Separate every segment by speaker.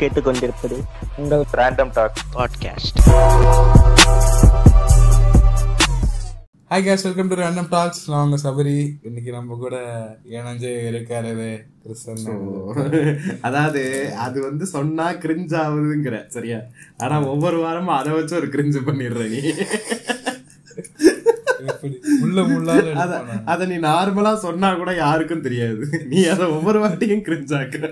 Speaker 1: கேட்டுக்கொண்டிருப்பது உங்கள் random talk podcast
Speaker 2: hi guys welcome to random talks நான் உங்க சபரி இன்னைக்கு நம்ம கூட இணைஞ்சு இருக்காரு கிறிஸ்தன்
Speaker 3: அதாவது அது வந்து சொன்னா கிரிஞ்ச் ஆகுதுங்கிற சரியா ஆனா ஒவ்வொரு வாரமும் அதை வச்சு ஒரு கிரிஞ்சு பண்ணிடுற நீ
Speaker 2: எப்படி முள்ள முள்ளால
Speaker 3: அத
Speaker 2: எடுப்பானா?
Speaker 3: அத நீ நார்மலா சொன்னா கூட யாருக்கும் தெரியாது நீ அத ஒவ்வொரு வாட்டியும் கிரிஞ்ச் ஆக்குற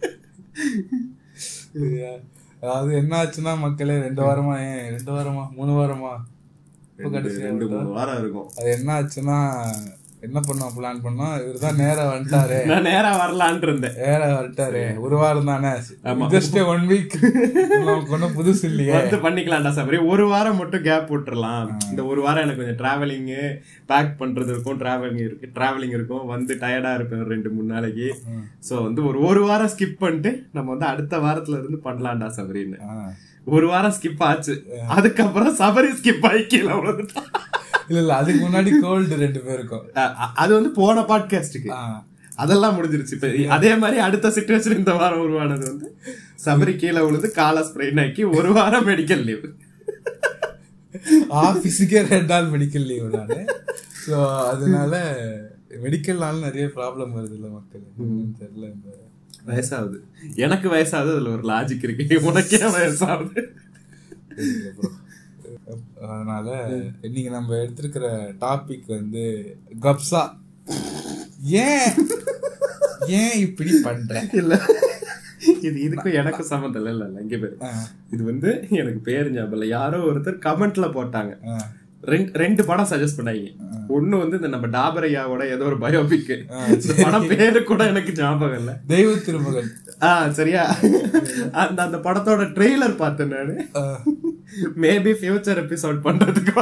Speaker 2: சரியா? அதாவது என்ன ஆச்சுன்னா மக்களே ரெண்டு வாரமா ஏன் ரெண்டு வாரமா மூணு வாரமா இப்ப
Speaker 3: ரெண்டு
Speaker 2: கடைசியா
Speaker 3: ரெண்டு
Speaker 2: விட்டா?
Speaker 3: மூணு வாரம் இருக்கும்
Speaker 2: அது என்ன ஆச்சுன்னா என்ன பண்ணோம் பிளான் பண்ணோம் இவர்தான் நேரா வந்துட்டாரு
Speaker 3: நான் நேரா வரலான்ட்டு இருந்தேன்
Speaker 2: நேரா வந்துட்டாரு ஒரு வாரம் தானே
Speaker 3: ஆமா.
Speaker 2: ஜஸ்ட் ஒன் வீக் நமக்கு ஒன்றும் புதுசு இல்லையே
Speaker 3: வந்து பண்ணிக்கலாம்டா சபரி ஒரு வாரம் மட்டும் கேப் விட்டுறலாம் இந்த ஒரு வாரம் எனக்கு கொஞ்சம் டிராவலிங் பேக் பண்றது இருக்கும் டிராவலிங் இருக்கு டிராவலிங் இருக்கும் வந்து டயர்டா இருப்பேன் ஒரு ரெண்டு மூணு நாளைக்கு சோ வந்து ஒரு ஒரு வாரம் ஸ்கிப் பண்ணிட்டு நம்ம வந்து அடுத்த வாரத்துல இருந்து பண்ணலாம்டா சபரின்னு
Speaker 2: ஆ.
Speaker 3: ஒரு வாரம் ஸ்கிப் ஆச்சு அதுக்கப்புறம் சபரி ஸ்கிப் ஆகி கீழே விழுந்துட்டான்.
Speaker 2: இல்ல இல்ல அதுக்கு முன்னாடி கோல்டு ரெண்டு பேருக்கும்
Speaker 3: அ- அ- அது வந்து போன பாட்காஸ்டுக்கு
Speaker 2: ஆ.
Speaker 3: அதெல்லாம் முடிஞ்சிருச்சு இப்ப அதே மாதிரி அடுத்த சிச்சுவேஷன் இந்த வாரம் உருவானது வந்து சபரி கீழே விழுந்து காலை ஸ்ப்ரெயின் ஆக்கி ஒரு வாரம் மெடிக்கல் லீவ்
Speaker 2: ஆபீஸுக்கே ரெண்டு நாள் மெடிக்கல் லீவ் நானு ஸோ அதனால மெடிக்கல்னால நிறைய ப்ராப்ளம் வருது இல்ல மக்கள் என்னன்னு தெரியல இந்த
Speaker 3: வயசாகுது எனக்கு வயசாகுது அதுல ஒரு லாஜிக் இருக்கு உனக்கே வயசாகுது
Speaker 2: தெரியல bro. அதனால இன்னைக்கு நம்ம எடுத்திருக்கிற டாபிக் வந்து கப்சா ஏன் ஏன் இப்படி பண்ற
Speaker 3: இல்ல இது இதுக்கும் எனக்கும் சம்மந்தம் இல்ல இல்ல இல்ல இங்க பேரு
Speaker 2: ஆ,
Speaker 3: இது வந்து எனக்கு பேர் ஞாபகம் இல்ல யாரோ ஒருத்தர் கமெண்ட்ல போட்டாங்க
Speaker 2: ஆ,
Speaker 3: ரெண்டு ரெண்டு படம் சஜஸ்ட் பண்ணாங்க ஒண்ணு வந்து இந்த நம்ம டாபரையாவோட ஏதோ ஒரு பயோபிக் இந்த படம் பேரு கூட எனக்கு ஞாபகம் இல்ல
Speaker 2: தெய்வ திருமகன்
Speaker 3: ஆ சரியா அந்த அந்த படத்தோட ட்ரெய்லர் பார்த்தேன் நானு
Speaker 2: ஆ,
Speaker 3: மேபி ஃபியூச்சர் எபிசோட் பண்றதுக்கு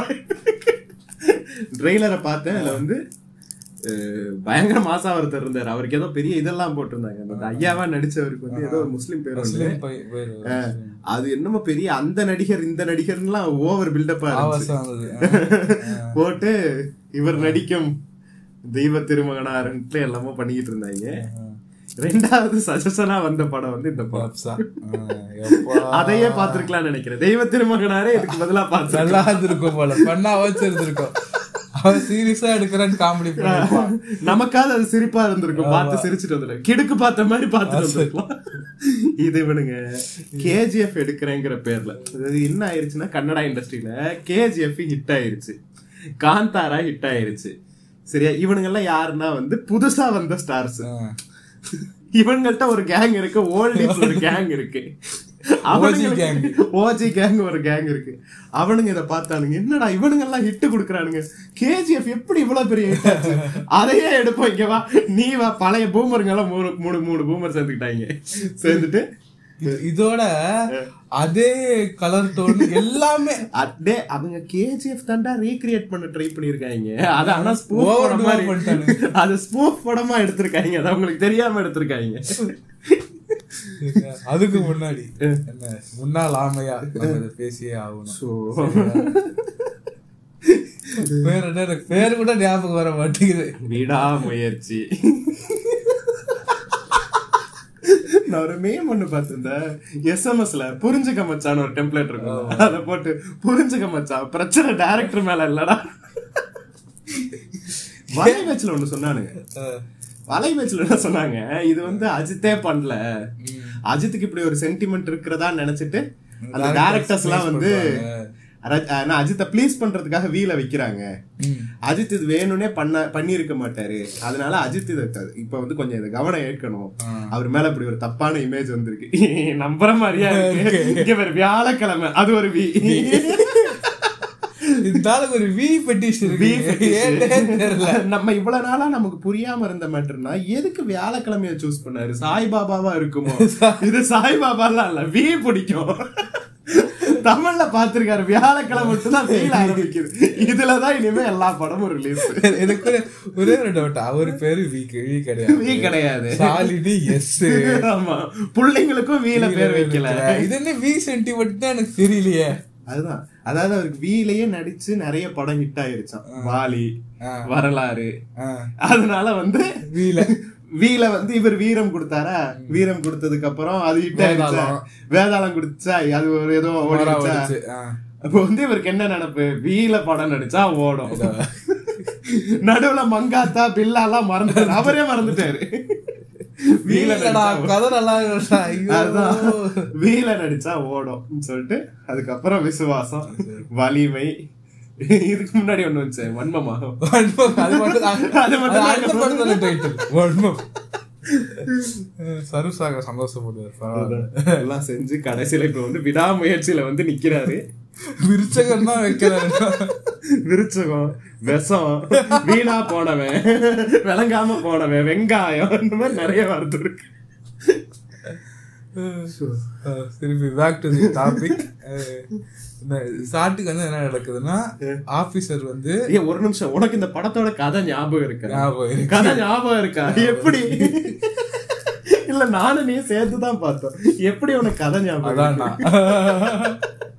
Speaker 3: ட்ரெய்லரை பார்த்தேன் அதுல வந்து அஹ், பயங்கர மாசா ஒருத்தர் இருந்தார் அவருக்கு ஏதோ பெரிய இதெல்லாம் போட்டிருந்தாங்க அந்த ஐயாவா நடிச்சவருக்கு வந்து ஏதோ ஒரு முஸ்லீம் பேர் வந்து
Speaker 2: முஸ்லிம் பை- பேரு.
Speaker 3: அது என்னமோ பெரிய அந்த நடிகர் இந்த நடிகர்லாம் ஓவர் பில்டப்பா இருந்துச்சு
Speaker 2: ஆபாசம் வந்தது ஆ,
Speaker 3: போட்டு இவர் நடிக்கும் தெய்வ திருமகனாருன்ட்டு எல்லாமோ பண்ணிக்கிட்டு இருந்தாங்க ரெண்டாவது சஜஷனா வந்த படம் வந்து இந்த படம்
Speaker 2: கப்சா ஆ, எப்பா.
Speaker 3: அதையே பாத்துருக்கலாம்னு நினைக்கிறேன் தெய்வ திருமகனாரே இதுக்கு பதிலா பார்த்து
Speaker 2: நல்லா இருந்திருக்கும் போல பண்ணா வச்சிருந்திருக்கும் அவன் சீரியஸா எடுக்கிறேன்னு காமெடி பண்ணிருப்பான்
Speaker 3: நமக்காவது அது சிரிப்பா இருந்திருக்கும் பார்த்து சிரிச்சிட்டு வந்துடும் கிடுக்கு பார்த்த மாதிரி பார்த்துட்டு வந்திருக்கலாம் இது இவனுங்க கேஜிஎஃப் எடுக்கிறேங்கிற பேர்ல அதாவது என்ன ஆயிருச்சுன்னா கன்னடா இண்டஸ்ட்ரியில கேஜிஎஃப் ஹிட் ஆயிருச்சு காந்தாரா ஹிட் ஆயிருச்சு சரியா இவனுங்க எல்லாம் யாருன்னா வந்து புதுசா வந்த ஸ்டார்ஸ்
Speaker 2: ஆ.
Speaker 3: இவங்கள்ட்ட ஒரு கேங் இருக்கு ஓல்டிஸ் ஒரு கேங் இருக்கு
Speaker 2: gang.
Speaker 3: ஓஜி கேங் ஒரு கேங் இருக்கு அவனுங்க இத பார்த்தானுங்க என்னடா இவனுங்க எல்லாம் ஹிட் குடுக்குறானுங்க கேஜிஎஃப் எப்படி இவ்வளவு பெரிய hit ஆச்சு அதையே எடுப்போம் இங்க வா நீ வா பழைய பூமருங்க எல்லாம் மூணு மூணு மூணு பூமர் சேர்ந்துக்கிட்டாங்க சேர்ந்துட்டு
Speaker 2: இதோட அதே கலர் டோன் எல்லாமே
Speaker 3: அடே அவங்க கேஜிஎஃப் தாண்டா ரீக்ரியேட் பண்ண ட்ரை பண்ணிருக்காங்க அத ஆனா ஸ்பூஃப்
Speaker 2: Overdo
Speaker 3: படம் மாதிரி
Speaker 2: பண்ணிட்டானுங்க.
Speaker 3: அது ஸ்பூஃப் படமா எடுத்திருக்காங்க அது அவங்களுக்கு தெரியாம எடுத்திருக்காங்க
Speaker 2: அதுக்கு முன்னாடி என்ன முன்னாள் ஆமையா நம்ம இதை பேசியே ஆகணும்
Speaker 3: So,
Speaker 2: பேர் என்ன எனக்கு பேர் கூட ஞாபகம் வர மாட்டேங்குது
Speaker 3: விடாமுயற்சி நான் ஒரு மேம் ஒண்ணு பார்த்திருந்தேன் எஸ்எம்எஸ்ல புரிஞ்சுக்க மச்சான்னு ஒரு டெம்ப்ளேட் இருக்கும் அத போட்டு புரிஞ்சுக்க மச்சான் பிரச்சனை டைரக்டர் மேல இல்லடா வலைபேச்சில் ஒண்ணு சொன்னானுங்க
Speaker 2: அஹ்,
Speaker 3: வலைபேச்சில் என்ன சொன்னாங்க இது வந்து அஜித்தே பண்ணல அஜித்துக்கு இப்படி ஒரு சென்டிமெண்ட் இருக்கிறதா நினைச்சிட்டு அந்த
Speaker 2: Directors
Speaker 3: டேரக்டர்ஸ் எல்லாம்
Speaker 2: please
Speaker 3: வந்து
Speaker 2: பண்றாங்க.
Speaker 3: ர- ஆனா அஜித்தை ப்ளீஸ் பண்றதுக்காக வீல வைக்கிறாங்க
Speaker 2: ம்.
Speaker 3: அஜித் இது வேணும்னே பண்ண பண்ணியிருக்க மாட்டாரு அதனால அஜித் இதை க- இப்ப வந்து கொஞ்சம் இதை கவனம் ஏற்கணும் அவர் மேல இப்படி ஒரு தப்பான இமேஜ் வந்திருக்கு நம்புற மாதிரியா இருக்கு இங்க வேற வியாழக்கிழமை அது ஒரு வி
Speaker 2: இந்த ஆளுக்கு ஒரு வி பெட்டிஷன்
Speaker 3: வி
Speaker 2: இருக்கு ஏன்னே தெரியல
Speaker 3: நம்ம இவ்வளவு நாளா நமக்கு புரியாம இருந்த மேட்டர்னா எதுக்கு வியாழக்கிழமைய சூஸ் பண்ணாரு சாய்பாபாவா இருக்குமோ இது சாய்பாபாலாம் இல்ல வி பிடிக்கும் தமிழ்ல பாத்திருக்காரு வியாழக்கிழமை மட்டும் தான் வெயில் ஆரம்பிக்குது இதுலதான் இனிமே எல்லா படமும் ரிலீஸ்
Speaker 2: எனக்கு ஒரே- ஒரே ஒரு டவுட் அவர் பேரு வி வி கிடையாது
Speaker 3: வி கிடையாது
Speaker 2: சாலினி எஸ்
Speaker 3: ஆமா புள்ளைங்களுக்கும் வீல பேர் வைக்கல
Speaker 2: இது என்ன வி சென்டிமெண்ட் எனக்கு தெரியலையே
Speaker 3: அதுதான் அதாவது அவருக்கு வீலையே நடிச்சு நிறைய படம் ஹிட் ஆயிருச்சான் வாலி
Speaker 2: ஆ.
Speaker 3: வரலாறு
Speaker 2: ஆ.
Speaker 3: அதனால வந்து
Speaker 2: வீல
Speaker 3: வீல வந்து இவர் வீரம் கொடுத்தாரா வீரம் கொடுத்ததுக்கு அப்புறம் அது ஹிட் ஆயிடுச்சா
Speaker 2: வேதாளம்.
Speaker 3: வேதாளம் கொடுத்துச்சா அது ஒரு ஏதோ
Speaker 2: மரம்
Speaker 3: ஓடிடுச்சா
Speaker 2: வெடிச்சு, ஆ.
Speaker 3: அப்போ வந்து இவருக்கு என்ன நினைப்பு வீல படம் நடிச்சா ஓடும் நடுவுல மங்காத்தா பில்லாலாம் மறந்துட்டாரு அவரே மறந்துட்டாரு வீல
Speaker 2: இல்லடா,
Speaker 3: நடிச்சா
Speaker 2: கதை நல்லா இருக்குடா. ஐயோ.
Speaker 3: அதுதான் வீல நடிச்சா ஓடும் சொல்லிட்டு அதுக்கப்புறம் விசுவாசம் வலிமை இதுக்கு முன்னாடி ஒண்ணு வந்துச்சு வன்மமாகும்
Speaker 2: வன்மம், அது மட்டும் தான்.
Speaker 3: அது மட்டும்
Speaker 2: அது
Speaker 3: தான்
Speaker 2: அடுத்த படத்தோட title. வன்மம். சருசாக சந்தோஷப்படுவார் பரவாயில்ல.
Speaker 3: எல்லாம் செஞ்சு கடைசியில இப்ப வந்து விடாமுயற்சியில வந்து நிக்கிறாரு
Speaker 2: விருச்சகம் தான் வைக்கிறாரு
Speaker 3: விருச்சகம் விஷம் வீணா போனவன் விளங்காம போனவன் வெங்காயம் இந்த மாதிரி நிறைய வார்த்தை இருக்கு
Speaker 2: அஹ் திருப்பி பேக் டு தி டாபிக் ஸ்டார்ட்டுக்கு வந்து என்ன நடக்குதுன்னா ஆபீசர் வந்து
Speaker 3: ஏய் ஒரு நிமிஷம் உனக்கு இந்த படத்தோட கதை ஞாபகம் இருக்கா
Speaker 2: ஞாபகம் இருக்கு.
Speaker 3: கதை ஞாபகம் இருக்கா எப்படி இல்ல நானும் நீ சேர்த்து தான் பார்த்தோம் எப்படி உனக்கு கதை ஞாபகம்
Speaker 2: அதான்
Speaker 3: இருக்கு?
Speaker 2: நான்.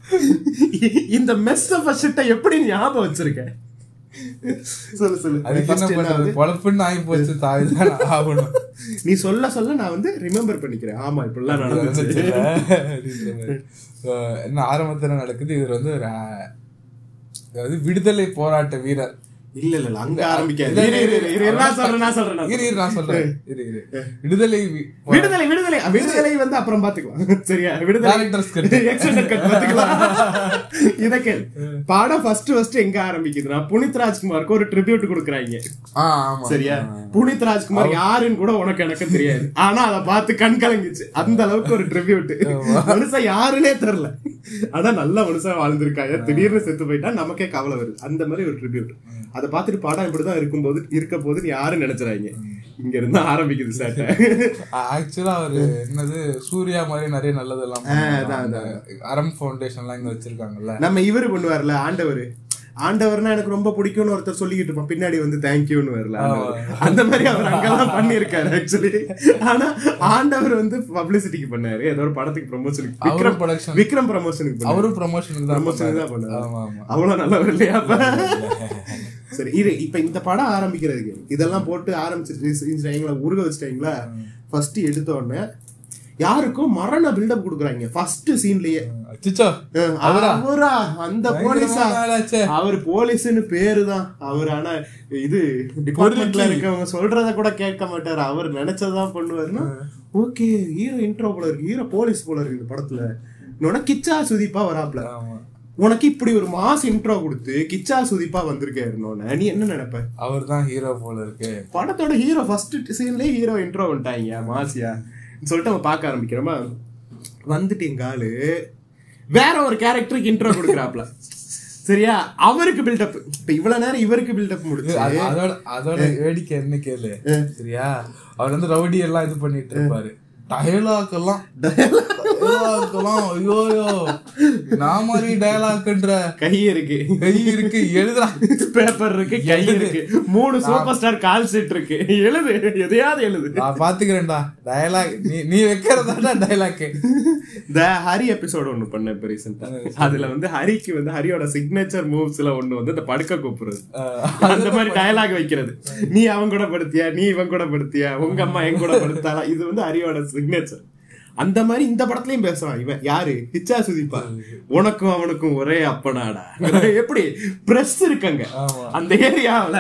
Speaker 3: இந்த மெஸ் ஷிட்ட எப்படி ஞாபகம் வச்சிருக்க சொல்லு சொல்லு
Speaker 2: அதுக்கு என்ன
Speaker 3: First என்ன
Speaker 2: பண்றது
Speaker 3: ஆகுது?
Speaker 2: பொழப்புன்னு ஆகி போச்சு தாய்தான் ஆகணும்
Speaker 3: நீ சொல்ல சொல்ல நான் வந்து ரிமெம்பர் பண்ணிக்கிறேன் ஆமா இப்படிலாம் நடந்துச்சு
Speaker 2: அப்படின்ற மாதிரி. So, என்ன ஆரம்பத்துல என்ன நடக்குது இவர் வந்து ஒரு ஆ- அதாவது விடுதலை போராட்ட வீரர்
Speaker 3: இல்ல இல்ல இல்ல அங்க ஆரம்பிக்காது
Speaker 2: இல்ல,
Speaker 3: இரு, இரு, இரு, இரு, இரு, நான் சொல்றேன் நான் சொல்றேன் நான்
Speaker 2: இரு இரு நான் சொல்றேன் இரு இரு விடுதலை வி- போ-
Speaker 3: விடுதலை விடுதலை விடுதலை வந்து அப்புறம் பாத்துக்கலாம் சரியா விடுதலை
Speaker 2: Director's cut.
Speaker 3: Extended cut பாத்துக்கலாம் இத கேள் படம் ஃபர்ஸ்ட் ஃபர்ஸ்ட் எங்க ஆரம்பிக்குதுன்னா புனித் ராஜ்குமாருக்கு ஒரு ட்ரிபியூட் கொடுக்குறாங்க
Speaker 2: ஆ, ஆமா.
Speaker 3: சரியா புனித் ராஜ்குமார் யாருன்னு கூட உனக்கு எனக்கு தெரியாது ஆனா அத பார்த்து கண் கலங்கிச்சு அந்த அளவுக்கு ஒரு ட்ரிபியூட் மனுஷன் யாருன்னே தெரியல ஆனா நல்ல மனுஷன் வாழ்ந்திருக்காங்க திடீர்னு செத்து போயிட்டா நமக்கே கவலை வருது அந்த மாதிரி ஒரு ட்ரிபியூட் அதை பார்த்துட்டு படம் இப்படிதான் இருக்கும்போது இருக்க போது யாரும் நினைச்சுறாங்க இங்க இருந்து ஆரம்பிக்குது சேட்டை
Speaker 2: ஆக்சுவலா அவரு என்னது சூர்யா மாதிரி நிறைய நல்லதெல்லாம்
Speaker 3: அதான்,
Speaker 2: அந்த அறம் ஃபவுண்டேஷன் எல்லாம் இங்க வச்சிருக்காங்கல்ல
Speaker 3: நம்ம இவரு பண்ணுவார்ல ஆண்டவர் ஆண்டவர்னா எனக்கு ரொம்ப பிடிக்கும்னு ஒருத்தர் சொல்லிக்கிட்டு இருப்பான் பின்னாடி வந்து தேங்க்யூன்னு வரல ஆண்டவர். அந்த மாதிரி அவர் அங்கெல்லாம் பண்ணியிருக்காரு ஆக்சுவலி ஆனா ஆண்டவர் வந்து பப்ளிசிட்டிக்கு பண்ணாரு ஏதோ ஒரு படத்துக்கு ப்ரமோஷனுக்கு
Speaker 2: அவரும்
Speaker 3: விக்ரம்
Speaker 2: production.
Speaker 3: விக்ரம் ப்ரமோஷனுக்கு பண்ணாரு
Speaker 2: அவரும் ப்ரமோஷனுக்கு தான்
Speaker 3: ப்ரமோஷனுக்கு தான்
Speaker 2: பண்ணாரு.
Speaker 3: பண்ணாரு
Speaker 2: ஆமா ஆமா
Speaker 3: அவ்வளவு நல்லவர் இல்லையா அப்ப சரி இது இப்ப இந்த படம் ஆரம்பிக்கிறதுக்கு இதெல்லாம் போட்டு ஆரம்பிச்சிருக்கீங்களா உருக வச்சுட்டாங்களா ஃபர்ஸ்ட் எடுத்த உடனே யாருக்கும் மரண பில்டப் கொடுக்குறாங்க ஃபர்ஸ்ட் சீன்லயே
Speaker 2: அச்சச்சோ
Speaker 3: அவரா அந்த போலீஸா
Speaker 2: பயங்கரமான ஆளாச்சே.
Speaker 3: அவர் போலீஸ்னு பேரு தான் அவர் ஆனா இது டிபார்ட்மெண்ட்ல இருக்கவங்க சொல்றத கூட கேட்க மாட்டாரு அவர் நினைச்சதான் பண்ணுவாருன்னா ஓகே ஹீரோ இன்ட்ரோ போல இருக்கு ஹீரோ போலீஸ் போல இருக்கு இந்த படத்துல இன்னொன்னு கிச்சா சுதீப்பா வராப்ல
Speaker 2: ஆமா
Speaker 3: உனக்கு இப்படி ஒரு மாஸ் இன்ட்ரோ கொடுத்து கிச்சா சுதீப்பா வந்திருக்காரு நீ என்ன நினைப்ப
Speaker 2: அவர் தான் ஹீரோ போல இருக்கு
Speaker 3: படத்தோட ஹீரோ ஃபர்ஸ்ட் சீன்லயே ஹீரோ இன்ட்ரோ வந்துட்டாங்க மாசியா சொல்லிட்டு அவன் பார்க்க ஆரம்பிக்கிறோமா வந்துட்டு எங்க ஆளு வேற ஒரு கேரக்டருக்கு இன்ட்ரோ கொடுக்குறாப்ல சரியா அவருக்கு பில்டப் இப்ப இவ்வளவு நேரம் இவருக்கு பில்டப் முடிச்சு
Speaker 2: அது- அதோட அதோட வேடிக்கை என்ன கேளு சரியா அவர் வந்து ரவுடி எல்லாம் இது பண்ணிட்டு இருப்பாரு டயலாக் எல்லாம் டயலாக் எல்லாம் ஐயோயோ நான் மாதிரி டயலாக்ன்ற
Speaker 3: கை இருக்கு
Speaker 2: கை இருக்கு எழுதுறா
Speaker 3: பேப்பர் இருக்கு கை இருக்கு மூணு சூப்பர் ஸ்டார் கால் செட் இருக்கு எழுது எதையாவது எழுது
Speaker 2: நான் பாத்துக்கிறேன்டா டயலாக் நீ நீ வைக்கிறதாடா டயலாக்
Speaker 3: இந்த ஹரி எபிசோட் ஒண்ணு பண்ணேன் இப்ப ரீசெண்டா அதுல வந்து ஹரிக்கு வந்து ஹரியோட சிக்னேச்சர் மூவ்ஸ்ல ஒண்ணு வந்து இந்த படுக்க கூப்பிடுறது அந்த மாதிரி டயலாக் வைக்கிறது நீ அவன் கூட படுத்தியா நீ இவன் கூட படுத்தியா உங்க அம்மா என் கூட படுத்தாளா இது வந்து ஹரியோட சிக்னேச்சர் அந்த மாதிரி இந்த படத்துலயும் பேசுறான் இவன் யாரு கிச்சா சுதீப்பா உனக்கும் அவனுக்கும் ஒரே அப்பனாடா எப்படி பிரஸ் இருக்கங்க
Speaker 2: ஆமா.
Speaker 3: அந்த ஏரியாவுல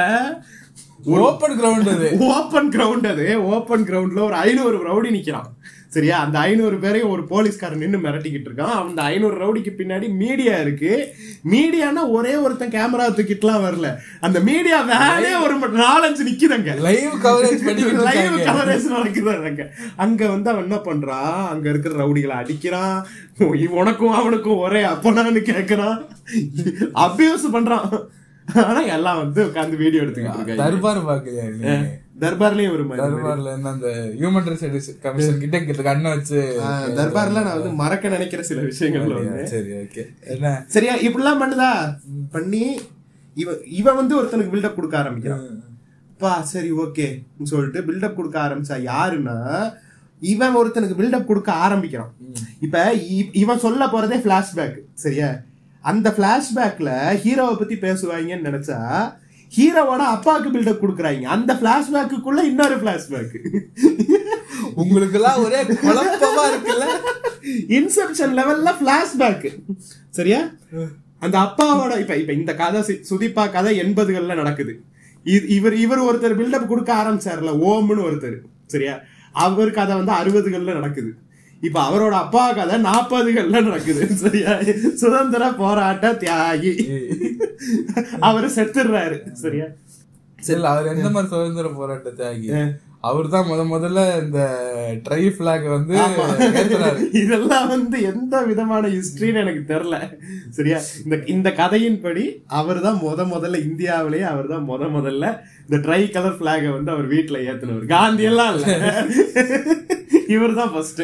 Speaker 2: ஓப்பன் கிரவுண்ட் அது
Speaker 3: ஓப்பன் கிரவுண்ட் அது ஓப்பன் கிரவுண்ட்ல ஒரு ஐநூறு ரவுடி நிக்கிறான் சரியா அந்த ஐநூறு பேரையும் ஒரு போலீஸ்காரன் நின்னு மிரட்டிக்கிட்டு இருக்கான் அந்த ஐநூறு ரவுடிக்கு பின்னாடி மீடியா இருக்கு மீடியானா ஒரே ஒருத்தன் கேமரா தூக்கிட்டுலாம் வரல அந்த மீடியா வேலையே ஒரு ம- நாலஞ்சு நிக்குதுங்க
Speaker 2: லைவ் கவரேஜ் பண்ணிக்கிட்டு
Speaker 3: லைவ்
Speaker 2: இருக்காங்க
Speaker 3: கவரேஜ் நடக்குது அங்க அங்க வந்து அவன் என்ன பண்றான் அங்க இருக்கிற ரவுடிகளை அடிக்கிறான் உ- உனக்கும் அவனுக்கும் ஒரே அப்பனான்னு கேக்குறான் அபியூஸ் பண்றான் ஆனா எல்லாம் வந்து உட்கார்ந்து வீடியோ எடுத்துக்கிட்டு இருக்காங்க
Speaker 2: தர்பார் பாக்கலையா நீ
Speaker 3: தர்பார்லயும் ஒரு மாதிரி
Speaker 2: தர்பார்ல என்ன அந்த ஹியூமன் ரைட்ஸ் கமிஷன் கிட்ட கிட்ட கண்ணை வச்சு
Speaker 3: ஆஹ், தர்பார்ல நான் வந்து மறக்க நினைக்கிற சில விஷயங்கள்ல ஒண்ணு
Speaker 2: சரி ஓகே என்ன
Speaker 3: சரியா இப்படிலாம் பண்ணுதா பண்ணி இவன் இவன் வந்து ஒருத்தனுக்கு பில்டப் கொடுக்க ஆரம்பிக்கிறான் பா சரி ஓகே சொல்லிட்டு பில்டப் கொடுக்க ஆரம்பிச்சா யாருன்னா இவன் ஒருத்தனுக்கு பில்டப் கொடுக்க ஆரம்பிக்கிறான் இப்ப இ- இவன் சொல்ல போறதே பிளாஷ்பேக் சரியா அந்த பிளாஷ்பேக்ல ஹீரோவை பத்தி பேசுவாங்கன்னு நினைச்சா ஹீரோவோட அப்பாவுக்கு பில்டப் கொடுக்குறாங்க அந்த பிளாஷ்பேக்குள்ள இன்னொரு பிளாஷ்பேக்
Speaker 2: உங்களுக்கு எல்லாம் ஒரே குழப்பமா இருக்குல்ல
Speaker 3: இன்செப்ஷன் லெவல்ல பிளாஷ்பேக் சரியா அந்த அப்பாவோட இப்ப இப்ப இந்த கதை சி- சுதிப்பா கதை எண்பதுகள்ல நடக்குது இ- இவர் இவர் ஒருத்தர் பில்டப் கொடுக்க ஆரம்பிச்சார்ல ஓம்னு ஒருத்தர் சரியா அவர் கதை வந்து அறுபதுகள்ல நடக்குது இப்ப அவரோட அப்பா கதை நாற்பதுகள்ல நடக்குது சரியா சுதந்திர போராட்ட தியாகி அவரு செத்துடுறாரு சரியா
Speaker 2: இல்ல அவர் எந்த மாதிரி சுதந்திர போராட்ட தியாகி அவர் தான் முத முதல்ல இந்த ட்ரை பிளாக் வந்து ஏத்துறாரு
Speaker 3: இதெல்லாம் வந்து எந்த விதமான ஹிஸ்டரின்னு எனக்கு தெரியல சரியா இந்த இந்த கதையின்படி அவர் தான் முத முதல்ல இந்தியாவிலேயே அவர் தான் முத முதல்ல இந்த ட்ரை கலர் பிளாக வந்து அவர் வீட்டுல ஏத்துனவர் காந்தி எல்லாம் இல்ல இவர் தான் ஃபர்ஸ்ட்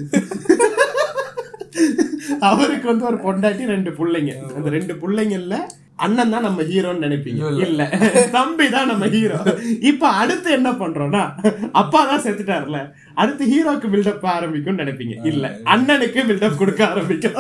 Speaker 3: அவருக்கு வந்து ஒரு பொண்டாட்டி ரெண்டு புள்ளைங்க அந்த ரெண்டு புள்ளைங்கல்ல அண்ணன் தான் நம்ம ஹீரோன்னு நினைப்பீங்க இல்ல தம்பி தான் நம்ம ஹீரோ இப்ப அடுத்து என்ன பண்றோம்னா அப்பா தான் செத்துட்டார்ல அடுத்து ஹீரோக்கு பில்டப் ஆரம்பிக்கும்னு நினைப்பீங்க இல்ல அண்ணனுக்கு பில்டப் கொடுக்க ஆரம்பிக்கும்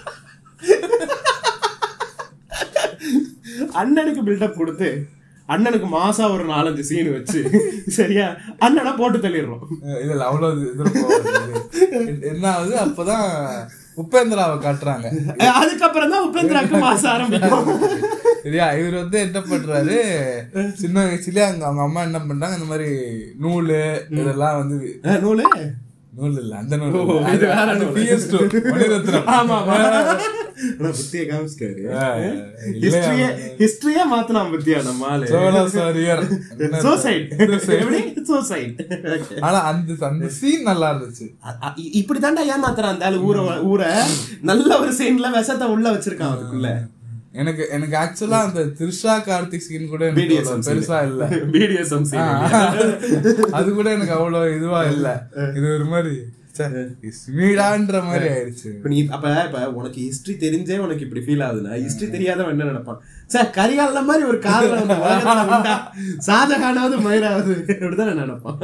Speaker 3: அண்ணனுக்கு பில்டப் கொடுத்து அண்ணனுக்கு மாசம் ஒரு நாலஞ்சு சீன் வச்சு சரியா அண்ணனை போட்டு தள்ளிடுறோம்
Speaker 2: இல்ல இல்ல அவ்வளவு இது போகாது. என்ன ஆகுது அப்பதான் உபேந்திராவை காட்டுறாங்க
Speaker 3: அதுக்கப்புறம் தான் உபேந்திராக்கு மாசம் ஆரம்பிக்கும்
Speaker 2: சரியா இவர் வந்து என்ன பண்றாரு சின்ன வயசுலயே அங்க அவங்க அம்மா என்ன பண்றாங்க இந்த மாதிரி நூலு இதெல்லாம் வந்து
Speaker 3: அஹ், நூலு
Speaker 2: நூல் இல்ல அந்த நூல்
Speaker 3: ஓ,
Speaker 2: இல்ல.
Speaker 3: இது வேற
Speaker 2: அது
Speaker 3: நூல்.
Speaker 2: PS2 மணிரத்னம்
Speaker 3: ஆமா ஆமா ஆனா புத்திய காமிச்சிட்டாரு
Speaker 2: ஆ,
Speaker 3: ஹிஸ்டரிய
Speaker 2: இல்லையா?
Speaker 3: ஹிஸ்டரியா மாத்தலாம் பத்தியா நம்ம ஆளு
Speaker 2: சோழசாரியர்
Speaker 3: சூசைட் எப்படி சூசைட்
Speaker 2: ஆனா அந்த அந்த சீன் நல்லா இருந்துச்சு
Speaker 3: இப்படி தாண்டா ஏமாத்துறான் அந்த ஆளு ஊரை ஊரை நல்ல ஒரு சீன்ல விஷத்தை உள்ள வச்சிருக்கான் அதுக்குள்ள
Speaker 2: எனக்கு எனக்கு ஆக்சுவலா அந்த த்ரிஷா கார்த்திக் சீன் கூட எனக்கு
Speaker 3: BDSM
Speaker 2: அவ்வளவு பெருசா இல்ல
Speaker 3: பிடிஎஸ்எம்
Speaker 2: அது கூட எனக்கு அவ்வளவு இதுவா இல்ல இது ஒரு மாதிரி ஸ்மீடான்ற மாதிரி ஆயிடுச்சு
Speaker 3: இப்ப நீ அப்ப இப்ப உனக்கு ஹிஸ்டரி தெரிஞ்சே உனக்கு இப்படி ஃபீல் ஆகுதுன்னா ஹிஸ்டரி தெரியாதவன் என்ன நினைப்பான் சார் கரிகால மாதிரி ஒரு காதல வந்து உலகத்துல உண்டா? ஷாஜஹானாவது மயிராவது அப்படிதான் நினைப்பான்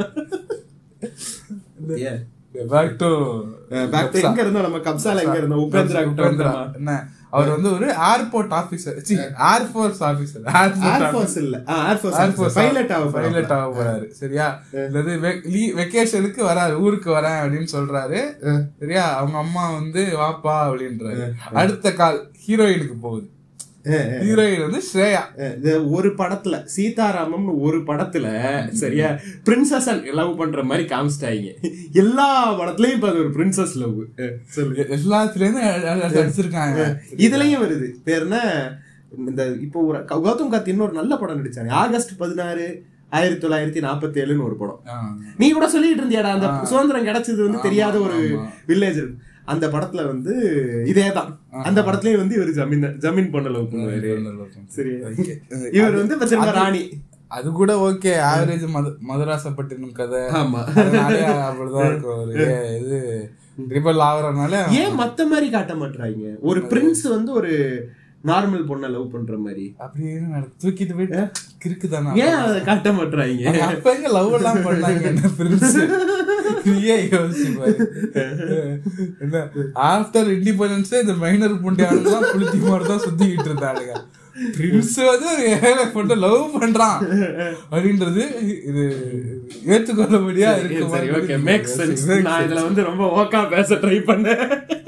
Speaker 3: ஏன்
Speaker 2: பேக் டு
Speaker 3: பேக் டு எங்க இருந்தோம் நம்ம கப்சால எங்க இருந்தோம் உபேந்திரா கிட்ட
Speaker 2: உபேந்திரா
Speaker 3: வந்தோமா?
Speaker 2: என்ன அவர் வந்து ஒரு airport officer air force officer
Speaker 3: air force இல்ல ஏர் ஃபோர்ஸ் பைலட் ஆக
Speaker 2: பைலட் ஆக போறாரு சரியா அதாவது வெக்கேஷனுக்கு வராரு ஊருக்கு வரேன் அப்படின்னு சொல்றாரு சரியா அவங்க அம்மா வந்து வாப்பா அப்படின்றாரு அடுத்த கால் ஹீரோயினுக்கு போகுது ஹீரோயின் வந்து ஸ்ரேயா
Speaker 3: இந்த ஒரு படத்துல சீதாராமம்னு ஒரு படத்துல சரியா பிரின்சஸ் லவ் பண்ற மாதிரி காமிச்சிட்டாங்க எல்லா படத்துலயும் இப்ப அது ஒரு பிரின்சஸ் லவ் சொல்லு
Speaker 2: எல்லாத்துலயும் அடிச்சிருக்காங்க
Speaker 3: இதுலயும் வருது பேர் என்ன இந்த இப்போ ஒரு கௌதம் கார்த்தி இன்னொரு நல்ல படம் நடிச்சாங்க ஆகஸ்ட் பதினாறு ஆயிரத்தி தொள்ளாயிரத்தி நாற்பத்தி ஏழுன்னு ஒரு படம்
Speaker 2: ஆ.
Speaker 3: நீ கூட சொல்லிட்டு இருந்தியாடா அந்த சுதந்திரம் கிடைச்சது வந்து தெரியாத ஒரு வில்லேஜ் அந்த படத்துல வந்து இதேதான் அந்த படத்துலயும் வந்து இவர் ஜமீன் ஜமீன் பண்ண லவ் பண்ணுவாரு சரி இவர் வந்து இப்ப திரும்ப ராணி
Speaker 2: அது கூட ஓகே ஆவரேஜ் மது மதுராசப்பட்டினம் கதை
Speaker 3: ஆமா
Speaker 2: அதனாலே அப்படிதான் இருக்கும் ஒரு ஏ- இது ரிபல் ஆகுறதுனால
Speaker 3: ஏன் மத்த மாதிரி காட்ட மாட்டாங்க ஒரு பிரின்ஸ் வந்து ஒரு நார்மல் பொண்ண லவ் பண்ற மாதிரி
Speaker 2: அப்படியே நட- தூக்கிட்டு போயிட்டு கிறுக்கு தானே
Speaker 3: ஏன் அதை காட்ட மாட்டாங்க
Speaker 2: அப்ப எங்க லவ் எல்லாம் பண்ணாங்க என்ன பிரின்ஸ் நீயே யோசிச்சு பாரு என்ன ஆஃப்டர் இண்டிபெண்டன்ஸ் இந்த மைனர் புண்டியானெல்லாம் புளித்தி மாதிரி தான் சுத்திக்கிட்டு இருந்தானுங்க பிரின்ஸ் வந்து ஒரு ஏழை பொண்ணு லவ் பண்றான் அப்படின்றது இது ஏற்றுக்கொள்ளபடியா இருக்கு
Speaker 3: சரி ஓகே மேக் சென்ஸ் நான் இதுல வந்து ரொம்ப ஓக்கா பேச ட்ரை பண்ணேன்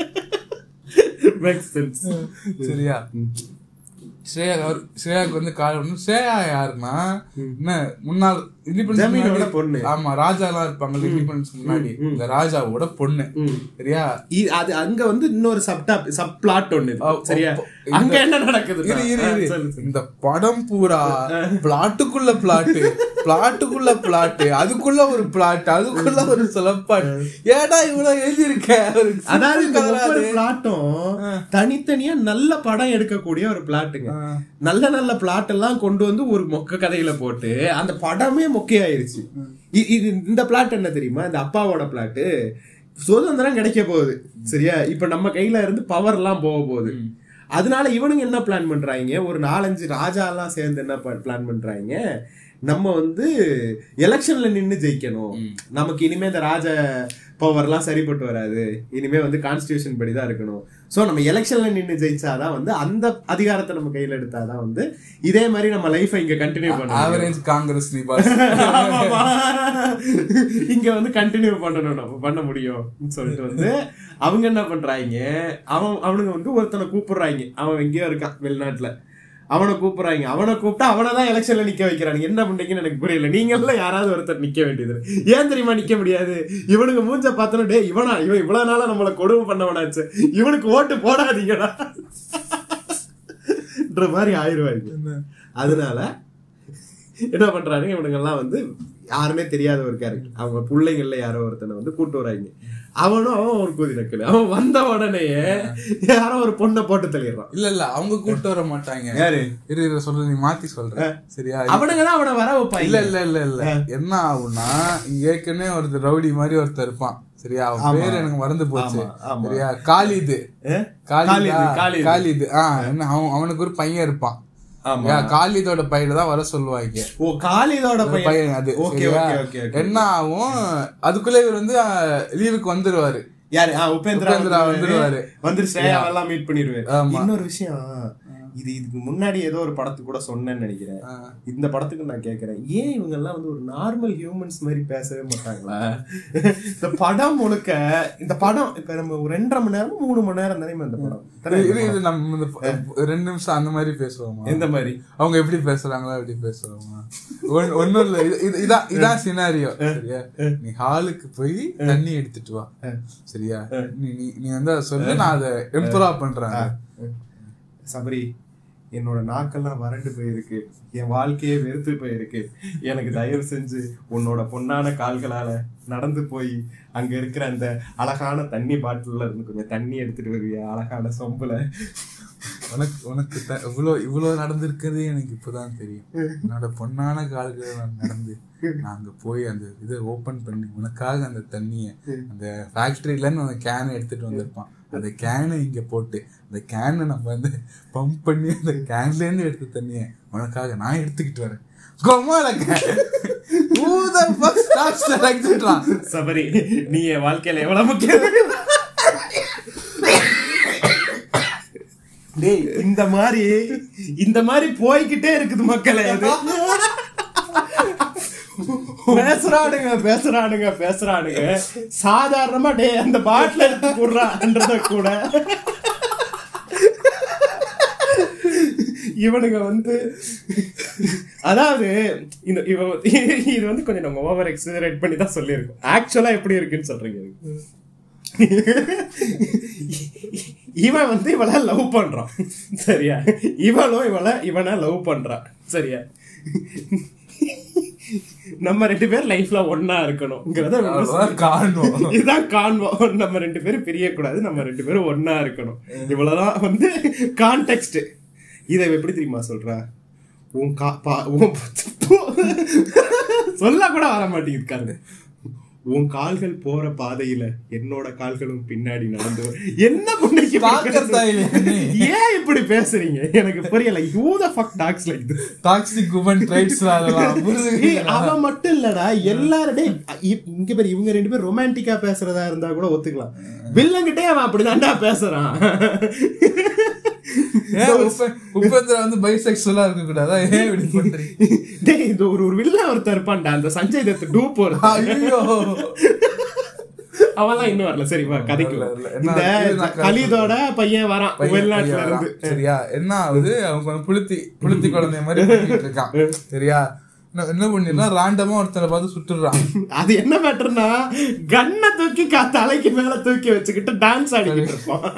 Speaker 3: மேக் சென்ஸ்
Speaker 2: சரியா ஸ்ரேயா அவர் ஸ்ரேயாக்கு வந்து கால் பண்ணணும் ஸ்ரேயா யாருன்னா என்ன முன்னாள் இண்டிபெண்டன்ஸ்
Speaker 3: ஜமீனோட
Speaker 2: முன்னாடி-
Speaker 3: பொண்ணு.
Speaker 2: ஆமா ராஜா எல்லாம் இருப்பாங்க இண்டிபெண்டன்ஸ் முன்னாடி இந்த ராஜாவோட பொண்ணு சரியா
Speaker 3: அது அங்க வந்து இன்னொரு சப் சப் பிளாட் ஒண்ணு இருக்கு.
Speaker 2: ஓ,
Speaker 3: சரியா
Speaker 2: ஓ,
Speaker 3: அங்க என்ன நடக்குது
Speaker 2: இரு, இரு, இரு. இந்த படம் பூரா பிளாட்டுக்குள்ள பிளாட்டு பிளாட்டுக்குள்ள பிளாட்டு அதுக்குள்ள ஒரு பிளாட் அதுக்குள்ள ஒரு சிலப்பாட்டு ஏடா இவ்வளவு எழுதியிருக்க ஒரு
Speaker 3: அதாவது இந்த
Speaker 2: சின்ன
Speaker 3: ஒவ்வொரு
Speaker 2: கதறாரு.
Speaker 3: பிளாட்டும் தனித்தனியா நல்ல படம் எடுக்கக்கூடிய ஒரு பிளாட்டுங்க நல்ல நல்ல பிளாட் எல்லாம் கொண்டு வந்து ஒரு மொக்க கதையில போட்டு அந்த படமே மொக்கையாயிருச்சு இ- இது இந்த பிளாட் என்ன தெரியுமா இந்த அப்பாவோட பிளாட்டு சுதந்திரம் கிடைக்க போகுது சரியா இப்ப நம்ம கையில இருந்து பவர் எல்லாம் போக போகுது அதனால இவனுங்க என்ன பிளான் பண்றாங்க ஒரு நாலஞ்சு ராஜா எல்லாம் சேர்ந்து என்ன பிளான் பண்றாங்க நம்ம வந்து எலெக்ஷன்ல நின்னு ஜெயிக்கணும் நமக்கு இனிமே இந்த ராஜ பவர்லாம் சரிப்பட்டு வராது இனிமே வந்து கான்ஸ்டியூஷன் படி தான் இருக்கணும் சோ நம்ம எலெக்ஷன்ல நின்னு ஜெயிச்சாதான் வந்து அந்த அதிகாரத்தை நம்ம கையில எடுத்தாதான் வந்து இதே மாதிரி நம்ம லைஃபை இங்க கண்டினியூ பண்ண
Speaker 2: ஆவரேஜ் காங்கிரஸ் நீ பாஸ்
Speaker 3: ஆமாப்பா. இங்க வந்து கண்டினியூ பண்ணணும் நம்ம பண்ண முடியும் சொல்லிட்டு வந்து அவங்க என்ன பண்றாங்க அவன் அவனுங்க வந்து ஒருத்தனை கூப்பிடுறாங்க அவன் எங்கேயோ இருக்கான் வெளிநாட்டுல அவனை கூப்பிடுறாங்க அவனை கூப்பிட்டா அவனை தான் எலெக்ஷன்ல நிக்க வைக்கிறாங்க என்ன பண்றீங்கன்னு எனக்கு புரியல நீங்க எல்லாம் யாராவது ஒருத்தர் நிக்க வேண்டியது ஏன் தெரியுமா நிக்க முடியாது இவனுக்கு மூஞ்ச பார்த்தோன்னா டே இவனா இவன் இவ்வளவு நாளா நம்மள கொடுமை பண்ணவனாச்சு இவனுக்கு ஓட்டு போடாதீங்கடா ன்ற மாதிரி ஆயிருவாங்க அதனால என்ன பண்றாங்க இவனுங்க எல்லாம் வந்து யாருமே தெரியாத ஒரு கேரக்டர் அவங்க பிள்ளைங்கள்ல யாரோ ஒருத்தனை வந்து கூட்டு வராங்க அவனும் அவன் ஒரு கூதி நக்கல் அவன் வந்த உடனேயே யாரோ ஒரு பொண்ணை போட்டு தள்ளிடுறான்
Speaker 2: இல்ல இல்ல அவங்க கூட்டு வர மாட்டாங்க
Speaker 3: யாரு
Speaker 2: இரு இரு சொல்ற நீ மாத்தி சொல்ற சரியா
Speaker 3: அவனுங்க தான் அவனை வர வைப்பாங்க
Speaker 2: இல்ல இல்ல இல்ல இல்ல என்ன ஆகும்னா இங்க ஏற்கனவே ஒருத்தர் ரவுடி மாதிரி ஒருத்தர் இருப்பான் சரியா அவன் பேர் எனக்கு மறந்து போச்சு
Speaker 3: ஆமா, ஆமா.
Speaker 2: சரியா காலிது
Speaker 3: ஏ?
Speaker 2: காலிதா
Speaker 3: காலிது, காலிது.
Speaker 2: காலிது ஆ என்ன அவன் அவனுக்கு ஒரு பையன் இருப்பான்
Speaker 3: ஆமா
Speaker 2: ஏன் காலிதோட பையனை தான் வர சொல்லுவாங்க
Speaker 3: ஓ காலிதோட பையன்
Speaker 2: பையன் அது
Speaker 3: ஓகே
Speaker 2: சரியா?
Speaker 3: ஓகே ஓகே ஓகே
Speaker 2: என்ன ஆகும் அதுக்குள்ள இவர் வந்து லீவுக்கு வந்துருவாரு
Speaker 3: யாரு ஆ உபேந்திரா
Speaker 2: உபேந்திரா
Speaker 3: வந்துருவாரு.
Speaker 2: வந்துருவாரு.
Speaker 3: வந்து ஸ்ரேயாவெல்லாம் மீட் பண்ணிடுவாரு
Speaker 2: ஆமா.
Speaker 3: இன்னொரு விஷயம் இது இதுக்கு முன்னாடி ஏதோ ஒரு படத்துக்கு கூட சொன்னேன்னு நினைக்கிறேன்
Speaker 2: ஆ.
Speaker 3: இந்த படத்துக்கு நான் கேக்குறேன் ஏன் இவங்க எல்லாம் வந்து ஒரு நார்மல் ஹியூமன்ஸ் மாதிரி பேசவே மாட்டாங்களா இந்த படம் முழுக்க இந்த படம் இப்ப நம்ம ஒரு ரெண்டரை மணி நேரம் மூணு மணி நேரம் தானே இந்த படம் இத்தனை
Speaker 2: இது இது நம்ம இந்த ப- ரெண்டு நிமிஷம் அந்த மாதிரி பேசுவோமா
Speaker 3: எந்த மாதிரி
Speaker 2: அவங்க எப்படி பேசுறாங்களா எப்படி பேசுவாங்க ஒன்- ஒண்ணும் இல்ல இது- இது- இதான் இதான் சினாரியோ சரியா நீ ஹாலுக்கு போய் தண்ணி எடுத்துட்டு வா சரியா நீ நீ நீ வந்து அதை சொல்லு நான் அதை இம்ப்ரூவ் பண்றேன்
Speaker 3: சபரி என்னோட நாக்கெல்லாம் வறண்டு போயிருக்கு என் வாழ்க்கையே வெறுத்து போயிருக்கு எனக்கு தயவு செஞ்சு உன்னோட பொன்னான கால்களால நடந்து போய் அங்க இருக்கிற அந்த அழகான தண்ணி பாட்டில்ல இருந்து கொஞ்சம் தண்ணி எடுத்துட்டு வருவியா அழகான சொம்புல
Speaker 2: உனக்கு உனக்கு த- இவ்வளவு இவ்வளவு நடந்திருக்கிறது எனக்கு இப்பதான் தெரியும் என்னோட பொண்ணான கால்களை நான் நடந்து நான் அங்க போய் அந்த இதை ஓபன் பண்ணி உனக்காக அந்த தண்ணிய அந்த ஃபேக்டரியில இருந்து அந்த கேனை எடுத்துட்டு வந்திருப்பான் அந்த கேனை இங்க போட்டு அந்த கேனை நம்ம வந்து பம்ப் பண்ணி அந்த கேன்ல இருந்து எடுத்த தண்ணிய உனக்காக நான் எடுத்துக்கிட்டு வரேன் கொமாலங்க Who the fuck starts the like that டா?
Speaker 3: சபரி நீ என் வாழ்க்கையில எவ்வளவு முக்கியம் டேய் இந்த மாதிரி இந்த மாதிரி போய்கிட்டே இருக்குது மக்களே அது பேசுறானுங்க பேசுறானுங்க பேசுறானுங்க சாதாரணமா டே அந்த பாட்டில எடுத்து கூடுறான்றத கூட இவனுங்க வந்து அதாவது இந்த இவ இது வந்து கொஞ்சம் நம்ம ஓவர் எக்ஸரேட் பண்ணி தான் சொல்லியிருக்கோம் ஆக்சுவலா எப்படி இருக்குன்னு சொல்றீங்க இது? இவன் வந்து இவள லவ் பண்றான் சரியா இவளும் இவள இவனை லவ் பண்றான் சரியா நம்ம ரெண்டு பேர் லைஃப்ல ஒன்னா இருக்கணும்ங்கிறத நம்ம
Speaker 2: அதான் காரணம்
Speaker 3: இதுதான் காண்போம் நம்ம ரெண்டு பேரும் பிரியக்கூடாது நம்ம ரெண்டு பேரும் ஒன்னா இருக்கணும் இவ்வளவுதான் வந்து கான்டெக்ட் இதை இவ எப்படி தெரியுமா சொல்றா உன் கா பா உன் சொல்ல கூட வர மாட்டேங்குது காரு உன் கால்கள் போற பாதையில என்னோட கால்களும் பின்னாடி நடந்து வரும். என்ன பண்ணிக்கு
Speaker 2: பார்க்கறதா இல்லையா நீ?
Speaker 3: ஏன் இப்படி பேசுறீங்க எனக்கு புரியல you the fuck talks like this
Speaker 2: toxic woman traits அதெல்லாம்
Speaker 3: ஏய்,
Speaker 2: புரிஞ்சுக்கிறீங்களா?
Speaker 3: அவன் மட்டும் இல்லடா எல்லாரும் டேய், இ- இங்க பேர் இவங்க ரெண்டு பேரும் ரொமான்டிக்கா பேசுறதா இருந்தா கூட ஒத்துக்கலாம் வில்லங்கிட்டே அவன் அப்படிதான்டா பேசுறான்
Speaker 2: ஏன் உப்ப- உபேந்திரா வந்து பைசெக்சுவலா இருக்க கூடாதா ஏன் இப்படி பண்றீங்க
Speaker 3: டேய் இந்த ஒரு ஒரு வில்லன் ஒருத்தர் இருப்பான்டா அந்த சஞ்சய் தத் டூப் ஒரு
Speaker 2: ஐயோ
Speaker 3: அவன்லாம் இன்னும் வரல சரி வா கதைக்கு வா.
Speaker 2: வரல, வரல. என்ன,
Speaker 3: இந்த
Speaker 2: இது நான்
Speaker 3: கலிதோட பையன் வரான்
Speaker 2: பையன்
Speaker 3: வெளிநாட்டுல
Speaker 2: பையன்
Speaker 3: இருந்து
Speaker 2: வரான். சரியா என்ன ஆகுது அவன் கொஞ்சம் புளுத்தி புளுத்தி குழந்தை மாதிரி பண்ணிட்டு இருக்கான் சரியா என்ன- என்ன பண்ணிருக்கான் ராண்டமா ஒருத்தரை பார்த்து சுட்டுறான்
Speaker 3: அது என்ன மேட்டர்னா கண்ணை தூக்கி கா- தலைக்கு மேல தூக்கி வச்சுக்கிட்டு டான்ஸ் ஆடிக்கிட்டு இருப்பான்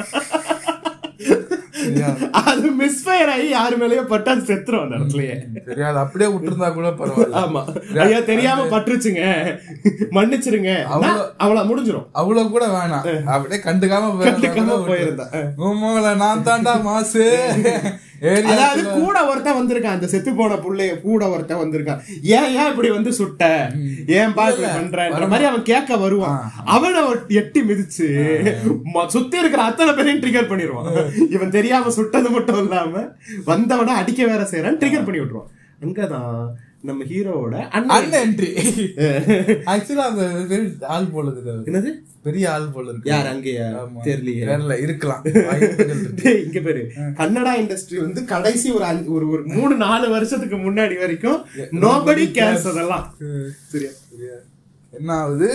Speaker 2: சரியா
Speaker 3: அது மிஸ் ஃபயர் ஆகி யாரு மேலயோ பட்டு அது செத்துரும் அந்த இடத்துலயே
Speaker 2: சரியா அது அப்படியே விட்டுருந்தா கூட பரவாயில்ல
Speaker 3: ஆமா ஐயா தெரியாம பட்டுருச்சுங்க மன்னிச்சிருங்க
Speaker 2: அவ்வளவு-
Speaker 3: அவ்வளவு முடிஞ்சிரும்
Speaker 2: அவ்வளவு கூட வேணாம் அப்படியே கண்டுக்காம
Speaker 3: கண்டுக்காம போயிருந்தா.
Speaker 2: உங்களை நான் தாண்டா மாசு ஏரியா
Speaker 3: அதாவது கூட ஒருத்தன் வந்திருக்கான் அந்த செத்து போன புள்ளைய கூட ஒருத்தன் வந்திருக்கான் ஏன் ஏன் இப்படி வந்து சுட்ட ஏன் பா இப்படி பண்றன்ற மாதிரி அவன் கேட்க வருவான் அவனை ஒரு எட்டி மிதிச்சு ம- சுத்தி இருக்கிற அத்தனை பேரையும் ட்ரிகர் பண்ணிடுவான் இவன் தெரியாம சுட்டது மட்டும் இல்லாம வந்தவன அடிக்க வேற செய்யறான் ட்ரிகர் பண்ணி விட்டுருவான் அங்கதான் நம்ம ஹீரோவோட அண்ணன்
Speaker 2: அண்ணன் என்ட்ரி ஆக்சுவலா அந்த பெரிய ஆள் போல இருக்குது அவரு.
Speaker 3: என்னது
Speaker 2: பெரிய ஆள் போல இருக்கு
Speaker 3: யார் அங்கேயா
Speaker 2: ஆமா.
Speaker 3: தெரியலையே
Speaker 2: தெரியல இருக்கலாம் வாய்ப்புகள் இருக்கு.
Speaker 3: டேய், இங்க பேரு கன்னடா இண்டஸ்ட்ரி வந்து கடைசி ஒரு அஞ்சு- ஒரு ஒரு மூணு நாலு வருஷத்துக்கு முன்னாடி வரைக்கும் நோபடி கேர்ஸ் அதெல்லாம் சரியா
Speaker 2: சரியா? என்ன ஆகுது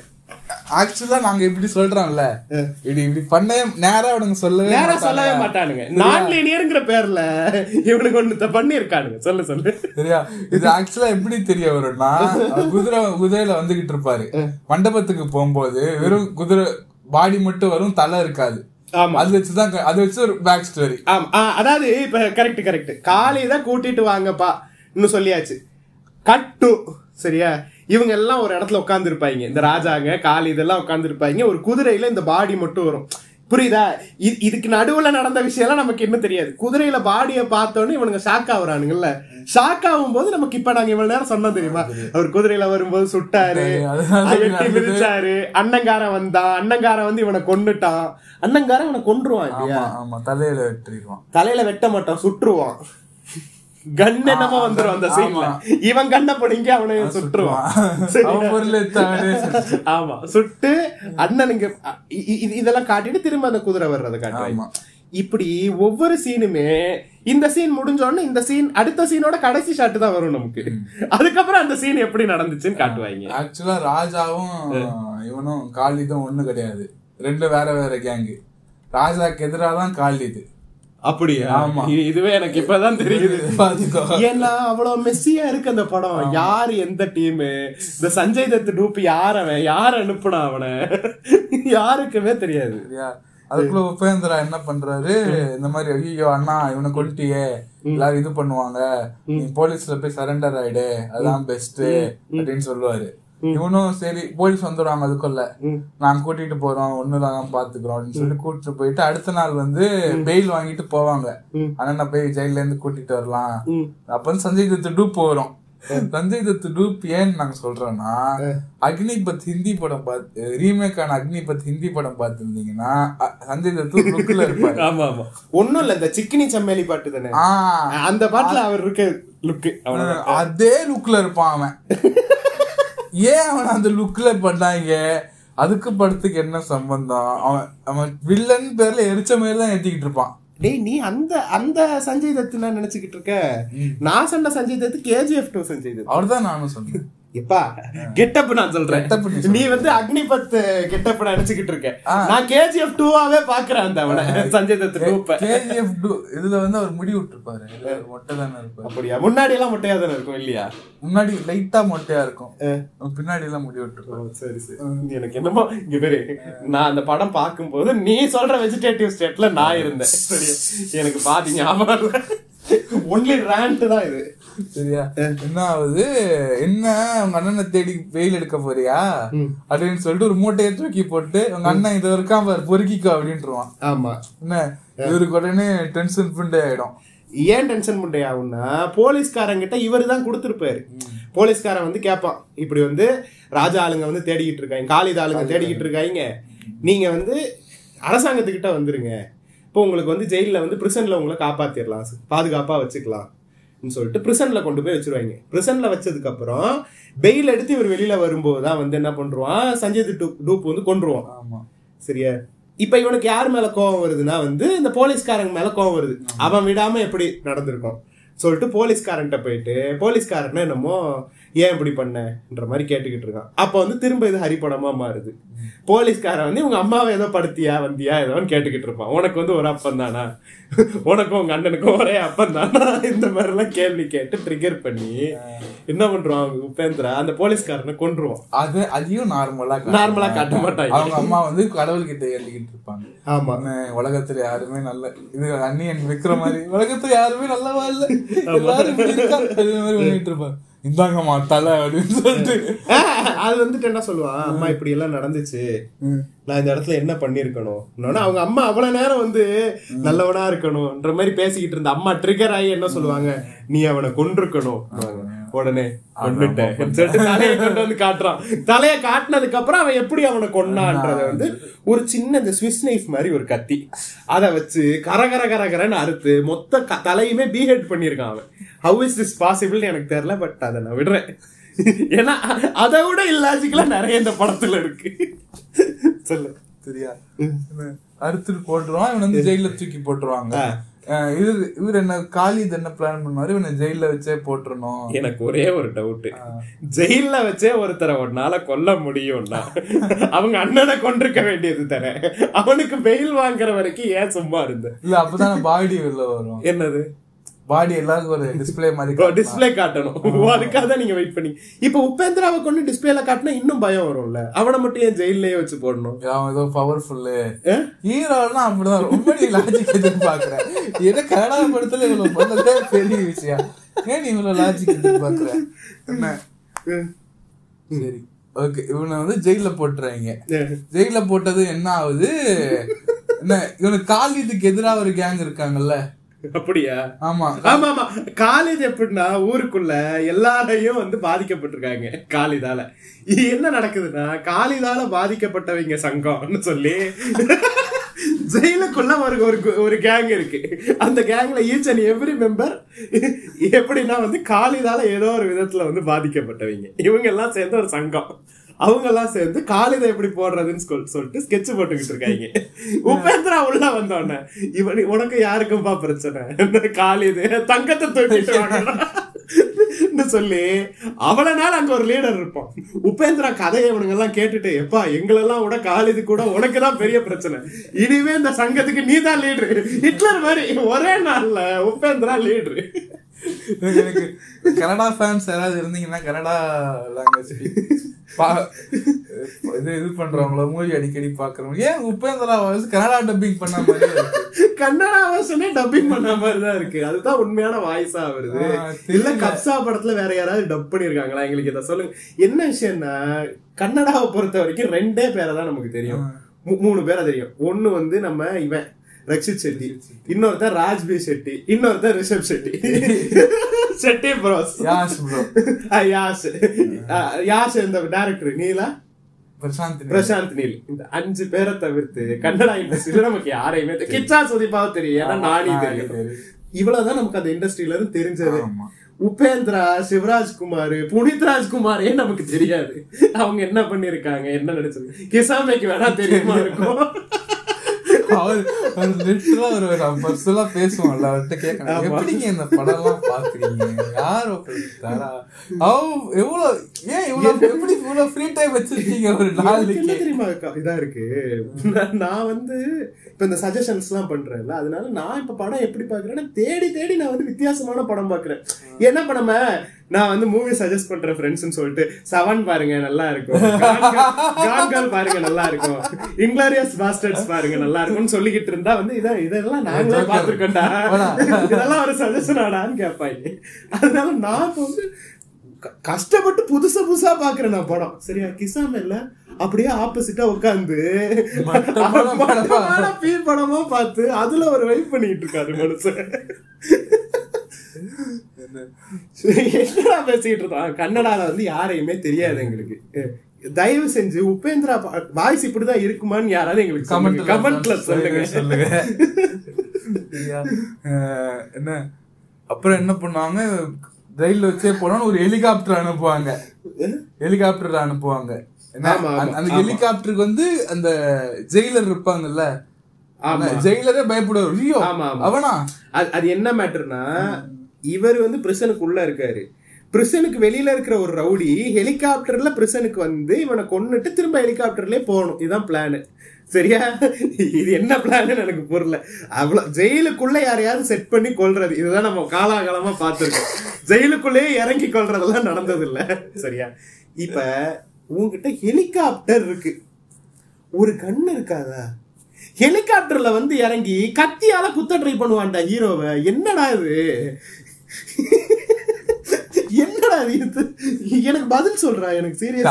Speaker 2: ஆக்சுவலா நாங்க இப்படி சொல்றோம்ல இப்படி இப்படி பண்ண நேரா அவனுங்க சொல்லவே
Speaker 3: நேரா
Speaker 2: மாட்டானுங்க.
Speaker 3: சொல்லவே மாட்டானுங்க நான் லீனியர்ங்கிற பேர்ல இவனுக்கு ஒண்ணு பண்ணி இருக்கானுங்க சொல்லு சொல்லு
Speaker 2: சரியா இது ஆக்சுவலா எப்படி தெரிய வரும்னா அவர் குதிரை குதிரையில வந்துகிட்டு இருப்பாரு மண்டபத்துக்கு போகும்போது வெறும் குதிரை பாடி மட்டும் வரும் தலை இருக்காது
Speaker 3: ஆமா
Speaker 2: அது வச்சுதான் க- அது வச்சு ஒரு பேக் ஸ்டோரி
Speaker 3: ஆமா ஆ, அதாவது இப்ப கரெக்ட் கரெக்ட் காலை தான் கூட்டிட்டு வாங்கப்பா இன்னும் சொல்லியாச்சு கட்டு சரியா இவங்க எல்லாம் ஒரு இடத்துல உட்கார்ந்து இருப்பாங்க இந்த ராஜாங்க காளி இதெல்லாம் உட்கார்ந்து இருப்பாங்க ஒரு குதிரையில இந்த பாடி மட்டும் வரும் புரியுதா இது- இதுக்கு நடுவுல நடந்த விஷயம்லாம் நமக்கு இன்னும் தெரியாது குதிரையில பாடியை பார்த்தோன்னே இவனுங்க ஷாக் ஆகுறானுங்கல்ல ஷாக் ஆகும் போது நமக்கு இப்ப நாங்க இவ்வளவு நேரம் சொன்னோம் தெரியுமா அவர் குதிரையில வரும்போது சுட்டாரு
Speaker 2: அதனால
Speaker 3: வெட்டி
Speaker 2: நடந்தது.
Speaker 3: மிதிச்சாரு அண்ணங்காரன் வந்தான் அண்ணங்காரன் வந்து இவனை கொன்னுட்டான் அண்ணங்காரன் இவனை கொன்றுவான் இல்லையா
Speaker 2: ஆமா ஆமா தலையில வெட்டிருக்கோம்
Speaker 3: தலையில வெட்ட மாட்டான் சுட்டுருவான் கன் என்னமோ வந்துரும் அந்த சீன்ல இவன் கண்ண பிடிங்க அவனை சுட்டுருவான் சரியா?
Speaker 2: அவன் பொருள் எடுத்தாரு
Speaker 3: ஆமா சுட்டு அண்ணனுங்க இ- இ- இது- இதெல்லாம் காட்டிட்டு திரும்ப அந்த குதிரை வர்றதை காட்டுவாங்க
Speaker 2: ஆமா.
Speaker 3: இப்படி ஒவ்வொரு சீனுமே இந்த சீன் முடிஞ்ச உடனே இந்த சீன் அடுத்த சீனோட கடைசி ஷாட் தான் வரும் நமக்கு அதுக்கப்புறம் அந்த சீன் எப்படி நடந்துச்சுன்னு காட்டுவாங்க
Speaker 2: ஆக்சுவலா ராஜாவும் இவனும் காலிதும் ஒண்ணு கிடையாது ரெண்டு வேற வேற கேங்கு ராஜாக்கு எதிராக தான் காலிது
Speaker 3: அப்படியா
Speaker 2: ஆமா.
Speaker 3: இ- இதுவே எனக்கு இப்பதான் தெரியுது
Speaker 2: பாத்துக்கோ
Speaker 3: ஏன்னா அவ்வளவு மெஸ்ஸியா இருக்கு அந்த படம் யாரு எந்த டீம் இந்த சஞ்சய் தத் டூப் யார் அவன் யார் அனுப்புனா அவனை யாருக்குமே தெரியாது
Speaker 2: சரியா அதுக்குள்ள உபேந்திரா என்ன பண்றாரு இந்த மாதிரி ஐயோ அண்ணா இவனை கொல்ட்டியே எல்லாரும் இது பண்ணுவாங்க நீ போலீஸ்ல போய் சரண்டர் ஆயிடு அதான் பெஸ்ட் அப்படின்னு சொல்லுவாரு இவனும் சரி போலீஸ் வந்துடுவாங்க அதுக்குள்ள நாங்க கூட்டிட்டு போறோம் ஒண்ணுதான் பாத்துக்கிறோம் அப்படின்னு சொல்லி கூட்டிட்டு போயிட்டு அடுத்த நாள் வந்து பெயில் வாங்கிட்டு போவாங்க அண்ணனை போய் ஜெயில இருந்து கூட்டிட்டு வரலாம் அப்ப வந்து சஞ்சய் தத்து டூப் வரும் சஞ்சய் தத்து டூப் ஏன்னு நாங்க சொல்றோம்னா அக்னிபத் ஹிந்தி படம் பார்த்து ரீமேக் ஆன அக்னிபத் ஹிந்தி படம் பார்த்திருந்தீங்கன்னா அ- சஞ்சய் தத்து லுக்ல இருப்பாரு
Speaker 3: ஆமா ஆமா ஒண்ணும் இல்ல இந்த சிக்கினி சம்மேலி பாட்டு தானே
Speaker 2: ஆ,
Speaker 3: அந்த பாட்டுல அவர் இருக்க லுக்கு அவன
Speaker 2: அதே லுக்ல இருப்பான் அவன் ஏன் அவன் அந்த லுக்ல பண்ணாங்க அதுக்கு படத்துக்கு என்ன சம்பந்தம் அவன் அவன் வில்லன் பேர்ல எரிச்ச மாதிரி தான் ஏத்திக்கிட்டு இருப்பான்
Speaker 3: டேய் நீ அந்த அந்த சஞ்சய் தத் நான் நினைச்சுக்கிட்டு இருக்க நான் சொன்ன சஞ்சய் தத் கேஜிஎஃப் டூ சஞ்சய் தத்
Speaker 2: அவர்தான் நானும் சொன்னேன்
Speaker 3: எப்பா கெட்டப் நான் சொல்றேன்
Speaker 2: Getup நீ
Speaker 3: நீ வந்து அக்னிபத் கெட்டப் நினைச்சுக்கிட்டு இருக்க நான் கேஜிஎஃப் டூவாவே பாக்குறேன் அந்த அவனை சஞ்சய் தத் டூப்ப
Speaker 2: கேஜிஎஃப் டூ இதுல வந்து அவர் முடி விட்டுருப்பாரு இதுல ஒரு மொட்டை தானே இருப்பாரு
Speaker 3: அப்படியா முன்னாடி எல்லாம் மொட்டையா தானே இருக்கும் இல்லையா
Speaker 2: முன்னாடி லைட்டா மொட்டையா இருக்கும் பின்னாடி எல்லாம் முடி விட்டுருப்பாரு
Speaker 3: சரி சரி எனக்கு என்னமோ இங்க பேரு நான் அந்த படம் பார்க்கும்போது நீ சொல்ற வெஜிடேட்டிவ் ஸ்டேட்ல நான் இருந்தேன் சரியா எனக்கு பாதி ஞாபகம் இல்ல ஒன்லி ரேண்ட் தான் இது
Speaker 2: சரியா என்ன ஆகுது என்ன உங்க அண்ணனை தேடி வெயில் எடுக்க போறியா அப்படின்னு சொல்லிட்டு ஒரு மூட்டையை தூக்கி போட்டு உங்க அண்ணன் இது இருக்கான் பாரு பொறுக்கிக்கோ அப்படின்ட்டுருவான்
Speaker 3: ஆமா
Speaker 2: என்ன இவருக்கு உடனே டென்ஷன் புண்டே ஆயிடும்
Speaker 3: ஏன் டென்ஷன் பண்றே ஆகும்னா போலீஸ்காரங்கிட்ட இவர் தான் கொடுத்துருப்பாரு போலீஸ்காரன் வந்து கேட்பான் இப்படி வந்து ராஜா ஆளுங்க வந்து தேடிக்கிட்டு இருக்காங்க காலித ஆளுங்க தேடிக்கிட்டு இருக்காங்க நீங்க வந்து அரசாங்கத்துக்கிட்ட வந்துருங்க இப்போ உங்களுக்கு வந்து ஜெயிலில் வந்து பிரிசன்ல உங்களை காப்பாத்திடலாம் பாதுகாப்பா வச்சுக்கலாம் ன்னு சொல்லிட்டு பிரிசன்ல கொண்டு போய் வச்சிருவாங்க பிரிசன்ல வச்சதுக்கு அப்புறம் பெயில் எடுத்து இவர் வெளியில வரும்போது தான் வந்து என்ன பண்றான் சஞ்சய் டூப் டூப் வந்து கொன்றுவான்
Speaker 2: ஆமா
Speaker 3: சரியா இப்ப இவனுக்கு யார் மேல கோவம் வருதுன்னா வந்து இந்த போலீஸ்காரங்க மேல கோவம் வருது அவன் விடாம எப்படி நடந்திருக்கும் சொல்லிட்டு போலீஸ்காரன்ட்ட போயிட்டு போலீஸ்காரன் என்னமோ ஏன் இப்படி பண்ணன்ற மாதிரி கேட்டுக்கிட்டு இருக்கான் அப்ப வந்து திரும்ப இது ஹரிப்படமா மாறுது போலீஸ்காரன் வந்து உங்க அம்மாவை ஏதோ படுத்தியா வந்தியா ஏதோன்னு கேட்டுக்கிட்டு இருப்பான் உனக்கு வந்து ஒரு அப்பன் தானா உனக்கும் உங்க அண்ணனுக்கும் ஒரே அப்பன் தானா இந்த மாதிரி எல்லாம் கேள்வி கேட்டு ட்ரிகர் பண்ணி என்ன பண்றான் அவங்க உபேந்திரா அந்த போலீஸ்காரனை கொன்றுவான்
Speaker 2: அது அதையும் நார்மலா
Speaker 3: நார்மலா காட்ட மாட்டாங்க
Speaker 2: அவங்க அம்மா வந்து கடவுள்கிட்ட ஏண்டிக்கிட்டு இருப்பாங்க
Speaker 3: ஆமா
Speaker 2: என்ன, உலகத்துல யாருமே நல்ல இது அண்ணியன் விக்கிற மாதிரி உலகத்துல யாருமே நல்லவா இல்ல எல்லாரும் இப்படி இருக்கா அது மாதிரி பண்ணிட்டு இருப்பாங்க இந்தாங்கம்மா தலை அப்படின்னு சொல்லிட்டு
Speaker 3: ஆஹ், அது வந்துட்டு என்ன சொல்லுவான் அம்மா இப்படி எல்லாம் நடந்துச்சு நான் இந்த இடத்துல என்ன பண்ணிருக்கணும் இன்னொன்னு அவங்க அம்மா அவ்வளவு நேரம் வந்து நல்லவனா இருக்கணும்ன்ற மாதிரி பேசிக்கிட்டு இருந்த அம்மா ட்ரிகர் ஆகி என்ன சொல்லுவாங்க நீ அவனை கொண்டிருக்கணும் உடனே கொண்டுட்டேன் சொல்லிட்டு தலையை கொண்டு வந்து காட்டுறான் தலையை காட்டினதுக்கு அப்புறம் அவன் எப்படி அவனை கொண்டான்றத வந்து ஒரு சின்ன இந்த ஸ்விஸ் நைஃப் மாதிரி ஒரு கத்தி அதை வச்சு கர கர கர கரன்னு அறுத்து மொத்த க- தலையுமே பீஹெட் பண்ணியிருக்கான் அவன் ஹவு இஸ் திஸ் பாசிபிள் எனக்கு தெரியல பட் அதை நான் விடுறேன் ஏன்னா அதை விட இல்லாஜிக்கலா நிறைய இந்த படத்துல இருக்கு சொல்லு
Speaker 2: சரியா அறுத்துட்டு போட்டுருவான் இவன் வந்து ஜெயில தூக்கி போட்டுருவாங்க அஹ் இவரு இவர் என்ன காலித் என்ன பிளான் பண்ணுவாரு இவனை ஜெயில வச்சே போட்டுறணும்
Speaker 3: எனக்கு ஒரே ஒரு டவுட் ஜெயில்ல வச்சே ஒருத்தரை உன்னால கொல்ல முடியும்னா அவங்க அண்ணனை கொண்டிருக்க வேண்டியது தானே அவனுக்கு பெயில் வாங்குற வரைக்கும் ஏன் சும்மா இருந்த
Speaker 2: இல்ல அப்பதான் பாடி வெளில வரும்
Speaker 3: என்னது
Speaker 2: பாடி எல்லாருக்கும் ஒரு டிஸ்ப்ளே மாதிரி காட்டலாம்.
Speaker 3: டிஸ்பிளே காட்டணும் ஓ, அதுக்காக தான் நீங்க வெயிட் பண்ணி இப்ப உபேந்திராவை கொண்டு டிஸ்பிளேல காட்டினா இன்னும் பயம் வரும்ல அவனை மட்டும் ஏன் ஜெயிலே வச்சு போடணும்
Speaker 2: அவன் ஏதோ பவர்ஃபுல்லு
Speaker 3: ஆ?
Speaker 2: ஹீரோலாம் அப்படிதான் ரொம்ப நீ லாஜிக் எதிர்பார்க்கற என்ன கனடா படத்துல இவ்வளவு பண்ணதே பெரிய விஷயம் ஏன் நீ இவ்வளவு லாஜிக் எதிர்பார்க்கற என்ன சரி ஓகே இவனை வந்து ஜெயில போட்டுறாங்க ஜெயில போட்டது என்ன ஆகுது என்ன இவனுக்கு காலிதுக்கு எதிரா ஒரு கேங் இருக்காங்கல்ல
Speaker 3: அப்படியா
Speaker 2: ஆமா
Speaker 3: ஆமா ஆமா காலேஜ் எப்படின்னா ஊருக்குள்ள எல்லாரையும் வந்து பாதிக்கப்பட்டிருக்காங்க காலிதால இது என்ன நடக்குதுன்னா காலிதால பாதிக்கப்பட்டவங்க சங்கம்னு சொல்லி ஜெயிலுக்குள்ள ஒரு ஒரு ஒரு கேங் இருக்கு அந்த கேங்ல ஈச் அண்ட் எவ்ரி மெம்பர் எப்படின்னா வந்து காலிதால ஏதோ ஒரு விதத்துல வந்து பாதிக்கப்பட்டவங்க இவங்க எல்லாம் சேர்ந்து ஒரு சங்கம் அவங்க எல்லாம் சேர்ந்து காலிதை எப்படி போடுறதுன்னு சொல்~ சொல்லிட்டு ஸ்கெட்ச் போட்டுக்கிட்டு இருக்காங்க உபேந்திரா உள்ள வந்தோடனே இவன் உனக்கு யாருக்கும்பா பிரச்சனை இந்த காலிது தங்கத்தை தூக்கிட்டு வாங்கடா. ன்னு சொல்லி அவ்வளவு நாள் அங்க ஒரு லீடர் இருப்பான் உபேந்திரா கதையை இவனுங்க எல்லாம் கேட்டுட்டு எப்பா எங்களெல்லாம் விட காலிது கூட உனக்கு தான் பெரிய பிரச்சனை இனிமே இந்த சங்கத்துக்கு நீ தான் லீடரு ஹிட்லர் மாதிரி ஒரே நாள்ல உபேந்திரா லீடரு
Speaker 2: எனக்கு கனடா ஃபேன்ஸ் யாராவது இருந்தீங்கன்னா கனடா லாங்குவேஜ் இது இது பண்றவங்கள மூவி அடிக்கடி பாக்குறவங்க ஏன் உபேந்திரா வாய்ஸ் கனடா டப்பிங் பண்ண மாதிரி இருக்கு
Speaker 3: கன்னடா வருஷனே டப்பிங் பண்ண மாதிரி தான் இருக்கு அதுதான் உண்மையான வாய்ஸா வருது
Speaker 2: ஆ, தெரியல.
Speaker 3: இல்ல கப்சா படத்துல வேற யாராவது டப் பண்ணிருக்காங்களா எங்களுக்கு இதை சொல்லுங்க என்ன விஷயம்னா கன்னடாவை பொறுத்த வரைக்கும் ரெண்டே பேரை தான் நமக்கு தெரியும் மூ- மூணு பேரை தெரியும் ஒண்ணு வந்து நம்ம இவன் ரக்ஷித் செட்டி இன்னொருத்தர் ராஜ்பி செட்டி இன்னொருத்தர் ரிஷப் செட்டி செட்டி ப்ரோஸ்
Speaker 2: யாஸ் ப்ரோ
Speaker 3: யாஷ் ஆ, யாஷ் இந்த டேரக்டர் நீலா
Speaker 2: பிரசாந்த் நீல்.
Speaker 3: பிரசாந்த் நீல் இந்த அஞ்சு பேரை தவிர்த்து கன்னடா இண்டஸ்ட்ரியில நமக்கு யாரையுமே தெ- கிச்சா சுதிப்பாவும் தெரியும் ஏன்னா நானி
Speaker 2: நானி
Speaker 3: தெரியும்
Speaker 2: தெரியும்.
Speaker 3: இவ்வளவுதான் நமக்கு அந்த இண்டஸ்ட்ரியில இருந்து தெரிஞ்சது
Speaker 2: ஆமா.
Speaker 3: உபேந்திரா சிவராஜ்குமார் புனித் ராஜ்குமாரே நமக்கு தெரியாது அவங்க என்ன பண்ணிருக்காங்க என்ன நடிச்சது கிசாமைக்கு வேணா தெரியுமா இருக்கும்
Speaker 2: அவர் அவர் லிட்டரலா ஒரு ஒரு பர்சனலா பேசுவோம்ல அவர்கிட்ட கேட்கணும்
Speaker 3: ஆமா.
Speaker 2: எப்படிங்க இந்த படம் எல்லாம் பாக்குறீங்க யார் உங்களுக்கு தரா அவ எவ்வளவு ஏன் இவ்வளவு எப்படி இவ்வளவு ஃப்ரீ டைம் வச்சிருக்கீங்க ஒரு
Speaker 3: எனக்கு என்ன
Speaker 2: நாளைக்கு
Speaker 3: தெரியுமா அக்கா, இதா இருக்கு நான் நான் வந்து இப்ப இந்த சஜஷன்ஸ் எல்லாம் பண்றேன்ல அதனால நான் இப்ப படம் எப்படி பாக்குறேன்னா தேடி தேடி நான் வந்து வித்தியாசமான படம் பாக்குறேன் என்ன படம நான் வந்து மூவி சஜஸ்ட் பண்றேன் ஃப்ரெண்ட்ஸ்னு சொல்லிட்டு செவன் பாருங்க நல்லா இருக்கும் கான்கால் பாருங்க நல்லா இருக்கும் இங்கிலாரியஸ் பாஸ்டர்ஸ் பாருங்க நல்லா இருக்கும்னு சொல்லிக்கிட்டு இருந்தா வந்து இதான் இதெல்லாம் நாங்களே
Speaker 2: Joker.
Speaker 3: பாத்துருக்கோம்டா
Speaker 2: போடா.
Speaker 3: இதெல்லாம் ஒரு சஜஷனாடான்னு கேட்பாங்க அதனால நான் இப்ப வந்து க- கஷ்டப்பட்டு புதுசு புதுசா பாக்குறேன் நான் படம் சரியா கிசாம இல்ல அப்படியே ஆப்போசிட்டா உட்காந்து
Speaker 2: மட்டமான படமா?
Speaker 3: பீ படமா பார்த்து அதுல ஒரு வைப் பண்ணிட்டு இருக்காரு மனுஷன் என்னடா பேசிட்டு இருக்கோம் கன்னடால வந்து யாரையுமே தெரியாது எங்களுக்கு தயவு செஞ்சு உபேந்திரா வாய்ஸ் இப்படிதான் இருக்குமான்னு யாராவது எங்களுக்கு
Speaker 2: கமெண்ட்ல
Speaker 3: கமெண்ட்ல சொல்லுங்க
Speaker 2: சொல்லுங்க சரியா? அஹ், என்ன அப்புறம் என்ன பண்ணுவாங்க ரயில்ல வச்சே போனோம்னு ஒரு ஹெலிகாப்டர் அனுப்புவாங்க ஹெலிகாப்டர் அனுப்புவாங்க என்ன?
Speaker 3: ஆமா, ஆமா,
Speaker 2: அந்த- அந்த
Speaker 3: ஆமா.
Speaker 2: ஹெலிகாப்டருக்கு வந்து அந்த ஜெயிலர் இருப்பாங்கல்ல
Speaker 3: ஆமா.
Speaker 2: ஜெயிலரே பயப்படுவார் ஐயோ
Speaker 3: ஆமா, ஆமா.
Speaker 2: அவனா
Speaker 3: அது அது என்ன மேட்டர்னா இவர் வந்து பிரிசனுக்குள்ள இருக்காரு பிரிசனுக்கு வெளியில இருக்கிற ஒரு ரவுடி ஹெலிகாப்டர்ல பிரிசனுக்கு வந்து இவனை கொன்னுட்டு திரும்ப ஹெலிகாப்டர்லயே போகணும் இதுதான் பிளான் சரியா இது என்ன பிளான் எனக்கு புரியல அவ்வளவு ஜெயிலுக்குள்ள யாரையாவது செட் பண்ணி கொல்றது இதுதான் நம்ம காலாகாலமா பார்த்திருக்கோம் ஜெயிலுக்குள்ளேயே இறங்கி கொல்றதெல்லாம் நடந்தது இல்ல சரியா இப்ப உங்ககிட்ட ஹெலிகாப்டர் இருக்கு ஒரு கண்ணு இருக்காதா ஹெலிகாப்டர்ல வந்து இறங்கி கத்தியால குத்த ட்ரை பண்ணுவான்டா ஹீரோவை என்னடா இது என்னடா இது எனக்கு பதில் சொல்றா எனக்கு சீரியஸா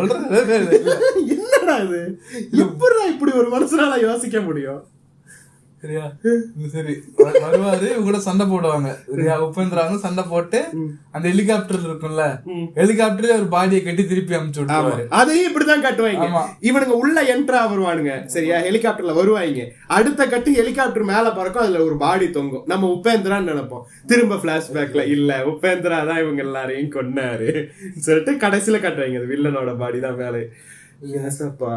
Speaker 2: சொல்றது
Speaker 3: என்னடா இது எப்படிடா இப்படி ஒரு மனுஷனால யோசிக்க முடியும்
Speaker 2: சரியா சரி வ- வருவாரு இவங்க கூட சண்டை போடுவாங்க சரியா உபேந்திரா வந்து சண்டை போட்டு அந்த ஹெலிகாப்டர்ல இருக்கும்ல ஹெலிகாப்டர்ல ஒரு பாடியை கட்டி திருப்பி அமுச்சு விட்டுருவாரு
Speaker 3: அதையும் இப்படிதான் கட்டுவாங்க
Speaker 2: ஆமா.
Speaker 3: இவனுங்க உள்ள என்ட்ரா வருவானுங்க சரியா ஹெலிகாப்டர்ல வருவாங்க அடுத்த கட்டு ஹெலிகாப்டர் மேல பறக்கும் அதுல ஒரு பாடி தொங்கும் நம்ம உபேந்திரான்னு நினைப்போம் திரும்ப பிளாஷ்பேக்ல இல்ல உபேந்திரா தான் இவங்க எல்லாரையும் கொன்னாரு சொல்லிட்டு கடைசியில கட்டுவாங்க அது வில்லனோட பாடி தான் மேலே ஏசப்பா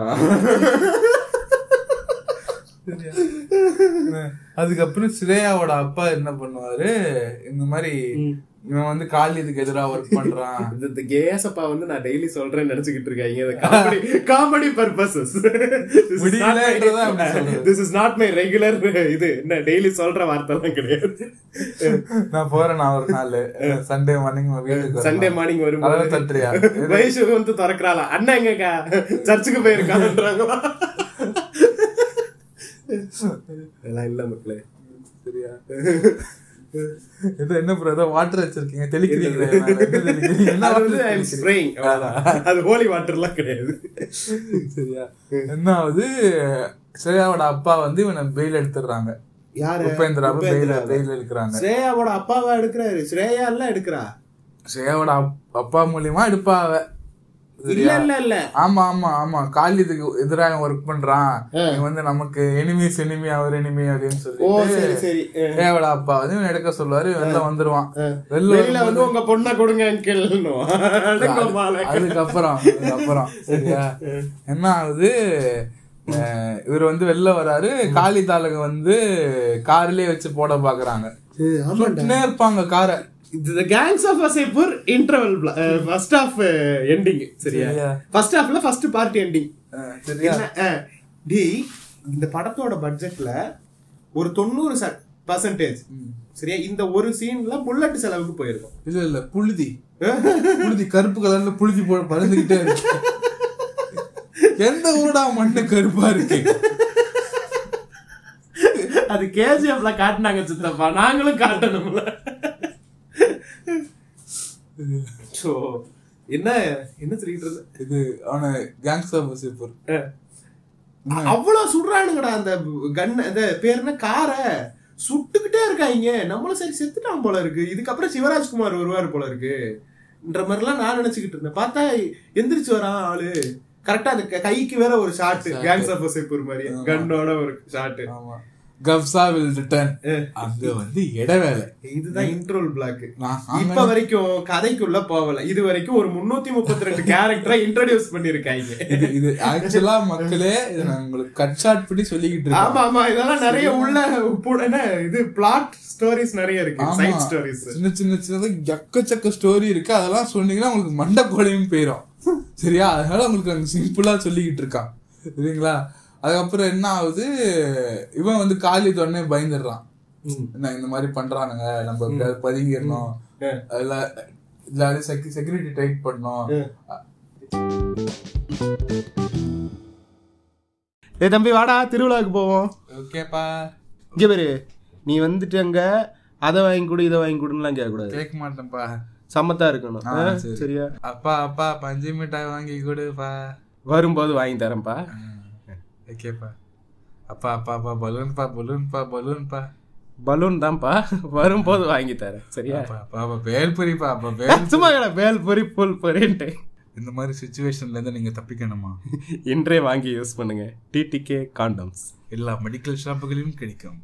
Speaker 2: சரியா? அதுக்கப்புறம் ஸ்ரேயாவோட அப்பா என்ன பண்ணுவாரு இந்த மாதிரி இவன் வந்து காலிதுக்கு எதிரா ஒர்க் பண்றான்
Speaker 3: இந்த- இந்த கேசப்பா வந்து நான் டெய்லி சொல்றேன்னு நினைச்சுக்கிட்டு இருக்காங்க காமெடி காமெடி பர்பசஸ்
Speaker 2: முடியலன்றதை அப்படி சொல்றது.
Speaker 3: This is not my regular இது என்ன டெய்லி சொல்ற வார்த்தை தான் கிடையாது
Speaker 2: நான் போறேன் நான் ஒரு நாள் சண்டே மார்னிங் வீட்டுக்கு
Speaker 3: சண்டே மார்னிங்
Speaker 2: கதவை
Speaker 3: வரும்போது
Speaker 2: தட்டுறியா
Speaker 3: வயசு வந்து திறக்கிறாளா அண்ணா எங்கக்கா சர்ச்சுக்கு போயிருக்கான்றாங்களா இதெல்லாம் இல்ல மக்களே
Speaker 2: சரியா இது என்ன ப்ரோ ஏதோ வாட்டர் வச்சிருக்கீங்க தெளிக்கிறீங்களே மேல. என்ன தெளிக்கிறீங்க? என்ன
Speaker 3: அது வந்து
Speaker 2: water
Speaker 3: I'm
Speaker 2: தெளிக்கிறீங்க?
Speaker 3: spraying. அவ்வளவுதான். அது ஹோலி வாட்டர்லாம் கிடையாது
Speaker 2: சரியா என்ன ஆகுது ஸ்ரேயாவோட அப்பா வந்து இவனை பெயில் எடுத்துடுறாங்க
Speaker 3: யாரு
Speaker 2: உபேந்திராவை பெயில்
Speaker 3: உபேந்திராவை.
Speaker 2: பெயில் எடுக்கிறாங்க
Speaker 3: ஸ்ரேயாவோட அப்பாவா எடுக்கிறாரு ஸ்ரேயா எல்லாம் எடுக்கிறா
Speaker 2: ஸ்ரேயாவோட அப்- அப்பா மூலியமா எடுப்பா அவ
Speaker 3: இல்ல
Speaker 2: சரியா?
Speaker 3: இல்ல இல்ல
Speaker 2: ஆமா ஆமா ஆமா காலிதுக்கு எதிராக ஒர்க் பண்றான் இவன் வந்து நமக்கு எனிமீஸ் எனிமி அவர் எனிமி அப்படின்னு
Speaker 3: ஓ
Speaker 2: சொல்லிட்டு
Speaker 3: சரி சரி அஹ்,
Speaker 2: ஸ்ரேயாவோட அப்பா வந்து இவன் எடுக்க சொல்லுவாரு வெளில வந்துருவான் வெளில
Speaker 3: வெளியில வந்து உங்க பொண்ணை கொடுங்க அங்கிள்
Speaker 2: அதுக்கப்புறம் அதுக்கப்புறம் சரியா என்ன ஆகுது அஹ் இவர் வந்து வெளில வராரு காளி தாளுங்க வந்து கார்லயே வச்சு போட பாக்குறாங்க சுட்டுனே இருப்பாங்க காரை
Speaker 3: இந்த gangs of Wasseypur interval first half ending சரியா
Speaker 2: சரியா.
Speaker 3: ஃபர்ஸ்ட் ஹாஃப்ல ஃபர்ஸ்ட் பார்ட் எண்டிங்
Speaker 2: அஹ் சரியா
Speaker 3: டி இந்த படத்தோட பட்ஜெட்ல ஒரு தொண்ணூறு பர்சன்டேஜ் சரியா இந்த ஒரு சீன்ல புல்லட் செலவுக்கு போயிருக்கும்
Speaker 2: இல்ல இல்ல புழுதி புழுதி கருப்பு கலர்ல புழுதி போட பறந்துகிட்டே இருக்கு எந்த ஊடா மண்ணு கருப்பா இருக்கு
Speaker 3: அது கேஜிஎஃப்ல காட்டினாங்க சித்தப்பா நாங்களும் காட்டணும்ல சோ என்ன என்ன சொல்லிட்டு இருந்த
Speaker 2: இது அவன கேங்ஸ் ஆஃப் வசிப்பூர்
Speaker 3: அஹ். அவ்வளவு சுடுறானுங்கடா அந்த கன் அந்த பேர் என்ன காரை சுட்டுக்கிட்டே இருக்காங்க நம்மளும் சரி செத்துட்டான் போல இருக்கு இதுக்கப்புறம் சிவராஜ்குமார் வருவார் போல இருக்கு ன்ற மாதிரிலாம் நான் நினைச்சுக்கிட்டு இருந்தேன் பார்த்தா எந்திரிச்சு வரான் ஆளு கரெக்டா அந்த க- கைக்கு வேற ஒரு ஷாட் கேங்ஸ் ஆஃப் வசைப்பூர் மாதிரி கன்னோட ஒரு ஷாட்
Speaker 2: ஆமா கப்சா வில் ரிட்டர்ன் அங்க வந்து இடவேளை
Speaker 3: இதுதான் இன்ட்ரோல் பிளாக்
Speaker 2: நான்
Speaker 3: இப்ப வரைக்கும் கதைக்குள்ள போகல இது வரைக்கும் ஒரு முன்னூத்தி முப்பத்தி ரெண்டு கேரக்டரை இன்ட்ரோடியூஸ் பண்ணிருக்காங்க
Speaker 2: இது இது ஆக்சுவலா மக்களே இது நான் உங்களுக்கு கட் ஷாட் பண்ணி சொல்லிக்கிட்டு இருக்கேன்
Speaker 3: ஆமா ஆமா இதெல்லாம் நிறைய உள்ள பு- என்ன இது பிளாட் ஸ்டோரிஸ் நிறைய இருக்கு
Speaker 2: ஆமா.
Speaker 3: சைட் ஸ்டோரிஸ்
Speaker 2: சின்ன சின்ன சின்னதா எக்கச்சக்க ஸ்டோரி இருக்கு அதெல்லாம் சொன்னீங்கன்னா உங்களுக்கு மண்டை கோடையும் போயிடும் சரியா அதனால உங்களுக்கு அங்க சிம்பிளா சொல்லிக்கிட்டு இருக்கான் சரிங்களா அதுக்கப்புறம் என்ன ஆகுது இவன் வந்து காலி உடனே பயந்துடுறான் என்ன இந்த மாதிரி பண்றானுங்க நம்ம எப்படியாவது பதுங்கிடணும் அதுல எல்லாரும் செக்யூரிட்டி டைட் பண்ணோம்
Speaker 3: ஏ தம்பி வாடா திருவிழாவுக்கு போவோம்
Speaker 2: ஓகேப்பா
Speaker 3: இங்க பேரு நீ வந்துட்டு அங்க அதை வாங்கி கொடு இதை வாங்கி கொடுன்னுலாம் கேட்கக்கூடாது
Speaker 2: கேட்க மாட்டேன்ப்பா
Speaker 3: சமத்தா இருக்கணும்
Speaker 2: ஆ,
Speaker 3: ஆ,
Speaker 2: சரி.
Speaker 3: சரியா
Speaker 2: அப்பா அப்பா பஞ்சு மிட்டாய் வாங்கி கொடுப்பா
Speaker 3: வரும்போது வாங்கி தரேன்ப்பா
Speaker 2: ஓகேப்பா அப்பா அப்பா அப்பா பலூன்பா பலூன்பா பலூன்பா
Speaker 3: பலூன் தான்ப்பா வரும்போது வாங்கி தரேன் சரியா
Speaker 2: அப்பா அப்பா அப்பா பேல்புரிப்பா அப்பா பேல்
Speaker 3: சும்மா கடை பேல் பொறி புல் பொறின்ட்டு
Speaker 2: இந்த மாதிரி சுச்சுவேஷன்ல இருந்து நீங்க தப்பிக்கணுமா
Speaker 3: இன்றே வாங்கி யூஸ் பண்ணுங்க டிடிகே காண்டம்ஸ்
Speaker 2: எல்லா மெடிக்கல் ஷாப்புகளிலும் கிடைக்கும்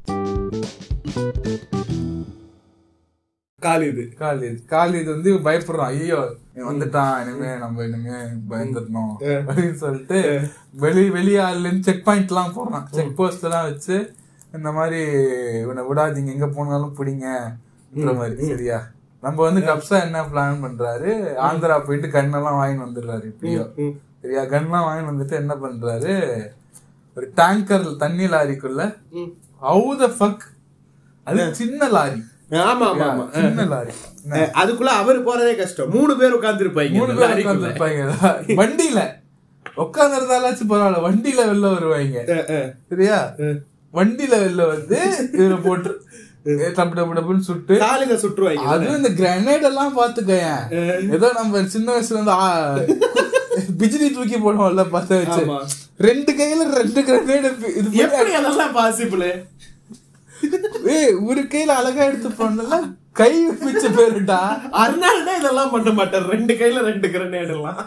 Speaker 3: காலிது
Speaker 2: காலேஜ் காலேஜ் வந்து பயப்படுறான் ஐயோ இவன் வந்துட்டான் இனிமே நம்ம இனிமே பயந்துடணும் அப்படின்னு சொல்லிட்டு வெளி வெளியாள்ல செக் பாயிண்ட் எல்லாம் போடுறான் செக் போஸ்ட் எல்லாம் வச்சு இந்த மாதிரி இவனை விடாதீங்க எங்க போனாலும் பிடிங்கன்ற மாதிரி சரியா நம்ம வந்து கப்சா என்ன பிளான் பண்றாரு ஆந்திரா போயிட்டு கண்ணெல்லாம் வாங்கிட்டு வந்துடுறாரு இப்படியோ சரியா கன்லாம் வாங்கிட்டு வந்துட்டு என்ன பண்றாரு ஒரு டேங்கர் தண்ணி லாரிக்குள்ள ஹவு த ஃபக் அது சின்ன லாரி
Speaker 3: ஆமா ஆமா ஆமா
Speaker 2: சின்ன லாரி
Speaker 3: அஹ், அதுக்குள்ள அவரு போறதே கஷ்டம் மூணு பேர் உட்கார்ந்து
Speaker 2: மூணு பேர் உட்காந்துருப்பாங்க வண்டியில உட்காந்துருந்தாலாச்சும் பரவாயில்ல வண்டியில வெளில வருவாங்க சரியா வண்டியில வெளில வந்து இதுல போட்டு ஏ, டப்பு டப்பு டப்புன்னு சுட்டு
Speaker 3: காலில சுற்றுவாங்க
Speaker 2: அதுவும் இந்த கிரனேட் எல்லாம் பாத்துக்கயேன் ஏதோ நம்ம சின்ன வயசுல இருந்து ஆ, பிஜிலி தூக்கி போடுவோம்ல பத்த வச்சு
Speaker 3: ஆமா.
Speaker 2: ரெண்டு கையில ரெண்டு கிரனேட் இது பண்ணி
Speaker 3: எப்படி அதெல்லாம் பாசிபிள்
Speaker 2: ஏய் ஒரு கையில அழகா எடுத்து பண்ணல கை பிச்ச பேருடா
Speaker 3: அருணாள் தான் இதெல்லாம் பண்ண மாட்டார் ரெண்டு கையில ரெண்டு கிரனேட் எல்லாம்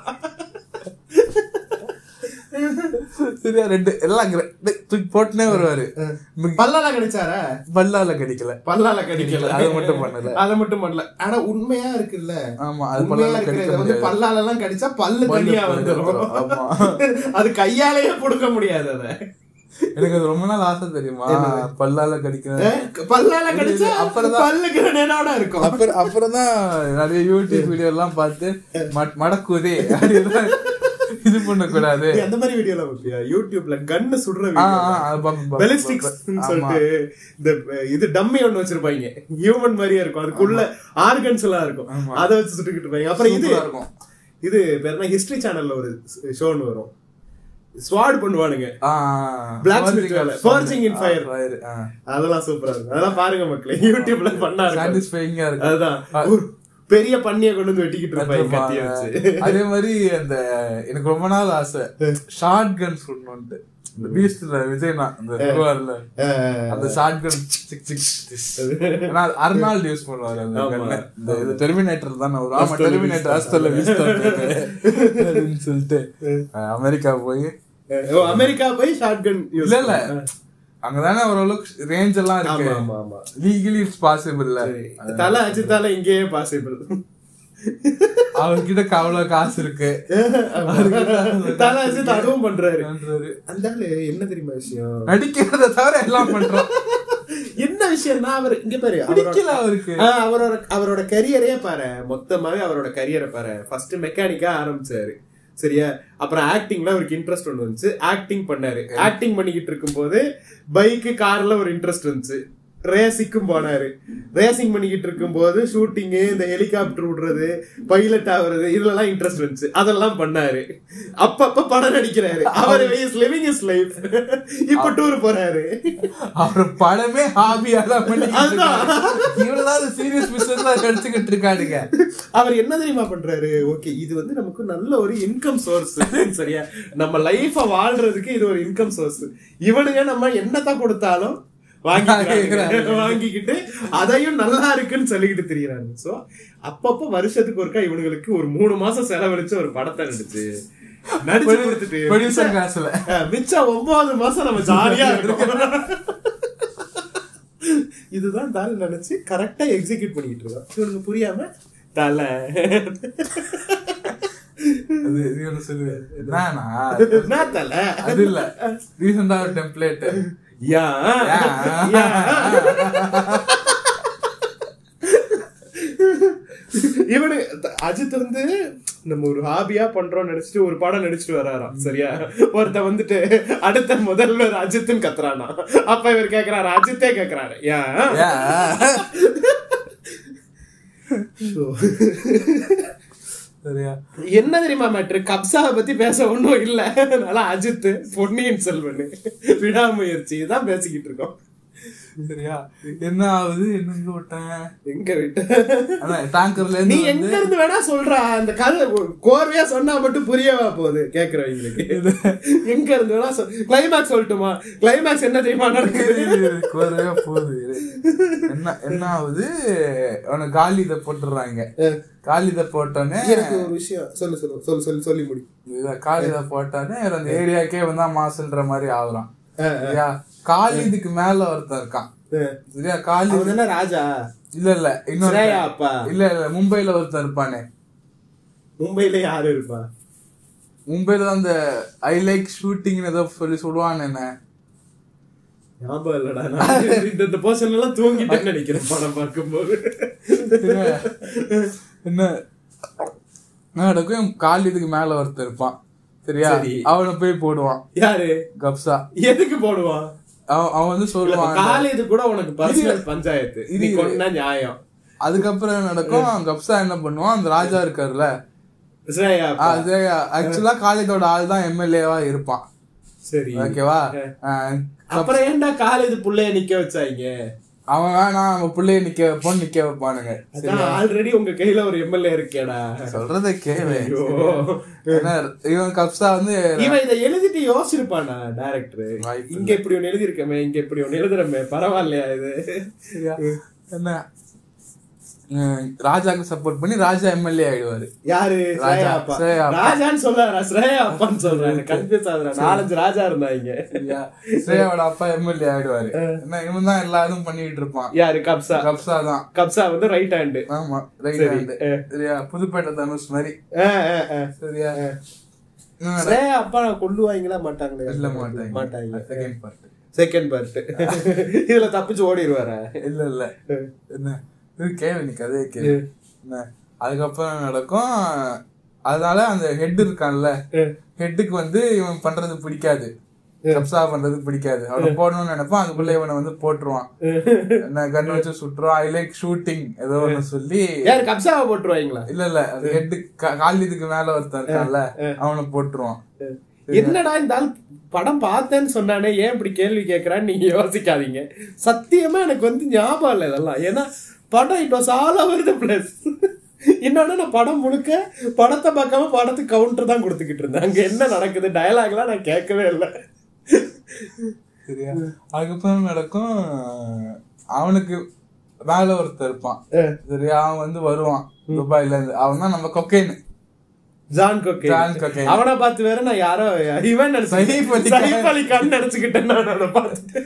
Speaker 2: சரியா ரெண்டு எல்லாம் gra- டேய், தூக்கி போட்டுனே வருவாரு மிக-
Speaker 3: பல்லால கிடைச்சாரா
Speaker 2: பல்லால கடிக்கல
Speaker 3: பல்லால கடிக்கல
Speaker 2: அதை மட்டும் பண்ணல.
Speaker 3: அதை மட்டும் பண்ணல ஆனா உண்மையா இருக்குல்ல
Speaker 2: ஆமா அது
Speaker 3: உண்மையா
Speaker 2: பல்லால
Speaker 3: இருக்கிற
Speaker 2: கடிக்க
Speaker 3: இதை வந்து
Speaker 2: முடியாது
Speaker 3: பல்லால எல்லாம் கடிச்சா பல்லு
Speaker 2: பல்லு
Speaker 3: தனியா
Speaker 2: பல்லு
Speaker 3: வந்துரும்
Speaker 2: ஆமா.
Speaker 3: அது கையாலேயே புடுங்க முடியாது அத
Speaker 2: எனக்கு அது ரொம்ப நாள் ஆசை தெரியுமா பல்லால கடிக்க
Speaker 3: அஹ், பல்லால கடிச்சா
Speaker 2: அப்புறம்
Speaker 3: பல்லு கிரனேடோட இருக்கும்
Speaker 2: அப்புறம் அப்புறம் தான் நிறைய யூடியூப் வீடியோ எல்லாம் பார்த்து மட்- மடக்குதே அப்படியெல்லாம் இது பண்ணக்கூடாது
Speaker 3: நீ அந்த மாதிரி வீடியோல பாப்பியா யூடியூப்ல கன்னு சுடுற
Speaker 2: ஆ,
Speaker 3: வீடியோ
Speaker 2: ஆ, அது பாப்பேன், பாப்பேன்,
Speaker 3: பெலிஸ்டிக்ஸ்
Speaker 2: பாப்பேன்.
Speaker 3: சொல்லிட்டு இந்த அஹ், இது டம்மி ஒண்ணு வச்சிருப்பாங்க ஹியூமன் மாதிரியே இருக்கும் அதுக்குள்ள ஆர்கன்ஸ் எல்லாம் இருக்கும்
Speaker 2: ஆமா.
Speaker 3: அதை வச்சு சுட்டுக்கிட்டு இருப்பாங்க அப்புறம் இது
Speaker 2: சூப்பரா இருக்கும்.
Speaker 3: இது பேர் என்ன ஹிஸ்டரி சேனல்ல ஒரு ஷோன்னு வரும் ஸ்வாட் பண்ணுவானுங்க
Speaker 2: ஆ,
Speaker 3: Blacksmith
Speaker 2: forging
Speaker 3: வேலை.
Speaker 2: of-
Speaker 3: Forging in
Speaker 2: ah,
Speaker 3: fire.
Speaker 2: fire, ஆ.
Speaker 3: அதெல்லாம் சூப்பரா இருக்கும் அதெல்லாம் பாருங்க மக்களே யூடியூப்ல பண்ணா இருக்கும்
Speaker 2: Satisfying ஆ இருக்கும்.
Speaker 3: அதுதான்
Speaker 2: ஆ.
Speaker 3: ஒரு பெரிய பண்ணிய கொண்டு வந்து வெட்டிக்கிட்டு இருப்பாங்க கத்திய வச்சு
Speaker 2: அதே மாதிரி அந்த எனக்கு ரொம்ப நாள் ஆசை ஷார்ட் கன் சுடணும்ட்டு இந்த பீஸ்ட்ல விஜய்னா அந்த சொல்லுவார்ல அந்த ஷார்ட் கன் சிக் சிக் ஏன்னா அது அர்னால்டு யூஸ் பண்ணுவாரு அந்த
Speaker 3: ஆமா.
Speaker 2: gun. இந்த இது டெர்மினேட்டர் தானே ஒரு ஆமா டெர்மினேட்டர் ஹாஸ்டல்ல அப்படின்னு சொல்லிட்டு அஹ், அமெரிக்கா போய்
Speaker 3: ஓ, அமெரிக்கா போய் ஷார்ட் கன்
Speaker 2: இல்ல இல்ல அங்கதானே ஓரளவுக்கு ரேஞ்ச் எல்லாம் இருக்கு
Speaker 3: ஆமா ஆமா ஆமா
Speaker 2: லீகலி இட்ஸ் பாசிபிள்
Speaker 3: தலை அஜித்தால இங்கேயே பாசிபிள்
Speaker 2: அவர்கிட்ட அவ்வளவு காசு இருக்கு
Speaker 3: தலை அஜித் அதுவும் பண்றாரு
Speaker 2: பண்றாரு.
Speaker 3: அந்த ஆளு என்ன தெரியுமா விஷயம்
Speaker 2: நடிக்கிறத தவிர எல்லாம் பண்றான்
Speaker 3: என்ன விஷயம்னா அவர் இங்க பாரு அவரோட-
Speaker 2: பிடிக்கல அவருக்கு
Speaker 3: ஆ, அவரோட அவரோட கரியரே பாரு மொத்தமாவே அவரோட கரியரை பாரு ஃபர்ஸ்ட் மெக்கானிக்கா ஆரம்பிச்சாரு சரியா அப்புறம் ஆக்டிங்ல அவருக்கு இன்ட்ரெஸ்ட் ஒன்று வந்துச்சு ஆக்டிங் பண்ணாரு ஆக்டிங் பண்ணிக்கிட்டு இருக்கும்போது பைக்கு கார்ல ஒரு இன்ட்ரெஸ்ட் வந்துச்சு ரேசிக்கும் போனாரு ரேசிங் பண்ணிக்கிட்டு இருக்கும்போது ஷூட்டிங் இந்த ஹெலிகாப்டர் விடுறது பைலட் ஆகுறது இதுலலாம் இன்ட்ரெஸ்ட் வந்துச்சு அதெல்லாம் பண்ணாரு அப்பப்ப படம் நடிக்கிறாரு அவர் இஸ் லிவிங் இஸ் லைஃப் இப்ப டூர் போறாரு
Speaker 2: அவர் படமே ஹாபியா தான் பண்ணிக்கிட்டு
Speaker 3: அதுதான்.
Speaker 2: இருக்காரு. இவ்வளவுதான் சீரியஸ் பிசினஸ்ல எடுத்துக்கிட்டு இருக்கானுங்க
Speaker 3: அவர் என்ன தெரியுமா பண்றாரு ஓகே இது வந்து நமக்கு நல்ல ஒரு இன்கம் சோர்ஸ் சரியா நம்ம லைஃப வாழ்றதுக்கு இது ஒரு இன்கம் சோர்ஸ் இவனுங்க நம்ம என்னதான் கொடுத்தாலும் வாங்கிக்கிறாங்க. வாங்கிக்கிட்டு அதையும் நல்லா இருக்குன்னு சொல்லிக்கிட்டு திரியறாங்க சோ அப்பப்ப வருஷத்துக்கு ஒருக்கா இவனுங்களுக்கு ஒரு மூணு மாசம் செலவழிச்சு ஒரு படத்தை நடிச்சு நடிச்சு கொடுத்துட்டு
Speaker 2: ப்ரொடியூசர்
Speaker 3: மிச்ச-
Speaker 2: காசுல
Speaker 3: அஹ், மிச்சம் ஒன்பது மாசம் நம்ம ஜாலியா இருக்கோம் இதுதான் தால் நினைச்சு கரெக்டா எக்ஸிக்யூட் பண்ணிட்டு இருக்கோம் இவனுக்கு புரியாம தலை
Speaker 2: அது இது ஒண்ணு சொல்லுவேன் நானா
Speaker 3: என்ன தலை
Speaker 2: அது இல்ல ரீசெண்டா ஒரு டெம்ப்ளேட்
Speaker 3: யா யா. இவனு த- அஜித் வந்து நம்ம ஒரு ஹாபியா பண்றோம்னு நினைச்சிட்டு ஒரு படம் நடிச்சிட்டு வராராம் சரியா ஒருத்த வந்துட்டு அடுத்த முதல்வர் அஜித்னு கத்துறானா அப்ப இவர் கேக்குறாரு அஜித்தே கேக்குறாரு ஏன்
Speaker 2: சரியா
Speaker 3: என்ன தெரியுமா மேட்ரு கப்சாவை பத்தி பேச ஒண்ணும் இல்ல அதனால அஜித் பொன்னியின் செல்வன் விடாமுயற்சி இதான் பேசிக்கிட்டு இருக்கோம்
Speaker 2: சரியா என்ன ஆகுது என்னங்க விட்டேன்
Speaker 3: எங்க விட்டு
Speaker 2: அதான் டேங்கர்ல
Speaker 3: நீ
Speaker 2: இருந்து
Speaker 3: எங்க இருந்து வேணா சொல்றா அந்த கதை கோர்வையா சொன்னா மட்டும் புரியவா போகுது கேக்குறவங்களுக்கு எங்க இருந்து வேணா சொல் கிளைமேக்ஸ் சொல்லட்டுமா கிளைமேக்ஸ் என்ன தெரியுமா நடக்குது
Speaker 2: குறையா போகுது இரு. என்ன என்ன ஆகுது அவனை காலி இதை போட்டுறாங்க காலி இதை போட்டோன்னே
Speaker 3: எனக்கு ஒரு விஷயம் சொல்லு சொல்லு சொல்லு சொல்லி சொல்லி முடி
Speaker 2: இத காலி இதை போட்டோன்னே இவர் அந்த ஏரியாக்கே வந்தா மாசுன்ற மாதிரி ஆகுறான் சரியா காலிதுக்கு மேல ஒருத்தன் இருக்கான் சரியா காலி
Speaker 3: அவன் என்ன ராஜா
Speaker 2: இல்ல இல்ல இன்னொரு
Speaker 3: ஸ்ரேயா அப்பா
Speaker 2: இல்ல இல்ல மும்பைல ஒருத்தன் இருப்பானே
Speaker 3: மும்பைல யாரு இருப்பா
Speaker 2: மும்பைல தான் அந்த ஐ லைக் ஷூட்டிங் ஏதோ சொல்லி சொல்லுவான் என்ன
Speaker 3: ஞாபகம் இல்லடா நான் இந்த இந்த போர்ஷன் எல்லாம் தூங்கிட்டேன்னு நினைக்கிறேன் படம் பார்க்கும்போது
Speaker 2: என்ன நடக்கும் கால் இதுக்கு மேல ஒருத்தன் இருப்பான் சரியா
Speaker 3: சரி.
Speaker 2: அவனை போய் போடுவான்
Speaker 3: யாரு
Speaker 2: கப்சா
Speaker 3: எதுக்கு போடுவான்
Speaker 2: அவன் அவன் வந்து சொல்லுவான்
Speaker 3: காலேஜ் கூட உனக்கு பர்சனல் பஞ்சாயத்து
Speaker 2: இது-
Speaker 3: நீ கொண்டா நியாயம்
Speaker 2: அதுக்கப்புறம் என்ன நடக்கும் கப்சா என்ன பண்ணுவான் அந்த ராஜா இருக்காருல்ல
Speaker 3: ஸ்ரேயா அப்பா.
Speaker 2: ஆக்சுவலா காலேஜோட ஆள் தான் எம்எல்ஏவா இருப்பான்
Speaker 3: சரி
Speaker 2: ஓகேவா
Speaker 3: அப்புறம் ஏன்டா காலேஜ் புள்ளைய நிக்க வச்சாங்க
Speaker 2: அவன் வேணாம் நம்ம பிள்ளைய நிக்க வைப்போம் நிக்க வைப்பானுங்க
Speaker 3: ஆல்ரெடி உங்க கையில ஒரு எம்எல்ஏ இருக்கேடா
Speaker 2: சொல்றத கேளு
Speaker 3: ஐயோ.
Speaker 2: ஏன்னா, இவன் கப்சா வந்து
Speaker 3: இவன் இதை எழுதிட்டு யோசிச்சிருப்பானா டைரக்டர்
Speaker 2: வாய்ப்பு
Speaker 3: இங்க இப்படி ஒண்ணு எழுதிருக்கமே இங்க இப்படி ஒண்ணு எழுதுறமே பரவாயில்லையா இது
Speaker 2: சரியா? என்ன உம், ராஜாக்கு சப்போர்ட் பண்ணி ராஜா எம்எல்ஏ ஆயிடுவாரு
Speaker 3: யாரு
Speaker 2: ராஜா,
Speaker 3: ஸ்ரேயா அப்பா
Speaker 2: ஸ்ரேயா அப்பா.
Speaker 3: ராஜான்னு சொல்ல ஸ்ரேயா அப்பான்னு சொல்றேன் கன்ஃபியூஸ் ஆகுறேன் நாலஞ்சு ராஜா இருந்தாங்க
Speaker 2: சரியா? ஸ்ரேயாவோட அப்பா எம்எல்ஏ ஆயிடுவாரு என்ன இவன் தான் எல்லா இதுவும் பண்ணிட்டு இருப்பான்
Speaker 3: யாரு கப்சா
Speaker 2: கப்சா தான்
Speaker 3: கப்சா வந்து ரைட் ஹேண்டு
Speaker 2: ஆமா ரைட் ஹேண்ட் சரியா புதுப்பேட்டை தனுஷ் மாதிரி சரியா இன்னும்
Speaker 3: ஸ்ரேயா அப்பா கொல்லுவாங்களா மாட்டாங்களே
Speaker 2: இல்ல மாட்டாங்க
Speaker 3: மாட்டாங்க
Speaker 2: செகண்ட் பார்ட்
Speaker 3: செகண்ட் பார்ட் இதுல தப்பிச்சு ஓடிடுவாரா
Speaker 2: இல்ல இல்ல என்ன இது கேளு நீ கதையை கேளு என்ன அதுக்கப்புறம் நடக்கும் அதனால அந்த ஹெட் இருக்கான்ல ஹெட்டுக்கு வந்து இவன் பண்றது பிடிக்காது கப்சா பண்றது பிடிக்காது அவனை போடணும்னு நினைப்பான் அதுக்குள்ள இவனை வந்து போட்டுருவான் என்ன கன் வச்சு சுட்டுருவான் ஐ லைக் ஷூட்டிங் ஏதோ ஒண்ணு சொல்லி
Speaker 3: யாரு கப்சாவை போட்டுருவாங்களா
Speaker 2: இல்ல இல்ல அது ஹெட்டு காலிதுக்கு மேல ஒருத்தன் இருக்கான்ல அவனை போட்டுருவான்
Speaker 3: என்னடா இந்த ஆள் படம் பார்த்தேன்னு சொன்னானே ஏன் இப்படி கேள்வி கேட்கறான்னு நீங்க யோசிக்காதீங்க சத்தியமா எனக்கு வந்து ஞாபகம் இல்லை இதெல்லாம் ஏன்னா படம் it was all over the plus இன்னொன்னு நான் படம் முழுக்க படத்தை பார்க்காம படத்துக்கு கவுண்டர் தான் கொடுத்துக்கிட்டு இருந்தேன் அங்க என்ன நடக்குது டயலாக்லாம் நான் கேட்கவே இல்லை
Speaker 2: சரியா அதுக்கப்புறம் நடக்கும் அவனுக்கு மேல ஒருத்தர் இருப்பான் சரியா அவன் வந்து வருவான் துபாயில இருந்து அவன் தான் நம்ம cocaine
Speaker 3: John coke
Speaker 2: John coke.
Speaker 3: அவனை பார்த்து வேற நான் யாரோ இவன்
Speaker 2: சைஃப் அலி கான்.
Speaker 3: சைஃப் அலி கான் நினைச்சுக்கிட்டேன் நான் அவனை பார்த்துட்டு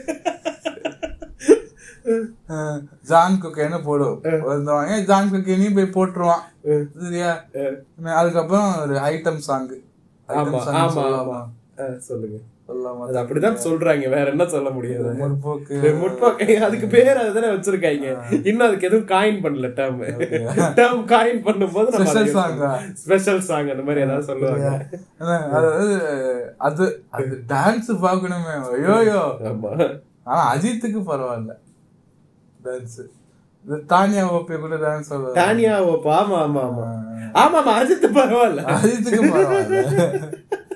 Speaker 2: ஜான் கொக்கைன்னு போடும் வந்தவங்க ஜான் கொக்கைனையும் போய் போட்டுருவான் சரியா அதுக்கப்புறம் ஒரு ஐட்டம் சாங்
Speaker 3: ஆமா
Speaker 2: ஐட்டம்
Speaker 3: ஆமா
Speaker 2: சாங்
Speaker 3: ஆமா ஆ, சொல்லுங்க
Speaker 2: சொல்லாம
Speaker 3: அது அப்படிதான் சொல்றாங்க வேற என்ன சொல்ல முடியாது
Speaker 2: முற்போக்கு
Speaker 3: முற்போக்கு அதுக்கு பேர் அதுதானே வச்சிருக்காங்க இன்னும் அதுக்கு எதுவும் காயின் பண்ணல டேர்ம் டேர்ம் காயின் பண்ணும்போது
Speaker 2: Special song ஆ?
Speaker 3: ஸ்பெஷல் சாங் அந்த மாதிரி ஏதாவது சொல்லுவாங்க
Speaker 2: என்ன, அதாவது அது அது டான்ஸ் பாக்கணுமே ஐயோயோ
Speaker 3: ஆமா
Speaker 2: ஆனா அஜித்துக்கு பரவாயில்ல டான்ஸ் இந்த தானியா ஓபி கூட டான்ஸ்
Speaker 3: தானியா ஓப்பா ஆமா ஆமா ஆமா ஆமா ஆமா அஜித் பரவாயில்ல
Speaker 2: அஜித்துக்கு பரவாயில்ல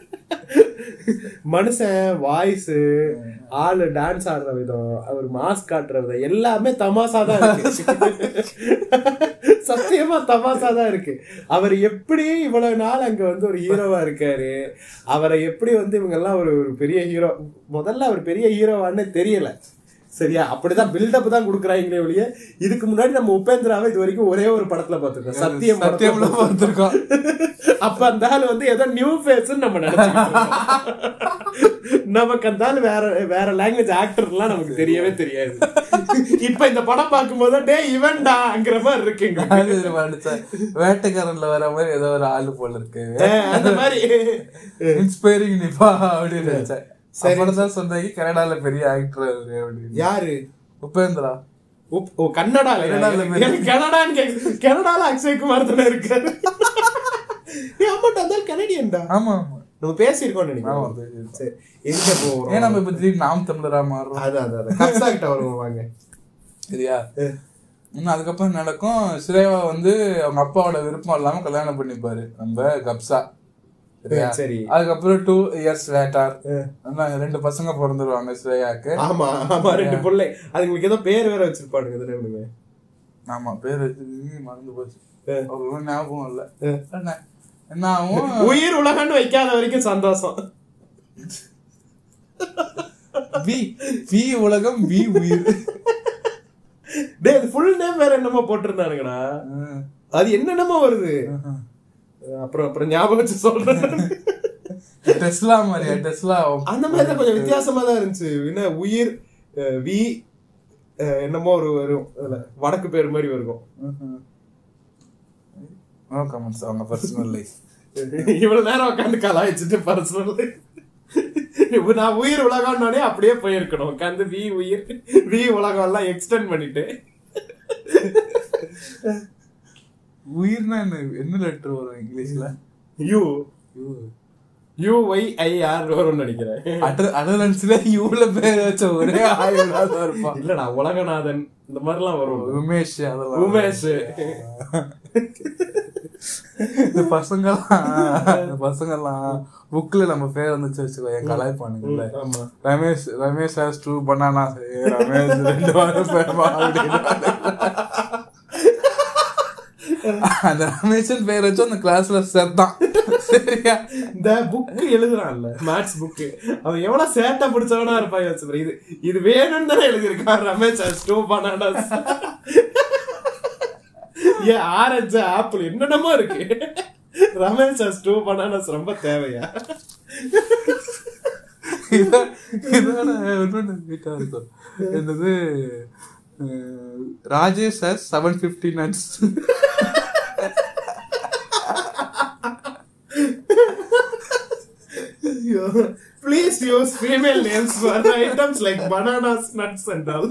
Speaker 3: மனுஷன் வாய்ஸ் ஆளு டான்ஸ் ஆடுற விதம் அவர் மாஸ்க் காட்டுற விதம் எல்லாமே தமாசா தான் இருக்கு சத்தியமா தமாசா தான் இருக்கு அவர் எப்படி இவ்வளவு நாள் அங்க வந்து ஒரு ஹீரோவா இருக்காரு அவரை எப்படி வந்து இவங்க எல்லாம் ஒரு ஒரு பெரிய ஹீரோ முதல்ல அவர் பெரிய ஹீரோவான்னு தெரியல சரியா அப்படிதான் பில்டப் தான் கொடுக்குறாங்களே ஒழிய இதுக்கு முன்னாடி நம்ம உபேந்திராவை இது வரைக்கும் ஒரே ஒரு படத்துல பார்த்திருக்கோம் சத்தியம்
Speaker 2: சத்தியம்ல
Speaker 3: படத்துல
Speaker 2: பார்த்திருக்கோம்
Speaker 3: அப்ப அந்த ஆள் வந்து ஏதோ நியூ ஃபேஸ் நம்ம நினைச்சுக்கிட்டு இருக்கோம். நமக்கு அந்த ஆள் வேற வேற லாங்குவேஜ் ஆக்டர்லாம் நமக்கு தெரியவே தெரியாது இப்ப இந்த படம் பார்க்கும்போது டே இவன்டாங்கிற மாதிரி இருக்குங்க
Speaker 2: அது ஒரு மனுஷ வேட்டைக்காரன்ல வர மாதிரி ஏதோ ஒரு ஆளு போல இருக்கு
Speaker 3: அந்த மாதிரி
Speaker 2: இன்ஸ்பைரிங் நிப்பா அப்படின்னு நினைச்சேன் அப்புறம் தான் சொன்னாங்க கனடால பெரிய ஆக்டர் அப்படின்னு
Speaker 3: யாரு
Speaker 2: உபேந்திரா
Speaker 3: உப்- ஓ கன்னடால
Speaker 2: கன்னடால
Speaker 3: எனக்கு கனடான்னு கேக்கு கனடால அக்ஷய் குமார் தானே இருக்காரு ஏய், ஆமாண்டா அந்த கனடியன்டா
Speaker 2: ஆமா ஆமா
Speaker 3: நம்ம பேசியிருக்கோம்
Speaker 2: ஆமா,
Speaker 3: நினைக்கிறேன்
Speaker 2: பேசியிருக்கோம்.
Speaker 3: சரி எங்க போறோம்
Speaker 2: ஏன் நம்ம இப்ப திடீர்னு நாம் தமிழரா மாறுறோம்
Speaker 3: அதான் அதான் அதான். கப்சா கிட்ட வருவோம் வாங்க
Speaker 2: சரியா இன்னும் அதுக்கப்புறம் நடக்கும் சிரேவா வந்து அவங்க அப்பாவோட விருப்பம் இல்லாம கல்யாணம் பண்ணிப்பாரு நம்ம கப்சா சரியா
Speaker 3: சரி.
Speaker 2: அதுக்கப்புறம் டூ இயர்ஸ் லேட்டர் ரெண்டு பசங்க பிறந்துருவாங்க ஸ்ரேயாக்கு
Speaker 3: ஆமா ஆமா ரெண்டு பிள்ளை அதுங்களுக்கு ஏதோ பேர் வேற வச்சிருப்பானுங்க இதுல இவனுங்க.
Speaker 2: ஆமா பேர் வச்சு மறந்து போச்சு
Speaker 3: ஆ.
Speaker 2: அவ்வளவு ஞாபகம் இல்ல
Speaker 3: ஆ.
Speaker 2: என்ன என்ன ஆகும்
Speaker 3: உயிர் உலகம்னு வைக்காத வரைக்கும் சந்தோஷம்
Speaker 2: பி பி உலகம் பி உயிர்
Speaker 3: டேய் அது ஃபுல் நேம் வேற என்னமோ போட்டிருந்தானுங்கடா
Speaker 2: ம்.
Speaker 3: அது என்னென்னமோ வருது அப்புறம் அப்புறம் ஞாபகம் வச்சு சொல்றேன்
Speaker 2: டெஸ்லா மாதிரியா டெஸ்லா
Speaker 3: அந்த மாதிரி தான் கொஞ்சம் வித்தியாசமா தான் இருந்துச்சு என்ன உயிர் அஹ், வி அஹ், என்னமோ ஒரு வரும் அதுல வடக்கு பேர் மாதிரி இருக்கும்
Speaker 2: நோ கமெண்ட்ஸ் அவங்க பர்சனல் லைஃப்
Speaker 3: இவ்வளவு நேரம் உட்காந்து கலாய்ச்சிட்டு பர்சனல் இப்ப நான் உயிர் உலகம்னாலே அப்படியே போயிருக்கணும் உட்காந்து வி உயிர் வி உலகம் எல்லாம் எக்ஸ்டெண்ட் பண்ணிட்டு
Speaker 2: உயிர்னா என்ன என்ன லெட்டர் வரும் இங்கிலீஷ்ல
Speaker 3: U U Y I R வரும்னு நினைக்கிறேன்
Speaker 2: அடலன்ஸ்ல யூல பேர் வச்ச ஒரே ஆயுளா தான் இருப்பான்
Speaker 3: இல்லடா உலகநாதன் இந்த மாதிரிலாம் வரும்
Speaker 2: உமேஷ் அதெல்லாம்
Speaker 3: உமேஷ்
Speaker 2: இந்த பசங்கெல்லாம் இந்த பசங்கெல்லாம் புக்ல நம்ம பேர் வந்துச்சு வச்சுக்கோ என் கலாய்ப்பானுங்கல்ல
Speaker 3: ஆமா
Speaker 2: Ramesh Ramesh has two banana Ramesh ரெண்டு வாரம் பேருமா அப்படின்னு அந்த ரமேஷன் பேர் வச்சு அந்த கிளாஸ்ல செத்தான் சரியா
Speaker 3: இந்த புக் எழுதுறான்ல மேத்ஸ் புக் அவன் எவ்வளவு சேட்டை பிடிச்சவனா இருப்பான் யோசிச்சு பாரு. இது இது வேணும்னு தானே எழுதியிருக்கான் ரமேஷ் has two bananas ஏன் ஆரஞ்சு ஆப்பிள் என்னென்னமோ இருக்கு ரமேஷ் has two bananas ரொம்ப தேவையா
Speaker 2: இதான் இதோட இன்னொன்று வீட்டா இருக்கும் என்னது அஹ், Rajesh sir seven fifty nuts
Speaker 3: please use female names for items like bananas nuts and all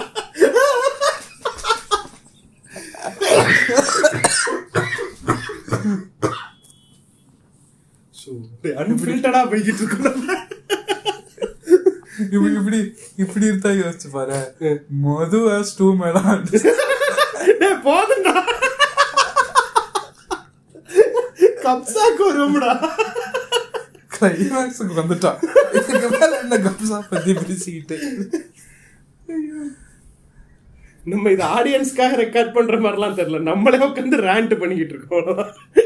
Speaker 3: அன்ஃபில்டடா போய்கிட்டு இருக்கணும்
Speaker 2: இப்படி இப்படி இப்படி இருந்தா யோசிச்சு பாரு மது ஹாஸ் டூ மேடம்
Speaker 3: டேய், போதும்டா கப்சாக்கு வரும்டா
Speaker 2: கிளைமேக்ஸுக்கு வந்துட்டான் இதுக்கு மேல என்ன கப்சா பத்தி பேசிக்கிட்டு
Speaker 3: நம்ம இது ஆடியன்ஸ்க்காக ரெக்கார்ட் பண்ற மாதிரிலாம் தெரியல நம்மளே உட்காந்து ரேண்ட் பண்ணிக்கிட்டு இருக்கோம்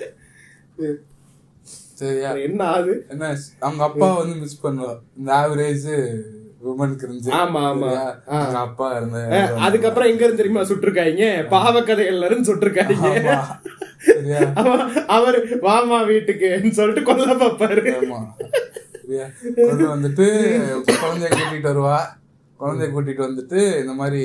Speaker 2: சரியா
Speaker 3: என்ன ஆகுது
Speaker 2: என்ன அவங்க அப்பா வந்து மிஸ் பண்ணுவா இந்த ஆவரேஜ் உமன் கிரிஞ்சு
Speaker 3: ஆமா, ஆமா.
Speaker 2: சரியா?
Speaker 3: ஆ.
Speaker 2: அவங்க அப்பா இருந்த
Speaker 3: அஹ், அதுக்கப்புறம் எங்க இருந்து தெரியுமா சுட்டிருக்காங்க பாவக்கதைகள்ல இருந்து சுட்டிருக்காங்க
Speaker 2: ஆமா. சரியா
Speaker 3: அவ- அவரு வாமா வீட்டுக்குன்னு சொல்லிட்டு கொல்ல பாப்பாரு
Speaker 2: ஆமா சரியா கொண்டு வந்துட்டு குழந்தைய கூட்டிட்டு வருவா குழந்தைய கூட்டிட்டு வந்துட்டு இந்த மாதிரி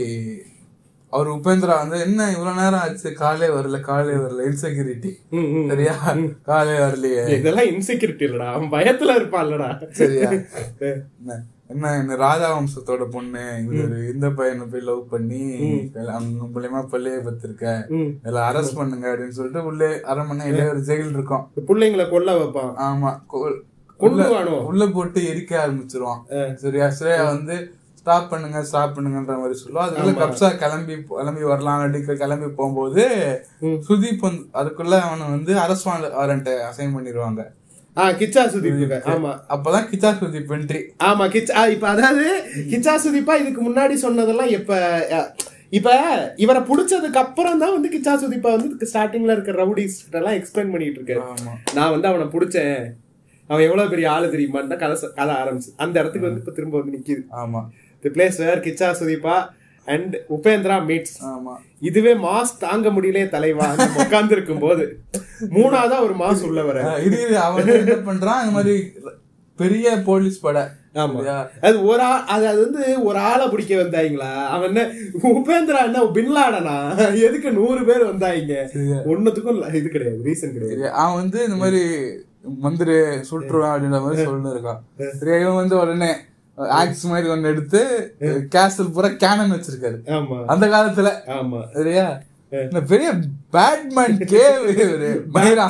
Speaker 2: அவர் உபேந்திரா வந்து என்ன இவ்வளவு நேரம் ஆச்சு காலே வரல காலே வரல இன்செக்யூரிட்டி
Speaker 3: ம், ம்.
Speaker 2: சரியா காலே வரலையே
Speaker 3: இதெல்லாம் இன்செக்யூரிட்டி இல்லடா அவன் பயத்துல இருப்பான்லடா
Speaker 2: சரியா என்ன என்ன இந்த ராஜா வம்சத்தோட பொண்ணு இவரு இந்த பையனை போய் லவ் பண்ணி அவங்க மூலியமா பள்ளியை பத்திருக்க
Speaker 3: ம்.
Speaker 2: இதுல அரெஸ்ட் பண்ணுங்க அப்படின்னு சொல்லிட்டு உள்ளே அரண்மனையிலே ஒரு ஜெயில் இருக்கும்
Speaker 3: பிள்ளைங்களை கொல்ல வைப்பான்
Speaker 2: ஆமா கொ-
Speaker 3: கொண்டு
Speaker 2: உள்ள-
Speaker 3: வானோ.
Speaker 2: உள்ள போட்டு எரிக்க ஆரம்பிச்சிருவான் சரியா ஸ்ரேயா வந்து ஸ்டாப் பண்ணுங்க ஸ்டாப் பண்ணுங்கன்ற மாதிரி சொல்லுவோம் அதுக்குள்ள கப்சா கிளம்பி கிளம்பி வரலாம் அடிக்க கிளம்பி போகும்போது சுதீப் வந்து அதுக்குள்ள அவனை வந்து அரசு வாரண்ட் அசைன் பண்ணிடுவாங்க
Speaker 3: ஆ கிச்சா சுதீப் ஆமா
Speaker 2: அப்பதான் கிச்சா சுதீப் என்ட்ரி
Speaker 3: ஆமா கிச்சா ஆ, இப்ப அதாவது கிச்சா சுதீப்பா இதுக்கு முன்னாடி சொன்னதெல்லாம் இப்ப அ, இப்ப இவரை புடிச்சதுக்கு அப்புறம் தான் வந்து கிச்சா சுதீப்பா வந்து ஸ்டார்டிங்ல இருக்க ரவுடிஸ் எல்லாம் எக்ஸ்பிளைன் பண்ணிட்டு இருக்காரு
Speaker 2: ஆமா
Speaker 3: நான் வந்து அவனை புடிச்சேன் அவன் எவ்வளவு பெரிய ஆளு தெரியுமான்னு தான் கதை சொ- கதை ஆரம்பிச்சு அந்த இடத்துக்கு வந்து இப்ப திரும்ப வந்து நிக்குது
Speaker 2: ஆமா
Speaker 3: தி பிளேஸ் வேர் கிச்சா சுதீப்பா அண்ட் உபேந்திரா மீட்ஸ்
Speaker 2: ஆமா
Speaker 3: இதுவே மாஸ் தாங்க முடியலையே தலைவா உட்கார்ந்து இருக்கும் போது மூணாவதா ஒரு மாஸ் உள்ள வர
Speaker 2: அஹ் இது இது அவன் வந்து என்ன பண்றான் இந்த மாதிரி பெரிய போலீஸ் படை
Speaker 3: ஆமா
Speaker 2: சரியா?
Speaker 3: அது ஒரு ஆள் அது அது வந்து ஒரு ஆளை பிடிக்க வந்தாங்களா அவன் என்ன உபேந்திரா என்ன பின்லாடனா எதுக்கு நூறு பேர் வந்தாங்க ஒன்னத்துக்கும் இல்ல- இது கிடையாது ரீசன் கிடையாது
Speaker 2: சரியா? அவன் வந்து இந்த மாதிரி மந்திரி சுட்டுருவான் அப்படின்ற மாதிரி சொல்லிட்டு இருக்கான் சரியா இவன் வந்து உடனே ஆக்ஸ் மாதிரி ஒண்ணு எடுத்து கேசல் பூரா கேனன் வச்சிருக்காரு
Speaker 3: ஆமா
Speaker 2: அந்த காலத்துல
Speaker 3: ஆமா
Speaker 2: சரியா இந்த பெரிய பேட்மேன் கேவ் இவரு பைரா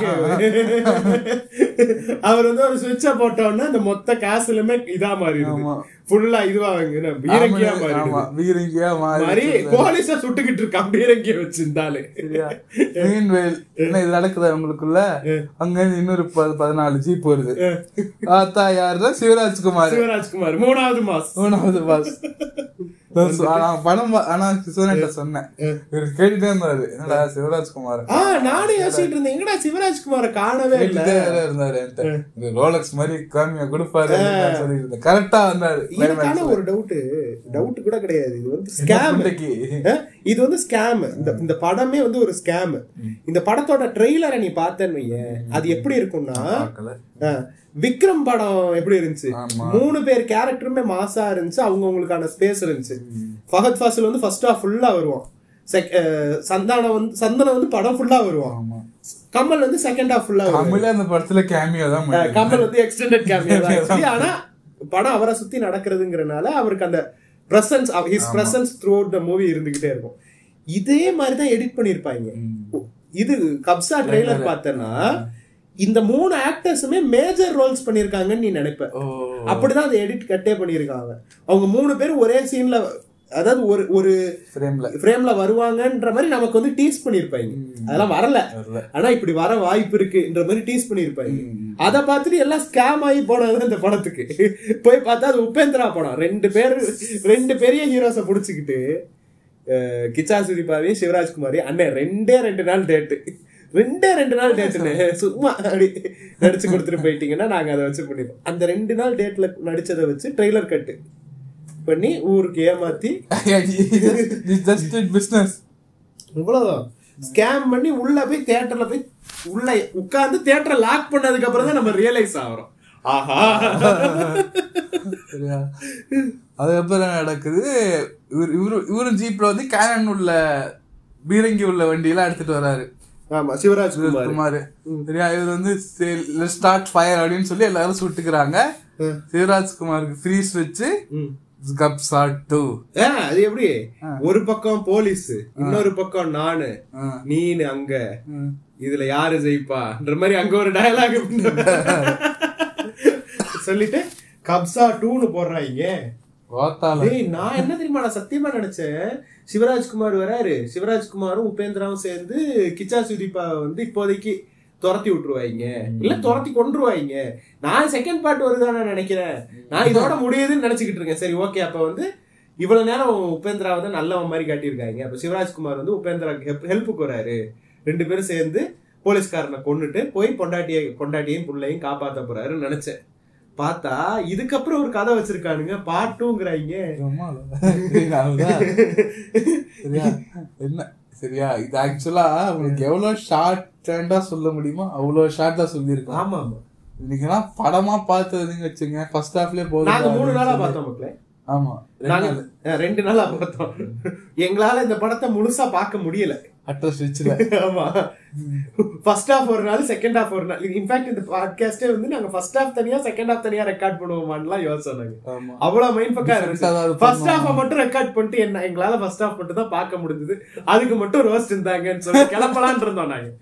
Speaker 3: அவர் வந்து ஒரு சுவிட்ச போட்டோன்னா இந்த மொத்த காசுலுமே இதா மாறிடுது
Speaker 2: ஆமா.
Speaker 3: ஃபுல்லா இதுவா வாங்க பீரங்கியா மாறிடுது
Speaker 2: ஆமா வீரங்கியா
Speaker 3: மாதிரி
Speaker 2: மாறி
Speaker 3: போலீஸ சுட்டுக்கிட்டு இருக்கான் பீரங்கிய வச்சிருந்தாலே
Speaker 2: சரியா மீன்வேல் என்ன இது நடக்குது அவங்களுக்குள்ள அங்க இருந்து இன்னொரு ப- பதினாலு ஜீப் வருது ஆத்தா யாருதான் சிவராஜ்குமார்
Speaker 3: சிவராஜ்குமார் மூணாவது மாஸ்
Speaker 2: மூணாவது பாஸ் நான் சொ- ஆனா படம் பா- ஆனா சிவனேட்ட சொன்னேன் இவர் கேட்டுட்டே இருந்தாரு என்னடா சிவராஜ்குமார்
Speaker 3: ஆ நானும் யோசிச்சுட்டு இருந்தேன் எங்கடா சிவராஜ்குமார காணவே இல்ல
Speaker 2: கேட்டுட்டே வேற இருந்தாரு என்கிட்ட. இது ரோலக்ஸ் மாதிரி காமியா கொடுப்பாரு அப்படின்னு சொல்லிட்டு இருந்தேன் கரெக்டா வந்தாரு
Speaker 3: எனக்கான ஒரு டவுட் டவுட் கூட கிடையாது இது வந்து ஸ்கேம்
Speaker 2: புண்டைக்கு.
Speaker 3: இது வந்து ஸ்கேம் இந்த இந்த படமே வந்து ஒரு ஸ்கேம் இந்த படத்தோட ட்ரெய்லரை நீ பார்த்தேன்னு வையேன், அது எப்படி இருக்கும்னா
Speaker 2: பார்க்கல.
Speaker 3: ஆ, விக்ரம் படம் எப்படி இருந்துச்சு
Speaker 2: ஆமா.
Speaker 3: மூணு பேர் கேரக்டருமே மாசா இருந்துச்சு அவங்க அவங்களுக்கான ஸ்பேஸ் இருந்துச்சு ஃபஹத் ஃபாசில் வந்து ஃபர்ஸ்ட் ஹாஃப் ஃபுல்லா வருவான் செக்- அஹ், சந்தானம் வந்து சந்தனம் வந்து படம் ஃபுல்லா வருவான்
Speaker 2: ஆமா.
Speaker 3: கமல் வந்து செகண்ட் ஹாஃப் ஃபுல்லா வருவான்
Speaker 2: தமிழ்ல அந்த படத்துல கேமியோ தான்
Speaker 3: அஹ்,
Speaker 2: பண்ணிருக்காரு.
Speaker 3: கமல் வந்து எக்ஸ்டெண்டட் கேமியா தான் actually. ஆனா படம் அவரை சுத்தி நடக்கிறதுங்கிறனால அவருக்கு அந்த presence his presence throughout the movie இருந்துகிட்டே இருக்கும் இதே மாதிரி தான் எடிட் பண்ணிருப்பாங்க இது கப்சா ட்ரெய்லர் பார்த்தேன்னா இந்த மூணு ஆக்டர்ஸுமே மேஜர் ரோல்ஸ் பண்ணிருக்காங்கன்னு நீ நினைப்ப
Speaker 2: ஓ
Speaker 3: அப்படிதான் அந்த எடிட் கட்டே பண்ணிருக்காங்க அவங்க மூணு பேரும் ஒரே சீன்ல அதாவது ஒரு ஒரு
Speaker 2: ஃப்ரேம்ல
Speaker 3: ஃப்ரேம்ல வருவாங்கன்ற மாதிரி நமக்கு வந்து டீஸ் பண்ணிருப்பாங்க அதெல்லாம் வரல
Speaker 2: வரல.
Speaker 3: ஆனா இப்படி வர வாய்ப்பு இருக்குன்ற மாதிரி டீஸ் பண்ணிருப்பாங்க அத பார்த்துட்டு எல்லாம் ஸ்கேம் ஆகி போனது இந்த படத்துக்கு போய் பார்த்தா அது உபேந்திரா படம் ரெண்டு பேர் ரெண்டு பெரிய ஹீரோஸை புடிச்சுக்கிட்டு அஹ், கிச்சா சுதிபாவையும் சிவராஜ்குமாரையும் அண்ணன் ரெண்டே ரெண்டு நாள் டேட்டு ரெண்டே ரெண்டு நாள் டேட்டுன்னு சும்மா அப்படி நடிச்சு கொடுத்துட்டு போயிட்டீங்கன்னா நாங்க அதை வச்சு பண்ணிப்போம் அந்த ரெண்டு நாள் டேட்ல நடிச்சதை வச்சு ட்ரெய்லர் கட்டு பண்ணி ஊருக்கு ஏமாத்தி
Speaker 2: ஜஸ்ட் பிசினஸ்
Speaker 3: இவ்வளவுதான் ஸ்கேம் பண்ணி உள்ள போய் தியேட்டர்ல போய் உள்ள உட்கார்ந்து தியேட்டரை லாக் பண்ணதுக்கு அப்புறம் தான் நம்ம ரியலைஸ் ஆகிறோம் ஆஹா
Speaker 2: சரியா அதுக்கப்புறம் என்ன நடக்குது இவர் இவரு இவரும் ஜீப்ல வந்து கேனன் உள்ள பீரங்கி உள்ள வண்டியெல்லாம் எடுத்துட்டு வராரு
Speaker 3: ஆமா சிவராஜ் குமார்
Speaker 2: குமார் சரியா இவர் வந்து ஸ்டார்ட் ஃபயர் அப்படின்னு சொல்லி எல்லாரும் சுட்டுக்கிறாங்க சிவராஜ்குமாருக்கு ஃப்ரீஸ் வச்சு கப்சா டூ
Speaker 3: ஆ, அது எப்படி ஒரு பக்கம் போலீஸ் இன்னொரு பக்கம் நானு நீனு அங்க இதுல யாரு ஜெயிப்பான்ற மாதிரி அங்க ஒரு டயலாக் சொல்லிட்டு கப்சா டூன்னு போடுறாங்க
Speaker 2: ஓத்தால
Speaker 3: டேய் நான் என்ன தெரியுமா நான் சத்தியமா நினைச்சேன் சிவராஜ்குமார் வராரு சிவராஜ்குமாரும் உபேந்திராவும் சேர்ந்து கிச்சா சுதீப்பா வந்து இப்போதைக்கு துரத்தி விட்டுருவாங்க இல்ல துரத்தி கொண்டுருவாங்க நான் செகண்ட் பார்ட் வருதான்னு நினைக்கிறேன் நான் இதோட முடியுதுன்னு நினைச்சுக்கிட்டு இருக்கேன் சரி ஓகே அப்ப வந்து இவ்வளவு நேரம் உபேந்திரா வந்து நல்லவன் மாதிரி காட்டியிருக்காங்க அப்ப சிவராஜ்குமார் வந்து உபேந்திரா ஹெல்ப்புக்கு வராரு ரெண்டு பேரும் சேர்ந்து போலீஸ்காரனை கொன்னுட்டு போய் பொண்டாட்டியை பொண்டாட்டியையும் புள்ளையும் காப்பாத்த போறாருன்னு நினைச்சேன் பார்த்தா இதுக்கப்புறம் ஒரு கதை வச்சிருக்கானுங்க பார்ட் டூங்கிறாங்க
Speaker 2: சரியா என்ன சரியா இது ஆக்சுவலா உங்களுக்கு எவ்வளவு ஷார்ட் ஸ்டாண்டா சொல்ல முடியுமோ அவ்வளவு ஷார்ட்டா சொல்லியிருக்கோம்
Speaker 3: ஆமா ஆமா
Speaker 2: இன்னைக்கெல்லாம் படமா பார்த்ததுன்னு வச்சுங்க ஃபர்ஸ்ட் ஹாஃப்லயே
Speaker 3: நாங்க மூணு நாளா
Speaker 2: போதும்
Speaker 3: பார்த்தோம் மக்களே
Speaker 2: ஆமா
Speaker 3: நாங்க அஹ், ரெண்டு நாளா பார்த்தோம் எங்களால இந்த படத்தை முழுசா பார்க்க முடியல
Speaker 2: அட்ர ஸ்டிச்ல
Speaker 3: ஆமா ஃபர்ஸ்ட் ஹாஃப் ஒரு நாள் செகண்ட் ஹாஃப் ஒரு நாள் இன்ஃபேக்ட் இந்த பாட்காஸ்டே வந்து நாங்க ஃபர்ஸ்ட் ஹாஃப் தனியா செகண்ட் ஹாஃப் தனியா ரெக்கார்ட் பண்ணுவோமான்லாம் யோசனை
Speaker 2: ஆமா
Speaker 3: அவ்வளவு மைண்ட் பக்கா
Speaker 2: Different ஆ தான்
Speaker 3: இருந்துச்சு
Speaker 2: இது
Speaker 3: ஃபர்ஸ்ட்
Speaker 2: பண்ணுவாங்க.
Speaker 3: ஹாஃப் மட்டும் ரெக்கார்ட் பண்ணிட்டு என்ன எங்களால ஃபர்ஸ்ட் ஹாஃப் மட்டும் தான் பார்க்க முடிஞ்சது அதுக்கு மட்டும் ரோஸ்ட் இருந்தாங்கன்னு சொல்லி கிளம்பலாம்னு இருந்தோம் நாங்க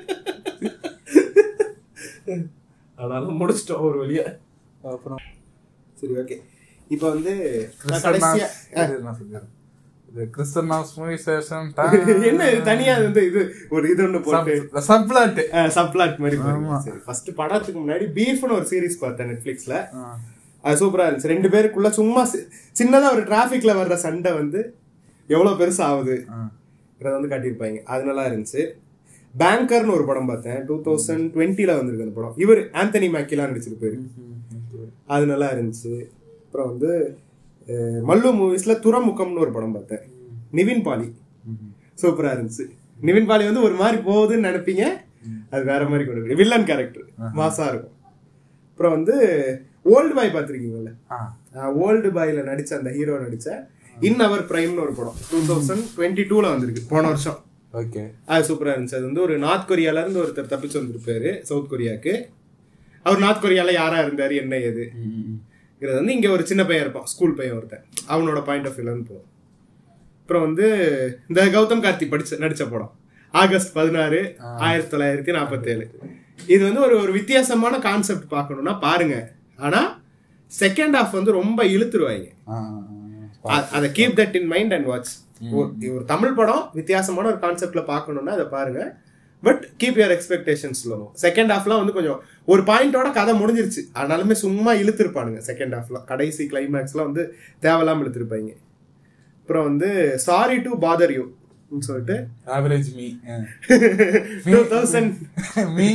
Speaker 3: ஆனாலும் முடிச்சிட்டோம் ஒரு வழியா
Speaker 2: அப்புறம்
Speaker 3: சரி ஓகே இப்போ வந்து நான்
Speaker 2: கிறிஸ்டன்
Speaker 3: கடைசியா
Speaker 2: இரு, நான் சொல்லிடுறேன். இது கிறிஸ்டன் மூவி சேஷன்
Speaker 3: என்ன இது தனியா வந்து இது ஒரு இது ஒண்ணு போட்டு
Speaker 2: சப்ளாட்
Speaker 3: சப்ளாட் மாதிரி
Speaker 2: ஆமா.
Speaker 3: போடுங்க. சரி ஃபர்ஸ்ட் படத்துக்கு முன்னாடி பீஃப்னு ஒரு சீரிஸ் பார்த்தேன் நெட்ஃபிளிக்ஸ்ல அது சூப்பரா இருந்துச்சு ரெண்டு பேருக்குள்ள சும்மா சி- சின்னதா ஒரு டிராஃபிக்ல வர்ற சண்டை வந்து எவ்வளவு பெருசா ஆகுது இதை வந்து காட்டியிருப்பாங்க அது நல்லா இருந்துச்சு பேங்கர்னு ஒரு படம் பார்த்தேன் டூ தௌசண்ட் டுவெண்ட்டில வந்திருக்கு அந்த படம் இவர் ஆந்தனி மேக்கிலாம் நடிச்சிருப்பாரு அது நல்லா இருந்துச்சு அப்புறம் வந்து அஹ், மல்லு மூவிஸ்ல துறமுகம்னு ஒரு படம் பார்த்தேன் நிவின் பாலி சூப்பரா இருந்துச்சு நிவின் பாலி வந்து ஒரு மாதிரி போகுதுன்னு நினைப்பீங்க அது வேற மாதிரி கொண்டு போய் வில்லன் கேரக்டர் மாசா இருக்கும் அப்புறம் வந்து ஓல்டு பாய் பார்த்துருக்கீங்கல்ல ஓல்டு பாய்ல நடிச்ச அந்த ஹீரோ நடிச்ச இன் அவர் பிரைம்னு ஒரு படம் டூ தௌசண்ட் டுவெண்ட்டி டூல வந்திருக்கு போன வருஷம்
Speaker 2: ஓகே
Speaker 3: அது சூப்பரா இருந்துச்சு அது வந்து ஒரு நார்த் கொரியால இருந்து ஒருத்தர் தப்பிச்சு வந்திருப்பாரு சவுத் கொரியாக்கு அவர் நார்த் கொரியால யாரா இருந்தாரு என்ன ஏது இருக்கிறது வந்து இங்க ஒரு சின்ன பையன் இருப்பான் ஸ்கூல் பையன் ஒருத்தன் அவனோட பாயிண்ட் ஆஃப் வியூல போகும் அப்புறம் வந்து இந்த கௌதம் கார்த்தி படிச்ச நடிச்ச படம் ஆகஸ்ட் பதினாறு ஆயிரத்தி தொள்ளாயிரத்தி நாற்பத்தி ஏழு இது வந்து ஒரு ஒரு வித்தியாசமான கான்செப்ட் பார்க்கணும்னா பாருங்க ஆனா செகண்ட் ஹாஃப் வந்து ரொம்ப இழுத்துருவாங்க அ- அதை keep that in mind and watch ஒரு தமிழ் படம் வித்தியாசமான ஒரு கான்செப்ட்ல பார்க்கணும்னா அதை பாருங்க but keep your expectations low second ஹாஃப்லாம் வந்து கொஞ்சம் ஒரு பாயிண்டோட கதை முடிஞ்சிருச்சு ஆனாலுமே சும்மா இழுத்துருப்பானுங்க செகண்ட் ஹாஃப்ல கடைசி கிளைமேக்ஸ்லாம் வந்து தேவையில்லாம இழுத்துருப்பாங்க அப்புறம் வந்து சாரி டு பாதர் யூ சொல்லிட்டு
Speaker 2: average me
Speaker 3: two thousand
Speaker 2: me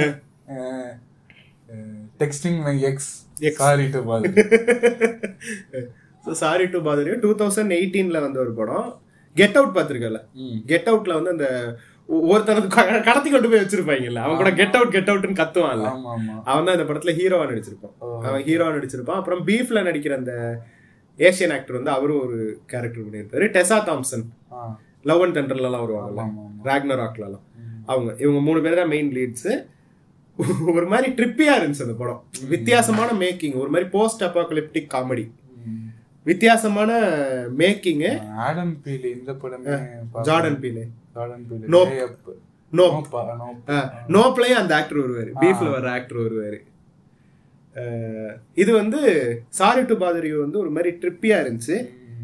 Speaker 2: texting my ex
Speaker 3: Ex.
Speaker 2: Sorry to ball
Speaker 3: so sorry to bother you two thousand எயிட்டீன்ல வந்த ஒரு படம் கெட் அவுட் பார்த்துருக்கல கெட் அவுட்ல வந்து அந்த ஒ- ஒருத்தனை க- கடத்தி கொண்டு போய் வச்சிருப்பாங்கல்ல அவன் கூட கெட் அவுட் கெட் அவுட்னு கத்துவான்ல
Speaker 2: ஆமா ஆமா
Speaker 3: அவன் தான் இந்த படத்துல ஹீரோவா நடிச்சிருப்பான் அவன் ஹீரோவா நடிச்சிருப்பான் அப்புறம் பீஃப்ல நடிக்கிற அந்த ஏசியன் ஆக்டர் வந்து அவரும் ஒரு கேரக்டர் பண்ணியிருப்பாரு டெசா தாம்சன்
Speaker 2: ஆ
Speaker 3: லவ் அண்ட் தண்டர்லாம் வருவாங்கல்ல
Speaker 2: ஆமா, ஆமா.
Speaker 3: ராக்னர் ராக்லாம் அவங்க இவங்க மூணு பேர் தான் மெயின் லீட்ஸ் ஒரு மாதிரி ட்ரிப்பியா இருந்துச்சு அந்த படம் வித்தியாசமான மேக்கிங் ஒரு மாதிரி போஸ்ட் அப்பாகலிப்டிக் காமெடி வித்தியாசமான மேக்கிங்
Speaker 2: ஆடம் பீலி இந்த படமே
Speaker 3: Jordan Peele
Speaker 2: Jordan Peele
Speaker 3: Nope. No
Speaker 2: நோப்பா நோப்
Speaker 3: நோப்லயே அந்த ஆக்டர் வருவாரு பீஃப்ல வர ஆக்டர் வருவாரு அஹ் இது வந்து சாரி டு பாதர் யூ வந்து ஒரு மாதிரி ட்ரிப்பியா இருந்துச்சு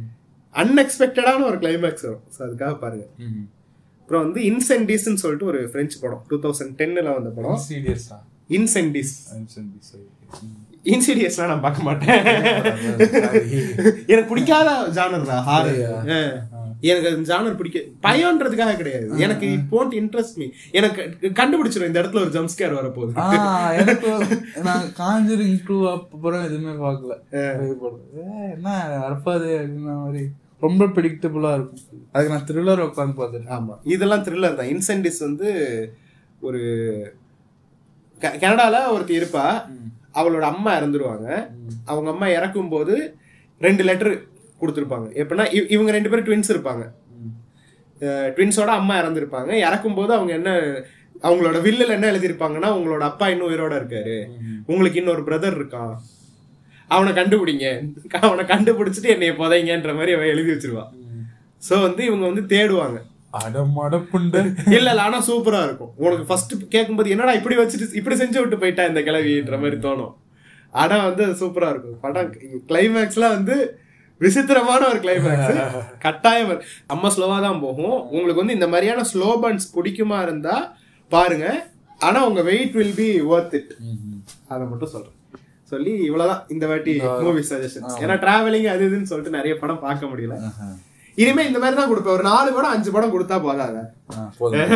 Speaker 3: அன்எக்ஸ்பெக்டடான ஒரு கிளைமேக்ஸ் வரும் ஸோ அதுக்காக பாருங்க அப்புறம் வந்து இன்சென்டிஸ்ன்னு சொல்லிட்டு ஒரு பிரெஞ்சு படம் டூ தௌசண்ட் டென்னில் வந்த படம்
Speaker 2: சீரியஸா
Speaker 3: இன்சென்டிஸ் இன்சிடியஸ்லாம் நான் பார்க்க மாட்டேன் எனக்கு பிடிக்காத ஜானர்ரா ஹாரர் எனக்கு அந்த ஜானர் பிடிக்க பயம்ன்றதுக்காக கிடையாது எனக்கு போன்ட் இன்ட்ரெஸ்ட் மீ எனக்கு கண்டுபிடிச்சிடும் இந்த இடத்துல ஒரு ஜம்ப் ஸ்கேர் வரப்போகுது
Speaker 2: எனக்கு நான் காஞ்சரிங் டூ அப்புறம் எதுவுமே பார்க்கல பயப்படுறது. ஏ, என்ன வரப்பாது அப்படின்ன மாதிரி ரொம்ப ப்ரிடிக்டபுளா இருக்கும் அதுக்கு நான் த்ரில்லர் உட்காந்து பார்த்துருக்கேன்
Speaker 3: ஆமா இதெல்லாம் த்ரில்லர் தான் இன்சென்டிஸ் வந்து ஒரு க- கனடால ஒருத்தி இருப்பா அவளோட அம்மா இறந்துருவாங்க அவங்க அம்மா இறக்கும் போது ரெண்டு லெட்டர் கொடுத்துருப்பாங்க எப்படின்னா இவ- இவங்க ரெண்டு பேரும் ட்வின்ஸ் இருப்பாங்க ட்வின்ஸோட அம்மா இறந்துருப்பாங்க இறக்கும் போது அவங்க என்ன அவங்களோட வில்லில் என்ன எழுதியிருப்பாங்கன்னா உங்களோட அப்பா இன்னும் உயிரோட இருக்காரு உங்களுக்கு இன்னொரு பிரதர் இருக்கான் அவனை கண்டுபிடிங்க அவனை கண்டுபிடிச்சிட்டு என்னைய புதைங்கன்ற மாதிரி அவன் எழுதி வச்சிருவான் சோ வந்து இவங்க வந்து தேடுவாங்க
Speaker 2: அடமடப்புண்ட
Speaker 3: இல்ல இல்ல ஆனா சூப்பரா இருக்கும் உனக்கு ஃபர்ஸ்ட் கேட்கும்போது என்னடா இப்படி வச்சுட்டு இப்படி செஞ்சு விட்டு போயிட்டா இந்த கிளவின்ற மாதிரி தோணும் ஆனா வந்து அது சூப்பரா இருக்கும் படம் கிளைமேக்ஸ்ல வந்து விசித்திரமான ஒரு கிளைமேக்ஸ் கட்டாயம் வரும். அம்மா ஸ்லோவா தான் போகும் உங்களுக்கு வந்து இந்த மாதிரியான ஸ்லோ பன்ஸ் பிடிக்குமா இருந்தா பாருங்க ஆனா உங்க wait will be worth it அதை மட்டும் சொல்றேன் சொல்லி இவ்வளவுதான் இந்த வாட்டி மூவி சஜஷன் ஏன்னா டிராவலிங் அது இதுன்னு சொல்லிட்டு நிறைய படம் பார்க்க முடியல இனிமே இந்த மாதிரி தான் கொடுப்பேன் ஒரு நாலு படம் அஞ்சு படம் கொடுத்தா போதாத
Speaker 2: போதும்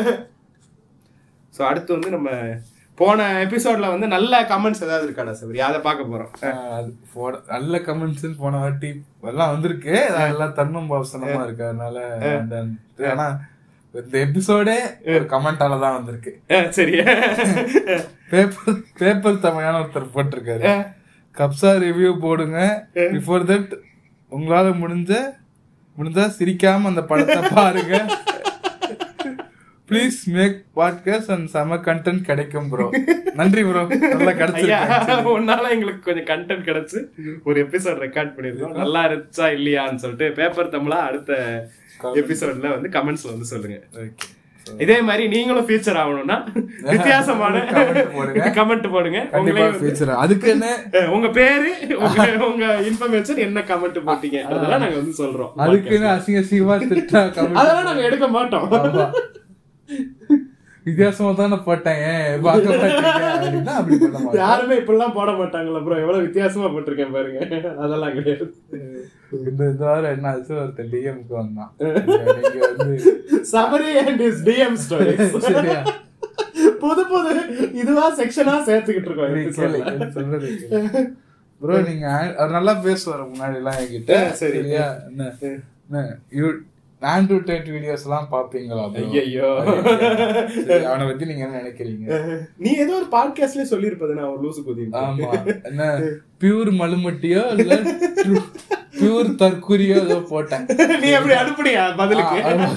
Speaker 3: சோ அடுத்து வந்து நம்ம போன எபிசோட்ல வந்து நல்ல கமெண்ட்ஸ் ஏதாவது இருக்காடா சபரி அதை பார்க்க போறோம்
Speaker 2: ஆஹ் அது போட- நல்ல கமெண்ட்ஸ் போன வாட்டி எல்லாம் வந்திருக்கு அதெல்லாம் தன்மம் பாவசனமா இருக்கு அதனால அந்த- ஆனா இந்த எபிசோடே ஒரு கமெண்டால தான் வந்திருக்கு
Speaker 3: அஹ் சரி
Speaker 2: பேப்பர் பேப்பர் தமிழான ஒருத்தர் போட்டிருக்காரு கப்சா ரிவ்யூ போடுங்க பிஃபோர் தட் உங்களால முடிஞ்ச முடிஞ்சா சிரிக்காம அந்த படத்தை பாருங்க ப்ளீஸ் மேக் பாட்காஸ்ட் அண்ட் செம கண்டென்ட் கிடைக்கும் ப்ரோ நன்றி ப்ரோ நல்லா
Speaker 3: ஐயா
Speaker 2: கிடைச்சிருக்கு
Speaker 3: உன்னால எங்களுக்கு கொஞ்சம் கண்டென்ட் கிடைச்சு ஒரு எபிசோட் ரெக்கார்ட் பண்ணிருக்கோம் நல்லா இருந்துச்சா இல்லையான்னு சொல்லிட்டு பேப்பர் தமிழா அடுத்த எபிசோட்ல வந்து கமெண்ட்ஸ்ல வந்து சொல்லுங்க
Speaker 2: Okay.
Speaker 3: இதே மாதிரி நீங்களும் ஃபீச்சர் ஆகணும்னா வித்தியாசமான
Speaker 2: Comment போடுங்க.
Speaker 3: கமெண்ட் போடுங்க
Speaker 2: கண்டிப்பா
Speaker 3: உங்களையும் வந்து-
Speaker 2: ஃபியூச்சர் அதுக்குன்னு
Speaker 3: அஹ் உங்க பேரு உங்க உங்க இன்ஃபர்மேஷன் என்ன கமெண்ட் போட்டீங்க அதெல்லாம் நாங்க வந்து சொல்றோம்
Speaker 2: அதுக்குன்னு அசிங்க அசிங்கமா திட்டா comment
Speaker 3: அதெல்லாம் நாங்க எடுக்க மாட்டோம்
Speaker 2: ஆமா. வித்தியாசமா தானே போட்டேன் ஏன் பார்க்க மாட்டீங்க அப்படின்னா அப்படி பண்ண மாட்டேன்
Speaker 3: யாருமே இப்படிலாம் போட மாட்டாங்களா ப்ரோ எவ்வளவு வித்தியாசமா போட்டிருக்கேன் பாருங்க அதெல்லாம் கிடையாது
Speaker 2: இந்த இந்த வாரம் என்ன ஆச்சு ஒருத்தன் டிஎம்க்கு வந்தான் நீங்க வந்து
Speaker 3: Sabari and is DM story
Speaker 2: சரியா
Speaker 3: புது புது இதுவா செக்ஷனா சேர்த்துக்கிட்டு
Speaker 2: நீ கேளு,
Speaker 3: இருக்கோம்
Speaker 2: கேளு, சொல்றது கேளு. ப்ரோ நீங்க ஆ- அவர் நல்லா பேசுவாரு முன்னாடி எல்லாம் என்கிட்ட
Speaker 3: ஆ, சரி.
Speaker 2: சரியா என்ன என்ன, யூ ஆண்ட்ரூ டேட் வீடியோஸ் எல்லாம் பாப்பீங்களா bro?
Speaker 3: ஐயையோ.
Speaker 2: சரி, அவனை பத்தி நீங்க என்ன நினைக்கிறீங்க
Speaker 3: நீ ஏதோ ஒரு பாட்காஸ்ட்லயே சொல்லிருப்பது நான் ஒரு லூசு குதி
Speaker 2: ஆமா என்ன பியூர் மலுமட்டியோ இல்ல பியூர் தற்குறியோ ஏதோ போட்டேன்
Speaker 3: நீ எப்படி அனுப்புனியா பதிலுக்கு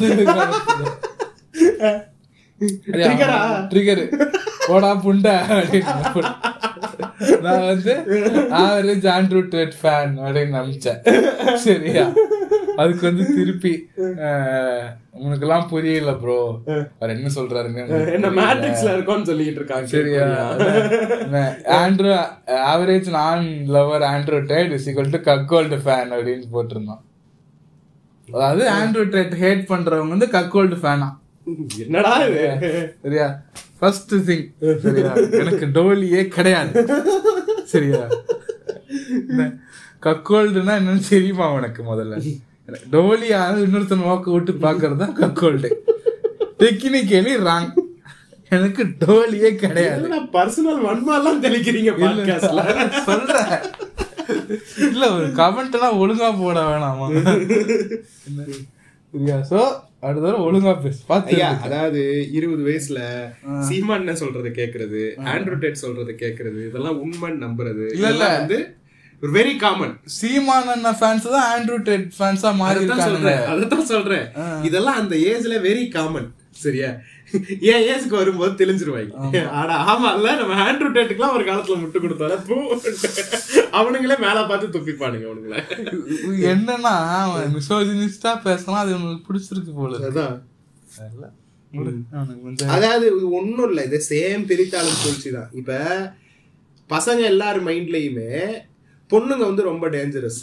Speaker 3: Trigger-ஆ?
Speaker 2: ட்ரிகர் போடா புண்டை அப்படின்னு போட்டு. நான் வந்து ஆவரேஜ் ஆண்ட்ரூ டேட் ஃபேன் அப்படின்னு நினைச்சேன் சரியா அதுக்கு வந்து திருப்பி அஹ், உனக்கு எல்லாம் புரியல ப்ரோ அவர் என்ன சொல்றாருன்னு எனக்கு
Speaker 3: என்ன
Speaker 2: புரியல.
Speaker 3: மேட்ரிக்ஸ்ல இருக்கோம்னு சொல்லிட்டு இருக்காங்க
Speaker 2: சரியா ஆண்ட்ரூ ஆவரேஜ் நான் lover Andrew Tate is equal to cuckold fan அப்படின்னு போட்டிருந்தான் அதாவது ஆண்ட்ரூ டேட் ஹேட் பண்றவங்க வந்து கக்கோல்டு ஃபேனா
Speaker 3: என்னடா இது
Speaker 2: சரியா ஃபர்ஸ்ட் திங் சரியா எனக்கு டோலியே கிடையாது சரியா என்ன, கக்கோல்டுனா என்னன்னு தெரியுமா உனக்கு முதல்ல டோலியா இன்னொருத்தன் நோக்க விட்டு பாக்குறது தான் கக்கோல்டு டெக்னிக்கலி ராங் எனக்கு டோலியே கிடையாது
Speaker 3: பர்சனல் வன்மாலாம் தெளிக்கிறீங்க பாட்காஸ்ட்ல
Speaker 2: சொல்றேன் இல்ல ஒரு கமெண்ட் எல்லாம் ஒழுங்கா போட வேணாமா என்ன? சரியா சோ அடுத்த தடவை ஒழுங்கா பேசு பாத்து
Speaker 3: ஐயா அதாவது இருபது வயசுல சீமான் என்ன சொல்றத கேக்குறது ஆண்ட்ரூ டேட் சொல்றத கேக்குறது இதெல்லாம் உண்மைன்னு நம்புறது
Speaker 2: இல்ல, இல்ல.
Speaker 3: இதெல்லாம் வந்து வெரி காமன்
Speaker 2: சீமான் அண்ணா ஃபேன்ஸ் தான் ஆண்ட்ரூ டெட் ஃபேன்ஸா மாறி
Speaker 3: அதான்
Speaker 2: இருக்காங்க
Speaker 3: சொல்றேன் அதத்தான் சொல்றேன் இதெல்லாம் அந்த ஏஜ்ல வெரி காமன் சரியா என் ஏஜ்க்கு வரும்போது தெளிஞ்சிருவாங்க ஆனா ஆமா இல்ல நம்ம ஆண்ட்ரூ டேட்டுக்குலாம் ஒரு காலத்துல முட்டு கொடுத்தால பூ அவனுங்களே மேல பார்த்து துப்பிப்பானுங்க அவனுங்கள
Speaker 2: என்னன்னா அவன் மிசோஜினிஸ்டா பேசலாம் அது உனக்கு பிடிச்சிருக்கு போல இருக்கு.
Speaker 3: அதான்
Speaker 2: தெரியல. விடு. அவனுக்கு வந்து
Speaker 3: அதாவது இது ஒண்ணும் இல்ல இது சேம் பிரித்தாளும் சூழ்ச்சி தான் இப்ப பசங்க எல்லார் மைண்ட்லயுமே பொண்ணுங்க வந்து ரொம்ப டேஞ்சரஸ்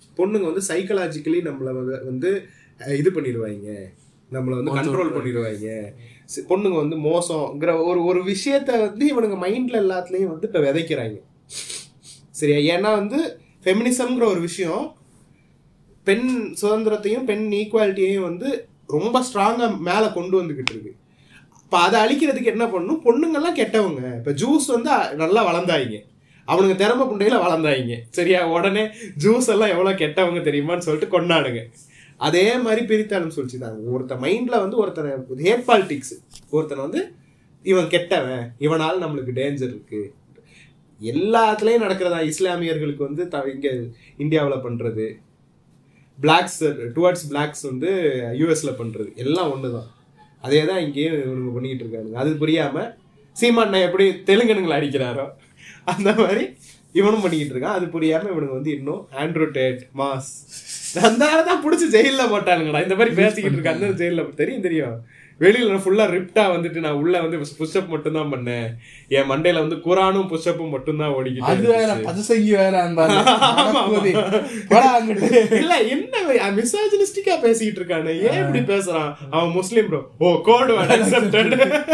Speaker 3: பொண்ணுங்க வந்து சைக்கலாஜிக்கலி நம்மள வந்து- வந்து அஹ், இது பண்ணிடுவாங்க நம்மள வந்து கண்ட்ரோல் பண்ணிடுவாங்க சி- பொண்ணுங்க வந்து மோசம்ங்கிற ஒரு ஒரு விஷயத்த வந்து இவனுங்க மைண்ட்ல எல்லாத்துலயும் வந்து இப்ப விதைக்கிறாங்க சரியா ஏன்னா வந்து ஃபெமினிசம்ங்கிற ஒரு விஷயம் பெண் சுதந்திரத்தையும் பெண் ஈக்குவாலிட்டியையும் வந்து ரொம்ப ஸ்ட்ராங்கா மேல கொண்டு வந்துகிட்டு இருக்கு இப்ப அதை அழிக்கிறதுக்கு என்ன பண்ணும் பொண்ணுங்கெல்லாம் கெட்டவங்க இப்ப ஜூஸ் வந்து அ- நல்லா வளர்ந்தாயிங்க அவனுங்க திறமை புண்டையில வளர்ந்தாயிங்க சரியா உடனே ஜூஸ் எல்லாம் எவ்வளவு கெட்டவங்க தெரியுமான்னு சொல்லிட்டு கொண்டாடுங்க அதே மாதிரி பிரித்தாளும் சொல்லிச்சுதாங்க ஒருத்த மைண்ட்ல வந்து ஒருத்தனை ஹேட் பாலிடிக்ஸ் ஒருத்தனை வந்து இவன் கெட்டவன் இவனால நம்மளுக்கு டேஞ்சர் இருக்கு எல்லாத்துலயும் நடக்கிறதா இஸ்லாமியர்களுக்கு வந்து த- இங்க இந்தியாவுல பண்றது பிளாக்ஸ் டுவர்ட்ஸ் பிளாக்ஸ் வந்து யூஎஸ்ல பண்றது எல்லாம் ஒண்ணுதான் அதே தான் இங்கேயும் இவனுங்க பண்ணிக்கிட்டு இருக்கானுங்க அது புரியாம சீமாண்ணா எப்படி தெலுங்கனுங்களை அடிக்கிறாரோ அந்த மாதிரி இவனும் பண்ணிக்கிட்டு இருக்கான் அது புரியாம இவனுங்க வந்து இன்னும் ஆண்ட்ரூ டேட் மாஸ் அந்த தான் பிடிச்சி ஜெயில போட்டானுங்கடா இந்த மாதிரி பேசிக்கிட்டு இருக்க அந்த ஜெயில தெரியும் தெரியும் வெளியில ஃபுல்லா ரிப்டா வந்துட்டு நான் உள்ள வந்து புஷ்அப் மட்டும் தான் பண்ணேன் என் மண்டையில வந்து குரானும் புஷ்அப்பும் மட்டும் தான் ஓடிக்கிட்டு
Speaker 2: அது வேற
Speaker 3: இருந்துச்சு.
Speaker 2: பச்சசங்கி வேற அந்த
Speaker 3: ஆமா, ஆமா.
Speaker 2: போடா அங்கிட்டு
Speaker 3: இல்ல என்ன மிசாஜினிஸ்டிக்கா பேசிட்டு இருக்கானு ஏன் இப்படி பேசுறான் அவன் முஸ்லீம் ப்ரோ ஓ கோடு அக்செப்டட்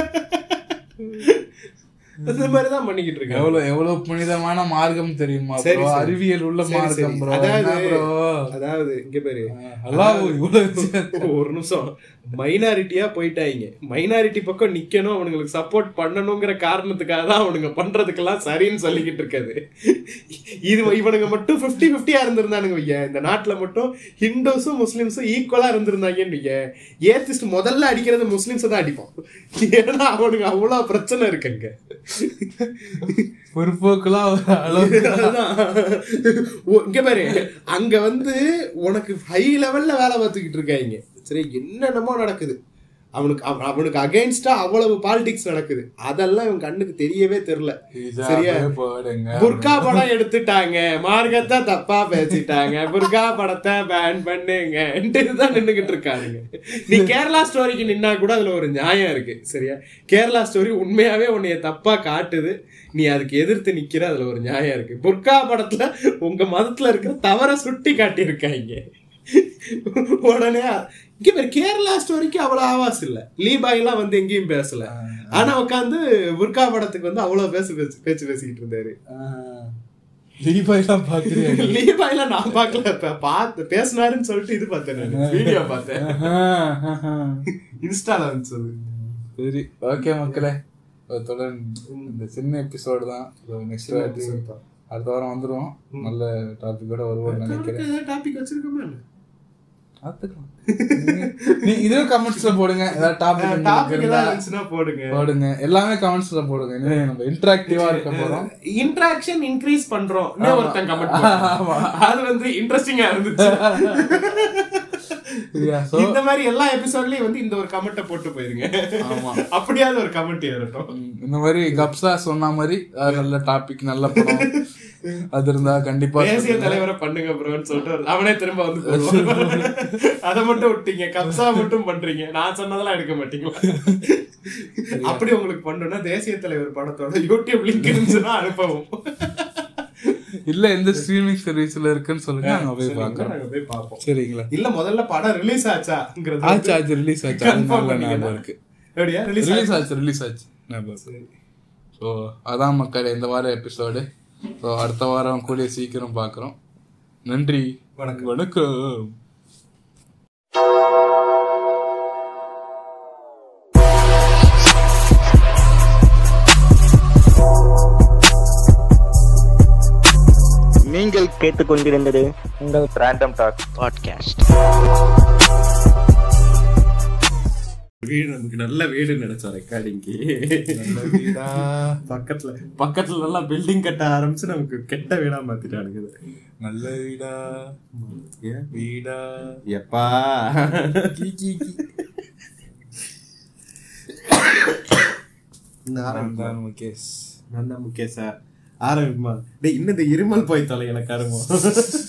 Speaker 3: அந்த மாதிரி தான் பண்ணிக்கிட்டு இருக்கான்
Speaker 2: எவ்வளவு எவ்வளவு புனிதமான மார்க்கம் தெரியுமா
Speaker 3: சரி,
Speaker 2: bro?
Speaker 3: சரி.
Speaker 2: அறிவியல் உள்ள
Speaker 3: சரி,
Speaker 2: மார்க்கம்
Speaker 3: சரி.
Speaker 2: ப்ரோ
Speaker 3: அதாவது
Speaker 2: ப்ரோ
Speaker 3: அதாவது இங்க பேரு
Speaker 2: அல்லாஹ் இவ்வளவு விஷயம்
Speaker 3: ஒரு நிமிஷம் மைனாரிட்டியா போயிட்டாங்க மைனாரிட்டி பக்கம் நிக்கணும் அவனுங்களுக்கு சப்போர்ட் பண்ணணுங்கிற காரணத்துக்காக தான் அவனுங்க பண்றதுக்கெல்லாம் சரின்னு சொல்லிக்கிட்டு இருக்காது இது இவனுங்க மட்டும் 50 ஃபிஃப்டியா இருந்திருந்தானுங்க வைய இந்த நாட்டுல மட்டும் ஹிந்துஸும் முஸ்லிம்ஸும் ஈக்குவலா இருந்திருந்தாங்கன்னு வைய ஏத்திஸ்ட் முதல்ல அடிக்கிறது முஸ்லிம்ஸ் தான் அடிப்போம் ஏன்னா அவனுக்கு அவ்வளவு பிரச்சனை இருக்குங்க
Speaker 2: பொறுப்போக்கெல்லாம் ஒரு அளவு
Speaker 3: அதுதான். ஓ, இங்க பாரு அங்க வந்து உனக்கு ஹை லெவல்ல வேலை பார்த்துக்கிட்டு இருக்காங்க சரி என்னென்னமோ நடக்குது அவனுக்கு அவ- அவனுக்கு அகைன்ஸ்டா அவ்வளவு பாலிடிக்ஸ் நடக்குது அதெல்லாம் இவன் கண்ணுக்கு தெரியவே தெரியல சரியா
Speaker 2: ஹிஜாபே போடுங்க
Speaker 3: புர்கா படம் எடுத்துட்டாங்க மார்க்கத்தை தப்பா பேசிட்டாங்க புர்கா படத்தை பேன் பண்ணுங்க இதுதான் நின்னுகிட்டு இருக்கானுங்க நீ கேரளா ஸ்டோரிக்கு நின்னா கூட அதுல ஒரு நியாயம் இருக்கு சரியா கேரளா ஸ்டோரி உண்மையாவே உன்னைய தப்பா காட்டுது நீ அதுக்கு எதிர்த்து நிக்கிற அதுல ஒரு நியாயம் இருக்கு புர்கா படத்துல உங்க மதத்துல இருக்கிற தவற சுட்டி காட்டியிருக்காங்க உடனே இங்க பாரு, கேரளா ஸ்டோரிக்கு அவ்வளவு ஆவாஸ் இல்ல லீபாய் எல்லாம் வந்து எங்கேயும் பேசல ஆனா உட்காந்து புர்கா படத்துக்கு வந்து அவ்வளவு பேசு பேச்சு பேச்சு பேசிக்கிட்டு இருந்தாரு
Speaker 2: தீபாவளிலாம் பாக்குறியா
Speaker 3: லீபாயில நான் பார்க்கல இப்ப பார்த்து பேசினாருன்னு சொல்லிட்டு இது பார்த்தேன் நான் வீடியோ பார்த்தேன் இன்ஸ்டால வந்துச்சு அது.
Speaker 2: சரி ஓகே மக்களே தொடர்ந்து இந்த சின்ன எபிசோடு தான் நெக்ஸ்ட் வாட்டி அடுத்த வாரம் வந்துருவோம் நல்ல டாபிக்கோட வருவோம்னு நினைக்கிறேன்
Speaker 3: ஏதாவது டாபிக் வச்சிருக்கோமா என்ன?
Speaker 2: பார்த்துக்கலாம் நீங்க- நீ இதுவும் கமெண்ட்ஸ்ல போடுங்க ஏதாவது
Speaker 3: டாபிக்
Speaker 2: டாபிக்
Speaker 3: ஏதாவது இருந்துச்சுன்னா போடுங்க
Speaker 2: போடுங்க எல்லாமே கமெண்ட்ஸ்ல போடுங்க இனிமே நம்ம இன்டராக்டிவா இருக்க போறோம்
Speaker 3: இன்டராக்ஷன் இன்க்ரீஸ் பண்றோம் ஒருத்தன் கமெண்ட்
Speaker 2: ஆமா.
Speaker 3: அது வந்து இன்ட்ரெஸ்டிங்கா இருந்துச்சு
Speaker 2: சரியா சோ
Speaker 3: இந்த மாதிரி எல்லா எபிசோட்லயும் வந்து இந்த ஒரு கமெண்ட்டை போட்டு போயிருங்க
Speaker 2: ஆமா
Speaker 3: அப்படியாவது ஒரு கமெண்ட் ஏறட்டும்
Speaker 2: ம், இந்த மாதிரி கப்சா சொன்ன மாதிரி அது நல்ல டாபிக் நல்ல படம் அது இருந்தா கண்டிப்பா
Speaker 3: தேசிய
Speaker 2: சொல்லுங்க.
Speaker 3: தலைவரை பண்ணுங்க ப்ரோன்னு சொல்லிட்டு ஒரு- அவனே திரும்ப வந்து போடுவான். அதை மட்டும் விட்டீங்க கப்சா மட்டும் பண்றீங்க நான் சொன்னதெல்லாம் எடுக்க மாட்டீங்களா அப்படி உங்களுக்கு பண்ணணும்னா தேசிய தலைவர் படத்தோட யூடியூப் லிங்க் இருந்துச்சுன்னா அனுப்பவும்
Speaker 2: இல்ல எந்த ஸ்ட்ரீமிங் சர்வீஸ்ல இருக்குன்னு சொல்லுங்க நாங்க போய் பாக்குறோம்
Speaker 3: நாங்க போய் பார்ப்போம்
Speaker 2: சரிங்களா
Speaker 3: இல்ல முதல்ல படம் ரிலீஸ் ஆச்சாங்கிறது
Speaker 2: ஆச்சு ஆச்சு ரிலீஸ் ஆச்சு அது
Speaker 3: Confirm
Speaker 2: நல்ல
Speaker 3: பண்ணீங்கன்னா.
Speaker 2: ஞாபகம் இருக்கு
Speaker 3: எப்படியா ரிலீஸ்
Speaker 2: ரிலீஸ் ஆச்சு ரிலீஸ் ஆச்சு ஞாபகம் இருக்கு ஸோ அதான் மக்கள் இந்த வாரம் எபிசோடு ஸோ அடுத்த வாரம் கூடிய சீக்கிரம் பார்க்குறோம் நன்றி
Speaker 3: வணக்கம்.
Speaker 2: வணக்கம்
Speaker 1: நீங்கள் கேட்டுக்கொண்டிருந்தது உங்கள் ரேண்டம் டாக் பாட்காஸ்ட்
Speaker 3: வீடு நமக்கு நல்ல வீடு நினைச்சோம் ரெக்கார்டிங்க்கு பக்கத்துல பக்கத்துல நல்லா பில்டிங் கட்ட ஆரம்பிச்சு நமக்கு கெட்ட வீடா மாத்திட்டானுங்க இதை.
Speaker 2: நல்ல வீடா
Speaker 3: ஏன்?
Speaker 2: வீடா
Speaker 3: எப்பா
Speaker 2: கீ கீ கீ நான் தான் முகேஷ்
Speaker 3: நான் தான் முகேஷா ஆரம்பிக்குமா டேய் இன்னும் இந்த இருமல் போய் தொலை எனக்கு அருமோ